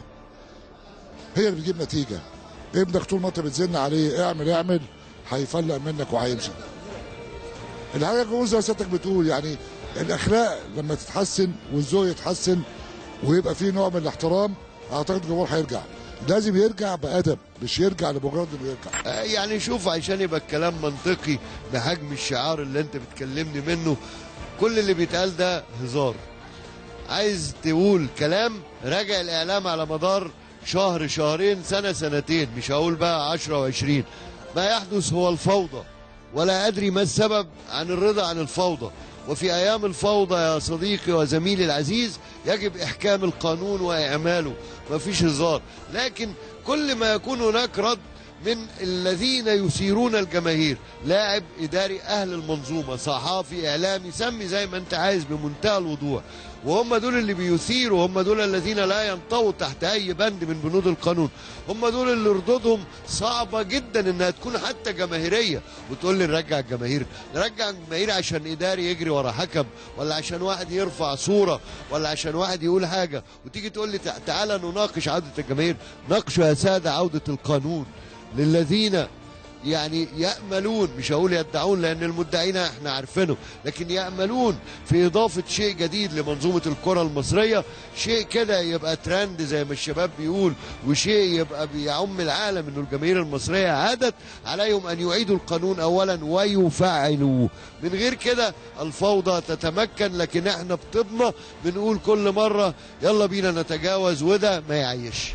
هي اللي بتجيب نتيجه ابنك طول ما انت بتزن عليه اعمل اعمل هيفلق منك وهيمشي الحاجه الجمهور زي ما سيادتك بتقول يعني الاخلاق لما تتحسن والذوق يتحسن ويبقى فيه نوع من الاحترام اعتقد الجمهور هيرجع لازم يرجع بادب مش يرجع لمجرد انه يرجع آه، يعني شوف عشان يبقى الكلام منطقي بحجم الشعار اللي انت بتكلمني منه كل اللي بيتقال ده هزار عايز تقول كلام راجع الاعلام على مدار شهر شهرين سنه سنتين مش هقول بقى 10 وعشرين ما يحدث هو الفوضى ولا ادري ما السبب عن الرضا عن الفوضى وفي ايام الفوضى يا صديقي وزميلي العزيز يجب احكام القانون واعماله ما فيش هزار لكن كل ما يكون هناك رد من الذين يثيرون الجماهير لاعب اداري اهل المنظومه صحافي اعلامي سمي زي ما انت عايز بمنتهى الوضوح وهم دول اللي بيثيروا هم دول الذين لا ينطووا تحت اي بند من بنود القانون هم دول اللي ردودهم صعبه جدا انها تكون حتى جماهيريه وتقول لي نرجع الجماهير نرجع الجماهير عشان اداري يجري ورا حكم ولا عشان واحد يرفع صوره ولا عشان واحد يقول حاجه وتيجي تقول لي تع- تعالى نناقش عوده الجماهير ناقشوا يا ساده عوده القانون للذين يعني يأملون مش هقول يدعون لأن المدعين احنا عارفينه لكن يأملون في إضافة شيء جديد لمنظومة الكرة المصرية شيء كده يبقى ترند زي ما الشباب بيقول وشيء يبقى بيعم العالم انه الجماهير المصرية عادت عليهم أن يعيدوا القانون أولا ويفعلوه من غير كده الفوضى تتمكن لكن احنا بطبنا بنقول كل مرة يلا بينا نتجاوز وده ما يعيش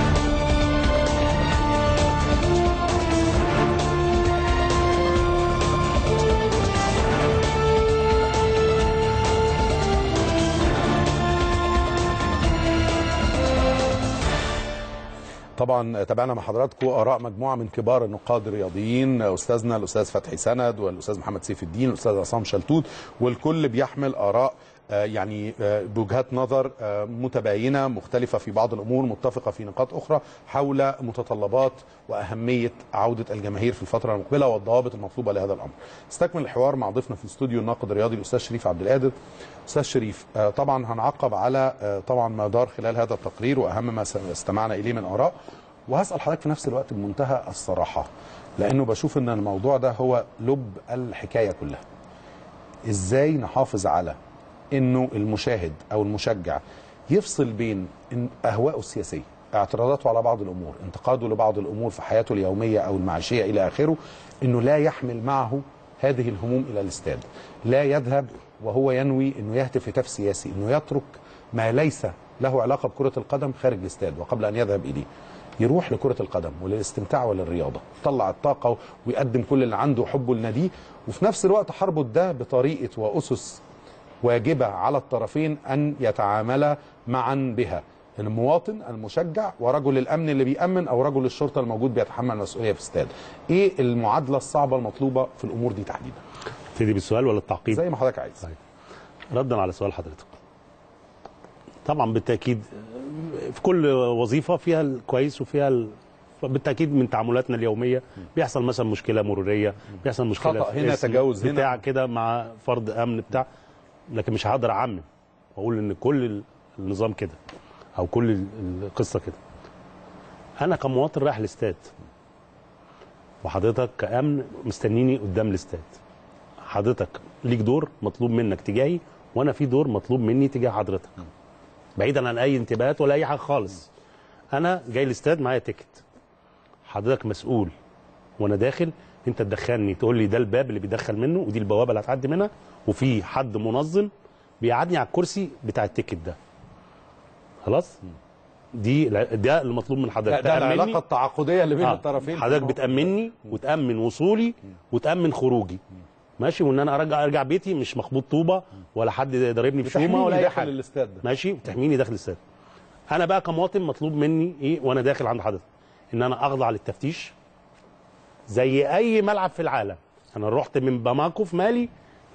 طبعا تابعنا مع حضراتكم اراء مجموعه من كبار النقاد الرياضيين استاذنا الاستاذ فتحي سند والاستاذ محمد سيف الدين الاستاذ عصام شلتوت والكل بيحمل اراء آه، يعني آه، بوجهات نظر آه، متباينه مختلفه في بعض الامور متفقه في نقاط اخرى حول متطلبات واهميه عوده الجماهير في الفتره المقبله والضوابط المطلوبه لهذا الامر. استكمل الحوار مع ضيفنا في الاستوديو الناقد الرياضي الاستاذ شريف عبد القادر. استاذ شريف آه، طبعا هنعقب على آه، طبعا ما دار خلال هذا التقرير واهم ما استمعنا اليه من اراء وهسال حضرتك في نفس الوقت بمنتهى الصراحه لانه بشوف ان الموضوع ده هو لب الحكايه كلها ازاي نحافظ على انه المشاهد او المشجع يفصل بين إن- اهوائه السياسيه اعتراضاته على بعض الامور انتقاده لبعض الامور في حياته اليوميه او المعيشيه الى اخره انه لا يحمل معه هذه الهموم الى الاستاد لا يذهب وهو ينوي انه يهتف هتاف سياسي انه يترك ما ليس له علاقه بكره القدم خارج الاستاد وقبل ان يذهب اليه يروح لكرة القدم وللاستمتاع وللرياضة طلع الطاقة ويقدم كل اللي عنده وحبه لناديه وفي نفس الوقت حربط ده بطريقة وأسس واجبة على الطرفين أن يتعاملا معا بها المواطن المشجع ورجل الأمن اللي بيأمن أو رجل الشرطة الموجود بيتحمل المسؤولية في استاد إيه المعادلة الصعبة المطلوبة في الأمور دي تحديدا تبتدي بالسؤال ولا التعقيب زي ما حضرتك عايز ردا على سؤال حضرتك طبعا بالتاكيد في كل وظيفه فيها الكويس وفيها ال... بالتاكيد من تعاملاتنا اليوميه بيحصل مثلا مشكله مروريه بيحصل مشكله خطأ في هنا، اسم تجاوز هنا. بتاع كده مع فرد امن بتاع لكن مش هقدر اعمم واقول ان كل ال- النظام كده او كل ال- القصه كده انا كمواطن رايح الاستاد وحضرتك كامن مستنيني قدام الاستاد حضرتك ليك دور مطلوب منك تجاهي وانا في دور مطلوب مني تجاه حضرتك بعيدا عن اي انتباهات ولا اي حاجه خالص انا جاي الاستاد معايا تيكت حضرتك مسؤول وانا داخل انت تدخلني تقول لي ده الباب اللي بيدخل منه ودي البوابه اللي هتعدي منها وفي حد منظم بيقعدني على الكرسي بتاع التيكت ده خلاص دي الع- ده اللي مطلوب من حضرتك ده, ده تأمني. العلاقة التعاقدية اللي بين آه، الطرفين حضرتك بتامني وتامن وصولي وتامن خروجي ماشي وان انا ارجع ارجع بيتي مش مخبوط طوبه ولا حد ضاربني بشومه بتحميني ولا اي داخل حاجه الاستاد ده. ماشي بتحميني داخل الاستاد انا بقى كمواطن مطلوب مني ايه وانا داخل عند حضرتك ان انا اخضع للتفتيش زي اي ملعب في العالم انا رحت من باماكو في مالي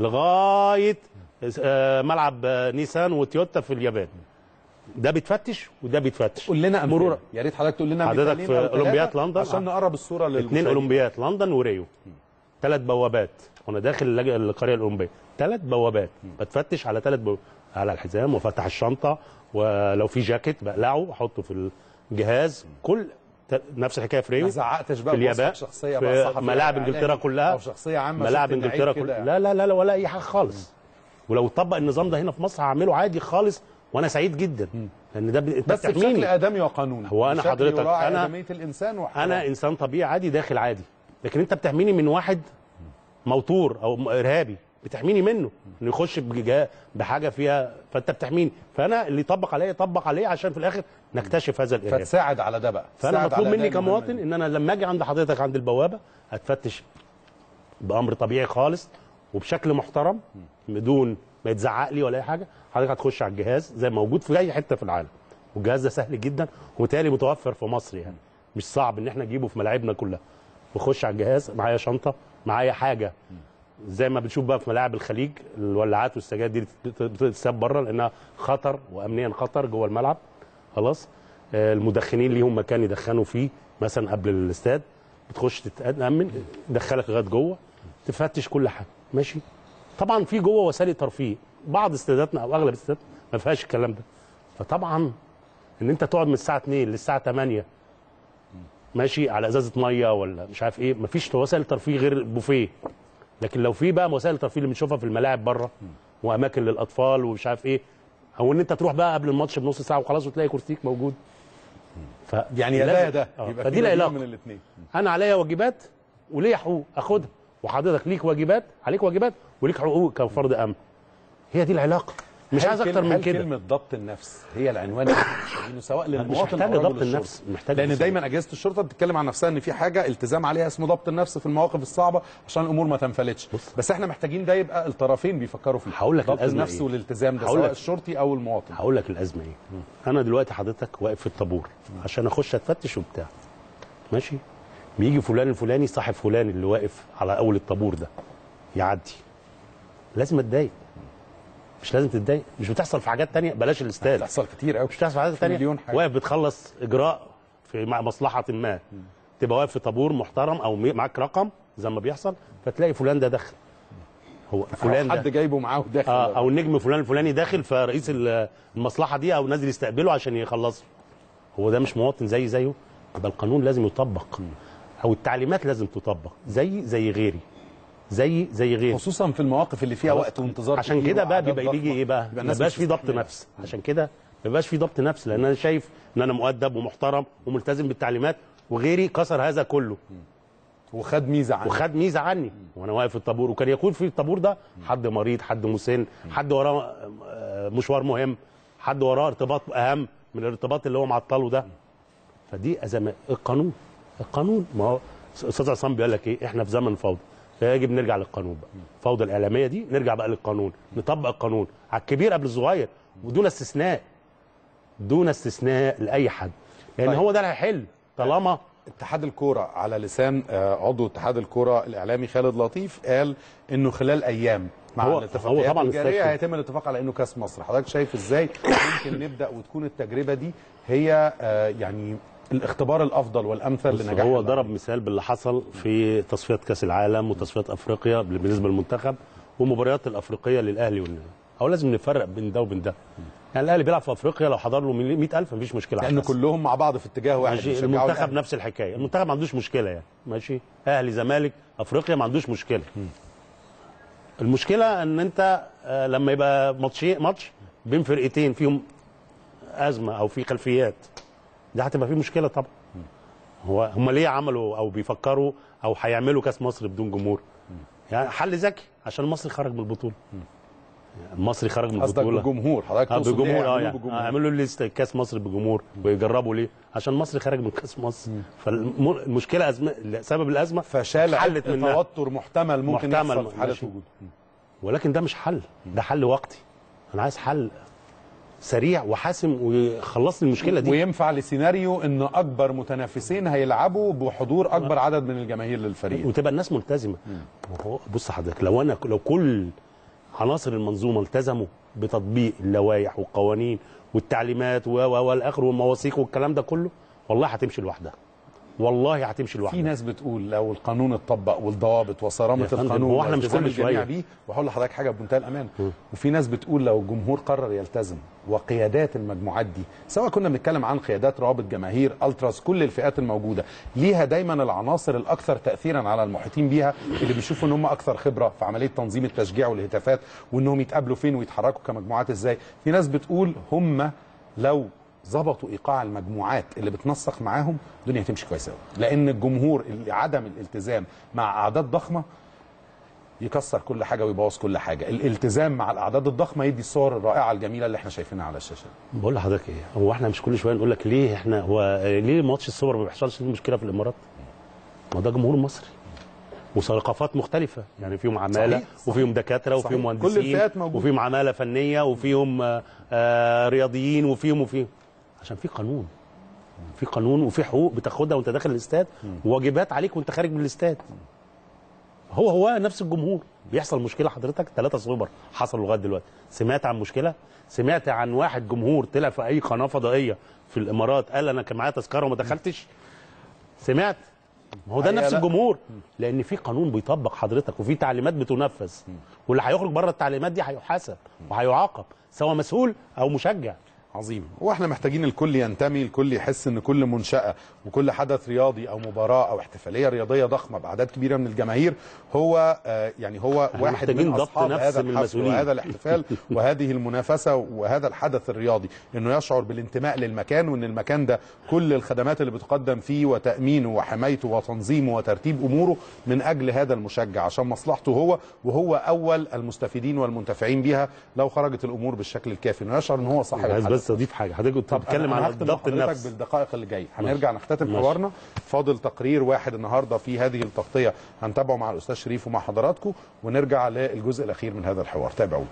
لغايه آه، ملعب آه، نيسان وتويوتا في اليابان ده بيتفتش وده بيتفتش قول لنا مرور مرور يا ريت حضرتك تقول لنا حضرتك مثالين في أو ثلاثة اولمبياد لندن عشان نقرب الصورة اثنين للمشاهدين اولمبياد لندن وريو ثلاث بوابات وانا داخل اللج- القريه الاولمبيه ثلاث بوابات بتفتش على ثلاث بوابات على الحزام وافتح الشنطه ولو في جاكيت بقلعه احطه في الجهاز كل ت- نفس الحكايه في ريو ما زعقتش بقى في اليابان بوصفك شخصية بقى في صحفي ملاعب أو انجلترا إعلامي كلها أو شخصية عامة ملاعب شفت إن انجلترا عيب كده كلها يعني. لا لا لا لا ولا اي حاجه خالص ولو طبق النظام ده هنا في مصر هعمله عادي خالص وانا سعيد جدا لان ده ب- انت بس بتحميني. بشكل آدمي وقانوني هو أنا بشكل حضرتك- يراعي أنا- آدمية الإنسان واحترام. انا انسان طبيعي عادي داخل عادي لكن انت بتحميني من واحد موتور او م- ارهابي بتحميني منه انه يخش بجا- بحاجه فيها فانت بتحميني فانا اللي يطبق عليا يطبق عليه عشان في الاخر نكتشف هذا الارهاب فتساعد على ده بقى فانا تساعد مطلوب على مني ده المهم كمواطن ان انا لما اجي عند حضرتك عند البوابه اتفتش بامر طبيعي خالص وبشكل محترم بدون ما يتزعق لي ولا اي حاجه حضرتك هتخش على الجهاز زي ما موجود في اي حته في العالم والجهاز ده سهل جدا وبالتالي متوفر في مصر يعني مش صعب ان احنا نجيبه في ملاعبنا كلها بخش على الجهاز معايا شنطه معايا حاجه زي ما بنشوف بقى في ملاعب الخليج الولاعات والسجاير دي بت- بتتساب بره لانها خطر وامنيا خطر جوه الملعب خلاص آه، المدخنين ليهم مكان يدخنوا فيه مثلا قبل الاستاد بتخش تتامن يدخلك لغايه جوه تفتش كل حاجه ماشي طبعا في جوه وسائل ترفيه بعض استاداتنا او اغلب استاداتنا ما فيهاش الكلام ده فطبعا ان انت تقعد من الساعه 2 للساعه 8 ماشي على ازازه ميه ولا مش عارف ايه مفيش وسائل ترفيه غير البوفيه لكن لو في بقى وسائل الترفيه اللي بنشوفها في الملاعب بره واماكن للاطفال ومش عارف ايه او ان انت تروح بقى قبل الماتش بنص ساعه وخلاص وتلاقي كرسيك موجود ف يعني يا ده يا ده آه. يبقى فدي في بديل العلاقه من الاثنين انا عليا واجبات وليا حقوق اخدها وحضرتك ليك واجبات عليك واجبات وليك حقوق كفرد امن هي دي العلاقه مش هل عايز كل- اكتر من هل كده كلمة ضبط النفس هي العنوان اللي محتاجينه سواء للمواطن محتاجة أو رجل ضبط الشرطة. النفس، محتاجة لأن بس- دايما أجهزة الشرطة بتتكلم عن نفسها إن في حاجة التزام عليها اسمه ضبط النفس في المواقف الصعبة عشان الأمور ما تنفلتش بس إحنا محتاجين ده يبقى الطرفين بيفكروا فيه هقول لك ضبط الأزمة النفس إيه؟ والالتزام ده هقول سواء لك- الشرطي أو المواطن هقول لك الازمه ايه انا دلوقتي حضرتك واقف في الطابور عشان اخش اتفتش وبتاع ماشي بيجي فلان الفلاني صاحب فلان اللي واقف على اول الطابور ده يعدي لازم اتضايق مش لازم تتضايق مش بتحصل في حاجات تانية بلاش الاستاد بتحصل كتير قوي مش بتحصل في حاجات في تانية مليون حاجة. واقف بتخلص اجراء في مع مصلحه ما تبقى واقف في طابور محترم او مي- معاك رقم زي ما بيحصل فتلاقي فلان ده دخل هو فلان أو حد ده جايبه معاه داخل آه او النجم فلان الفلاني داخل فرئيس ال- المصلحه دي او نازل يستقبله عشان يخلصه هو ده مش مواطن زي زيه يبقى القانون لازم يطبق او التعليمات لازم تطبق زي زي غيري زي زي غيري خصوصا في المواقف اللي فيها خلاص. وقت وانتظار عشان كتير كده بقى وأعداد بيبقى بيجي ضخمة. ايه بقى يبقى ما الناس بقاش مش في ضبط مستحملة. نفس عشان كده ما بقاش في ضبط نفس لان انا شايف ان انا مؤدب ومحترم وملتزم بالتعليمات وغيري كسر هذا كله وخد ميزه عني وخد ميزه عني وانا واقف في الطابور وكان يكون في الطابور ده حد مريض حد مسن حد وراه آه، مشوار مهم حد وراه ارتباط اهم من الارتباط اللي هو معطله ده فدي ازمات القانون القانون ما هو استاذ عصام بيقول لك ايه احنا في زمن فوضى فيجب نرجع للقانون بقى الفوضى الاعلاميه دي نرجع بقى للقانون نطبق القانون على الكبير قبل الصغير ودون استثناء دون استثناء لاي حد لان طيب. هو ده اللي هيحل طالما اتحاد الكوره على لسان آه، عضو اتحاد الكوره الاعلامي خالد لطيف قال انه خلال ايام مع هو- الاتفاقيات هو طبعاً الجاريه استكشف. هيتم الاتفاق على انه كاس مصر حضرتك شايف ازاي ممكن نبدا وتكون التجربه دي هي آه، يعني الاختبار الافضل والامثل بص، لنجاح هو اللاعبين. ضرب مثال باللي حصل في تصفيات كاس العالم وتصفيات افريقيا بالنسبه للمنتخب ومباريات الافريقيه للاهلي والنادي او لازم نفرق بين ده وبين ده يعني الاهلي بيلعب في افريقيا لو حضر له 100000 مفيش مشكله لان هتحصل. كلهم مع بعض في اتجاه واحد ماشي بيشجعوا المنتخب الأهلي. نفس الحكايه المنتخب ما عندوش مشكله يعني ماشي اهلي زمالك افريقيا ما عندوش مشكله المشكله ان انت آه، لما يبقى ماتش ماتش بين فرقتين فيهم ازمه او في خلفيات دي هتبقى في مشكله طبعا هو هم ليه عملوا او بيفكروا او هيعملوا كاس مصر بدون جمهور يعني حل ذكي عشان المصري خرج من البطوله يعني المصري خرج من قصدك البطوله بجمهور حضرتك اه تقصد ليه بجمهور اه يعملوه يعني بجمهور؟ آه، يعملوا لي كاس مصر بجمهور ويجربوا ليه عشان مصر خرج من كاس مصر فالمشكله أزمة سبب الازمه فشال حلت عبء منها توتر محتمل ممكن محتمل، يحصل في حاله ماشي. وجود ولكن ده مش حل ده حل وقتي انا عايز حل سريع وحاسم ويخلص لي المشكله دي وينفع لسيناريو ان اكبر متنافسين هيلعبوا بحضور اكبر عدد من الجماهير للفريق وتبقى الناس ملتزمه ما هو بص حضرتك لو انا لو كل عناصر المنظومه التزموا بتطبيق اللوائح والقوانين والتعليمات و و والاخر والمواثيق والكلام ده كله والله هتمشي لوحدها والله هتمشي لوحدها في ناس بتقول لو القانون اتطبق والضوابط وصرامه يا فندم، القانون هو احنا مش والتزام كل الجميع شوية. بيه وهقول لحضرتك حاجه بمنتهى الامان وفي ناس بتقول لو الجمهور قرر يلتزم وقيادات المجموعات دي سواء كنا بنتكلم عن قيادات روابط جماهير التراس كل الفئات الموجوده ليها دايما العناصر الاكثر تاثيرا على المحيطين بيها اللي بيشوفوا ان هم اكثر خبره في عمليه تنظيم التشجيع والهتافات وانهم يتقابلوا فين ويتحركوا كمجموعات ازاي في ناس بتقول هم لو ظبطوا ايقاع المجموعات اللي بتنسق معاهم الدنيا هتمشي كويس قوي لان الجمهور اللي عدم الالتزام مع اعداد ضخمه يكسر كل حاجه ويبوظ كل حاجه الالتزام مع الاعداد الضخمه يدي الصور الرائعه الجميله اللي احنا شايفينها على الشاشه بقول لحضرتك ايه هو احنا مش كل شويه نقول لك ليه احنا هو ليه ماتش السوبر ما بيحصلش فيه مشكله في الامارات ما ده جمهور مصري وثقافات مختلفه يعني فيهم عماله صحيح، صحيح. وفيهم دكاتره صحيح. وفيهم كل مهندسين الفئات موجودة. وفيهم عماله فنيه وفيهم آه، آه، رياضيين وفيهم وفيهم عشان في قانون في قانون وفي حقوق بتاخدها وانت داخل الاستاد وواجبات عليك وانت خارج من الاستاد هو هو نفس الجمهور بيحصل مشكله حضرتك ثلاثة سوبر حصلوا لغايه دلوقتي سمعت عن مشكله سمعت عن واحد جمهور طلع في اي قناه فضائيه في الامارات قال انا كان معايا تذكره وما دخلتش سمعت ما هو ده هي نفس لا. الجمهور لان في قانون بيطبق حضرتك وفي تعليمات بتنفذ واللي هيخرج بره التعليمات دي هيحاسب وهيعاقب سواء مسؤول او مشجع عظيم واحنا محتاجين الكل ينتمي الكل يحس ان كل منشاه وكل حدث رياضي او مباراه او احتفاليه رياضيه ضخمه باعداد كبيره من الجماهير هو آه، يعني هو احنا واحد محتاجين من ضبط اصحاب نفس هذا من الحفل المسؤولين. وهذا الاحتفال وهذه المنافسه وهذا الحدث الرياضي انه يشعر بالانتماء للمكان وان المكان ده كل الخدمات اللي بتقدم فيه وتامينه وحمايته وتنظيمه وترتيب اموره من اجل هذا المشجع عشان مصلحته هو وهو اول المستفيدين والمنتفعين بيها لو خرجت الامور بالشكل الكافي انه يشعر ان هو صاحب عايز الحدث بس اضيف حاجه حضرتك كنت طب بتتكلم أنا عن هختم مع ضبط حضرتك النفس بالدقائق اللي جايه هنرجع نختتم ماشي. حوارنا فاضل تقرير واحد النهارده في هذه التغطيه هنتابعه مع الاستاذ شريف ومع حضراتكم ونرجع للجزء الاخير من هذا الحوار تابعونا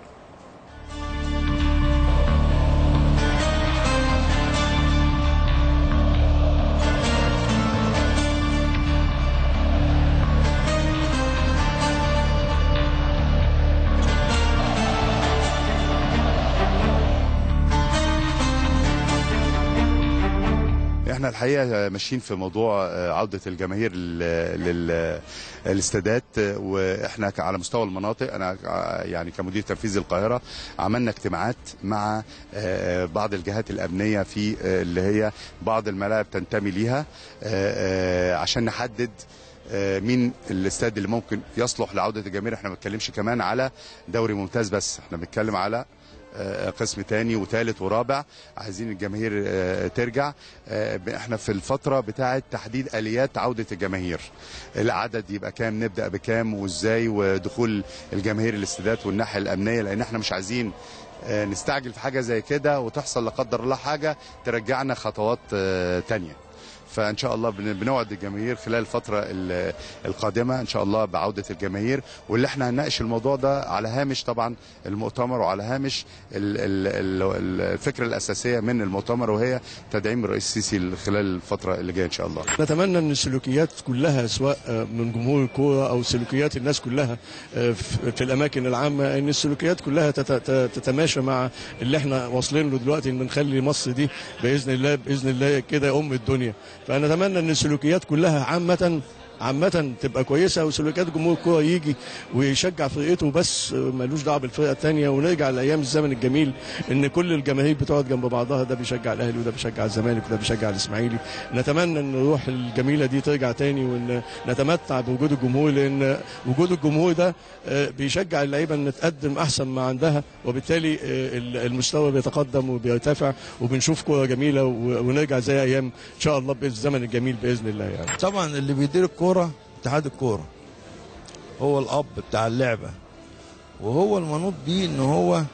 احنا احنا الحقيقه ماشيين في موضوع عوده الجماهير لل- لل- للاستادات واحنا ك- على مستوى المناطق انا ك- يعني كمدير تنفيذي القاهره عملنا اجتماعات مع آه، بعض الجهات الامنيه في آه، اللي هي بعض الملاعب تنتمي ليها آه، آه، عشان نحدد آه، مين الاستاد اللي ممكن يصلح لعوده الجماهير احنا ما بنتكلمش كمان على دوري ممتاز بس احنا بنتكلم على آه، قسم تاني وثالث ورابع عايزين الجماهير آه، ترجع آه، احنا في الفتره بتاعه تحديد اليات عوده الجماهير العدد يبقى كام نبدا بكام وازاي ودخول الجماهير الاستادات والناحيه الامنيه لان احنا مش عايزين آه، نستعجل في حاجه زي كده وتحصل لا قدر الله حاجه ترجعنا خطوات آه، تانية فان شاء الله بن- بنوعد الجماهير خلال الفتره ال- القادمه ان شاء الله بعوده الجماهير واللي احنا هنناقش الموضوع ده على هامش طبعا المؤتمر وعلى هامش ال- ال- ال- الفكره الاساسيه من المؤتمر وهي تدعيم الرئيس السيسي خلال الفتره اللي جايه ان شاء الله نتمنى ان السلوكيات كلها سواء من جمهور الكوره او سلوكيات الناس كلها في في الاماكن العامه ان السلوكيات كلها تت- تت- تتماشى مع اللي احنا واصلين له دلوقتي ان نخلي مصر دي باذن الله باذن الله كده ام الدنيا فنتمنى ان السلوكيات كلها عامه عامة تبقى كويسة وسلوكيات جمهور الكورة يجي ويشجع فرقته بس ملوش دعوة بالفرقة التانية ونرجع لأيام الزمن الجميل إن كل الجماهير بتقعد جنب بعضها ده بيشجع الأهلي وده بيشجع الزمالك وده بيشجع الإسماعيلي نتمنى إن الروح الجميلة دي ترجع تاني وإن نتمتع بوجود الجمهور لأن وجود الجمهور ده آه، بيشجع اللعيبة إن تقدم أحسن ما عندها وبالتالي آه، المستوى بيتقدم وبيرتفع وبنشوف كورة جميلة و- ونرجع زي أيام إن شاء الله بالزمن الجميل بإذن الله يعني طبعا اللي بيدير الكوره اتحاد الكوره هو الاب بتاع اللعبه وهو المنوط بيه ان هو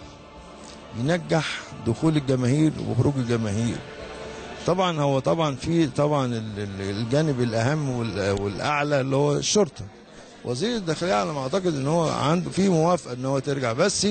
ينجح دخول الجماهير وخروج الجماهير طبعا هو طبعا في طبعا ال- ال- الجانب الاهم وال- والاعلى اللي هو الشرطه وزير الداخليه على ما اعتقد ان هو عنده في موافقه ان هو ترجع بس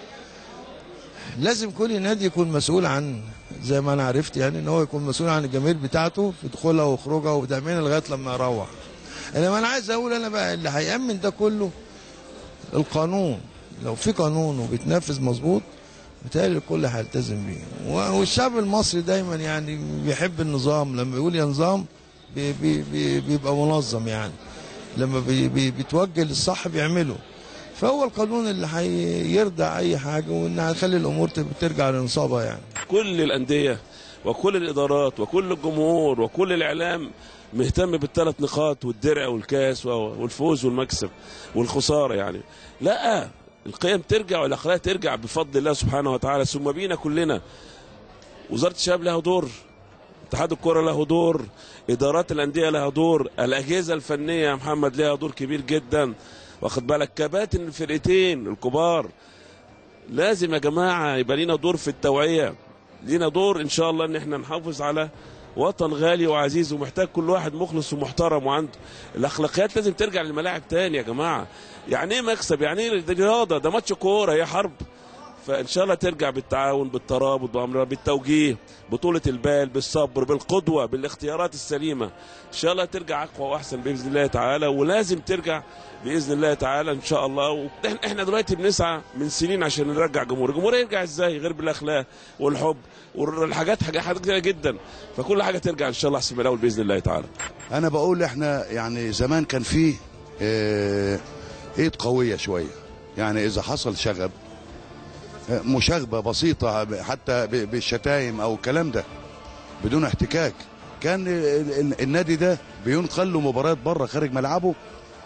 لازم كل نادي يكون مسؤول عن زي ما انا عرفت يعني ان هو يكون مسؤول عن الجماهير بتاعته في دخولها وخروجها وتامينها لغايه لما يروح انما انا عايز اقول انا بقى اللي هيامن ده كله القانون لو في قانون وبيتنفذ مظبوط بالتالي الكل هيلتزم بيه و- والشعب المصري دايما يعني بيحب النظام لما يقول يا نظام بي بي بي بيبقى منظم يعني لما بي بي بيتوجه للصح بيعمله فهو القانون اللي هيرضع اي حاجه وان هيخلي الامور تب- ترجع لنصابها يعني كل الأندية وكل الإدارات وكل الجمهور وكل الإعلام مهتم بالثلاث نقاط والدرع والكاس والفوز والمكسب والخسارة يعني لا القيم ترجع والأخلاق ترجع بفضل الله سبحانه وتعالى ثم بينا كلنا وزارة الشباب لها دور اتحاد الكرة له دور إدارات الأندية لها دور الأجهزة الفنية يا محمد لها دور كبير جدا واخد بالك كباتن الفرقتين الكبار لازم يا جماعة يبقى لينا دور في التوعية لينا دور إن شاء الله إن احنا نحافظ على وطن غالي وعزيز ومحتاج كل واحد مخلص ومحترم وعنده الأخلاقيات لازم ترجع للملاعب تاني يا جماعة يعني إيه مكسب يعني إيه دي رياضة ده ماتش كورة هي حرب فان شاء الله ترجع بالتعاون بالترابط بأمر بالتوجيه بطولة البال بالصبر بالقدوة بالاختيارات السليمة ان شاء الله ترجع اقوى واحسن باذن الله تعالى ولازم ترجع باذن الله تعالى ان شاء الله وإحنا- احنا دلوقتي بنسعى من سنين عشان نرجع جمهور الجمهور يرجع ازاي غير بالاخلاق والحب والحاجات حاجات حاجات كتيره جدا فكل حاجه ترجع ان شاء الله احسن من الاول باذن الله تعالى انا بقول احنا يعني زمان كان فيه اه ايد قويه شويه يعني اذا حصل شغب آه، مشاغبه بسيطه حتى ب- بالشتايم او الكلام ده بدون احتكاك كان ال- ال- النادي ده بينقل له مباريات بره خارج ملعبه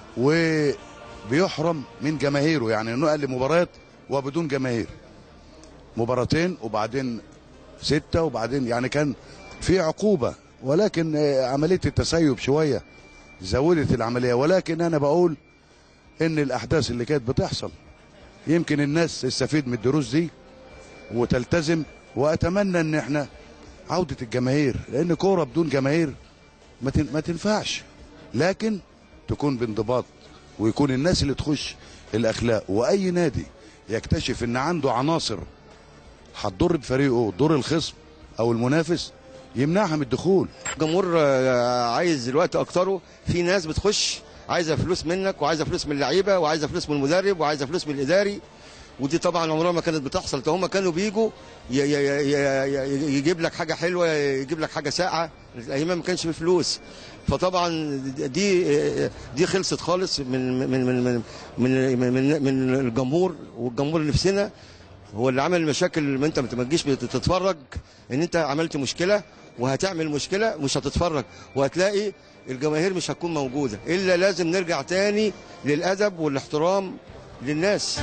وبيحرم من جماهيره يعني نقل مباريات وبدون جماهير مباراتين وبعدين ستة وبعدين يعني كان في عقوبة ولكن آه، عملية التسيب شوية زودت العملية ولكن أنا بقول إن الأحداث اللي كانت بتحصل يمكن الناس تستفيد من الدروس دي وتلتزم وأتمنى إن إحنا عودة الجماهير لأن كورة بدون جماهير ما تن- ما تنفعش لكن تكون بانضباط ويكون الناس اللي تخش الأخلاق وأي نادي يكتشف إن عنده عناصر هتضر بفريقه تضر الخصم او المنافس يمنعها من الدخول الجمهور آه، عايز دلوقتي اكتره في ناس بتخش عايزه فلوس منك وعايزه فلوس من اللعيبه وعايزه فلوس من المدرب وعايزه فلوس من الاداري ودي طبعا عمرها ما كانت بتحصل ده هم كانوا بيجوا ي- ي- ي- ي- يجيب لك حاجه حلوه يجيب لك حاجه ساقعه ايام ما كانش بفلوس فطبعا دي دي خلصت خالص من من من من من, من, من الجمهور والجمهور نفسنا هو اللي عمل المشاكل ما انت ما تجيش تتفرج ان انت عملت مشكله وهتعمل مشكله مش هتتفرج وهتلاقي الجماهير مش هتكون موجوده الا لازم نرجع تاني للادب والاحترام للناس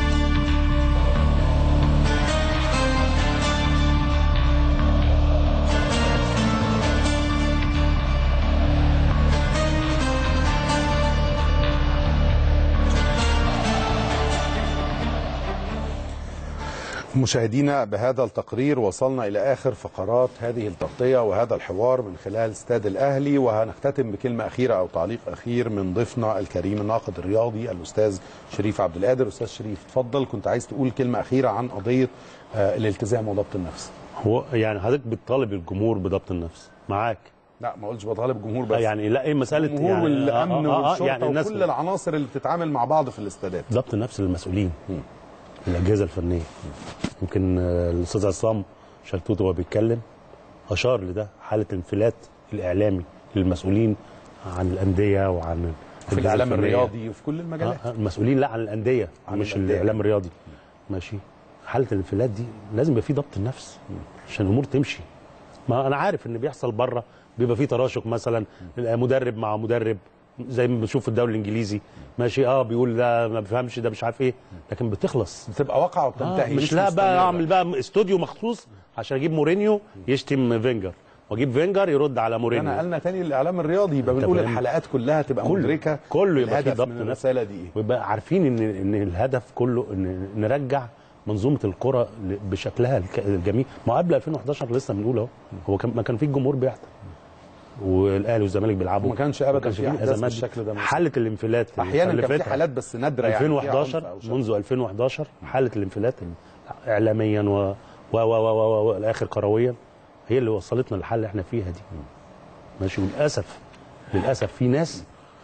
مشاهدينا بهذا التقرير وصلنا إلى آخر فقرات هذه التغطية وهذا الحوار من خلال استاد الأهلي وهنختتم بكلمة أخيرة أو تعليق أخير من ضيفنا الكريم الناقد الرياضي الأستاذ شريف عبد القادر أستاذ شريف اتفضل كنت عايز تقول كلمة أخيرة عن قضية آه، الالتزام وضبط النفس هو يعني حضرتك بتطالب الجمهور بضبط النفس معاك لا ما قلتش بطالب الجمهور بس يعني لا ايه مساله الجمهور يعني والامن آه آه آه والشرطه يعني الناس وكل العناصر اللي بتتعامل مع بعض في الاستادات ضبط النفس للمسؤولين الاجهزه الفنيه يمكن آه، الاستاذ عصام شلتوت وهو بيتكلم اشار لده حاله انفلات الاعلامي للمسؤولين عن الانديه وعن في الأجهزة الاعلام الفنية. الرياضي وفي كل المجالات آه، آه، المسؤولين لا عن الانديه عن مش الأندية. الاعلام الرياضي ماشي حاله الانفلات دي لازم يبقى في ضبط النفس عشان الامور تمشي ما انا عارف ان بيحصل بره بيبقى في تراشق مثلا مدرب مع مدرب زي ما بنشوف في الدوري الانجليزي ماشي اه بيقول ده ما بيفهمش ده مش عارف ايه لكن بتخلص بتبقى واقعه وبتنتهي آه مش مش لا مستمرة. بقى اعمل بقى استوديو مخصوص عشان اجيب مورينيو يشتم فينجر واجيب فينجر يرد على مورينيو انا قلنا تاني الاعلام الرياضي يبقى أنت بنقول فاهم؟ الحلقات كلها تبقى كله- مدركه كله يبقى فيه الهدف ضبط من نفس. الرساله دي ايه ويبقى عارفين ان ان الهدف كله ان نرجع منظومه الكره ل- بشكلها الك- الجميل ما هو قبل 2011 لسه بنقول اهو هو كان ما كان في الجمهور بيحضر والاهلي والزمالك بيلعبوا وما كانش أبداً ما كانش في أحداث أزمات دي. بالشكل ده مثلاً. حاله الانفلات اللي احيانا كان في خلفتها حالات بس نادره يعني فيها عنف 2011 أو شك. منذ 2011 حاله الانفلات اعلاميا و و و و و و الاخر كرويا هي اللي وصلتنا للحاله اللي احنا فيها دي ماشي وللاسف للاسف في ناس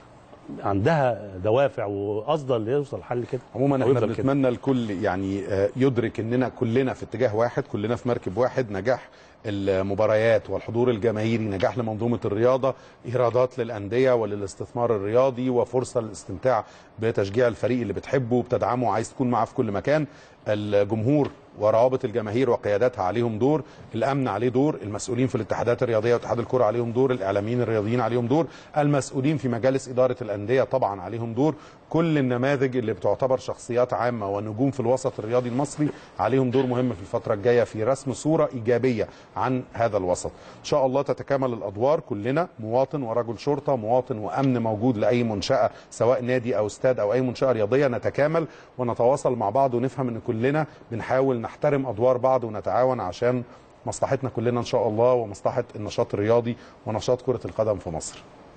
عندها دوافع وقصدا اللي يوصل لحل كده عموما احنا ويفضل كده. بنتمنى الكل يعني آه، يدرك اننا كلنا في اتجاه واحد كلنا في مركب واحد نجاح المباريات والحضور الجماهيري نجاح لمنظومه الرياضه ايرادات للانديه وللاستثمار الرياضي وفرصه للاستمتاع بتشجيع الفريق اللي بتحبه وبتدعمه وعايز تكون معاه في كل مكان الجمهور وروابط الجماهير وقياداتها عليهم دور الامن عليه دور المسؤولين في الاتحادات الرياضيه واتحاد الكره عليهم دور الاعلاميين الرياضيين عليهم دور المسؤولين في مجالس اداره الانديه طبعا عليهم دور كل النماذج اللي بتعتبر شخصيات عامه ونجوم في الوسط الرياضي المصري عليهم دور مهم في الفتره الجايه في رسم صوره ايجابيه عن هذا الوسط ان شاء الله تتكامل الادوار كلنا مواطن ورجل شرطه مواطن وامن موجود لاي منشاه سواء نادي او استاد او اي منشاه رياضيه نتكامل ونتواصل مع بعض ونفهم ان كلنا بنحاول نحترم ادوار بعض ونتعاون عشان مصلحتنا كلنا ان شاء الله ومصلحه النشاط الرياضي ونشاط كره القدم في مصر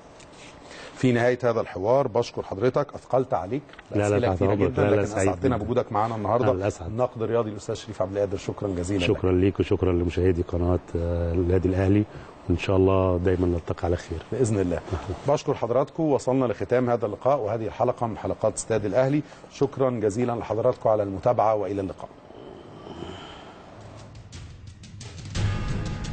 في نهايه هذا الحوار بشكر حضرتك اثقلت عليك لا، لا، بأسئلة تحت كتيرة أمرك. جدا لا، لا، لكن سعيد اسعدتنا جدا. بوجودك معانا أنا النهارده الأسعد. الناقد الرياضي الاستاذ شريف عبد القادر شكرا جزيلا لك. شكرا ليك وشكرا لمشاهدي قناه آه، النادي الاهلي وان شاء الله دايما نلتقي على خير باذن الله بشكر حضراتكم وصلنا لختام هذا اللقاء وهذه الحلقه من حلقات استاد الاهلي شكرا جزيلا لحضراتكم على المتابعه والى اللقاء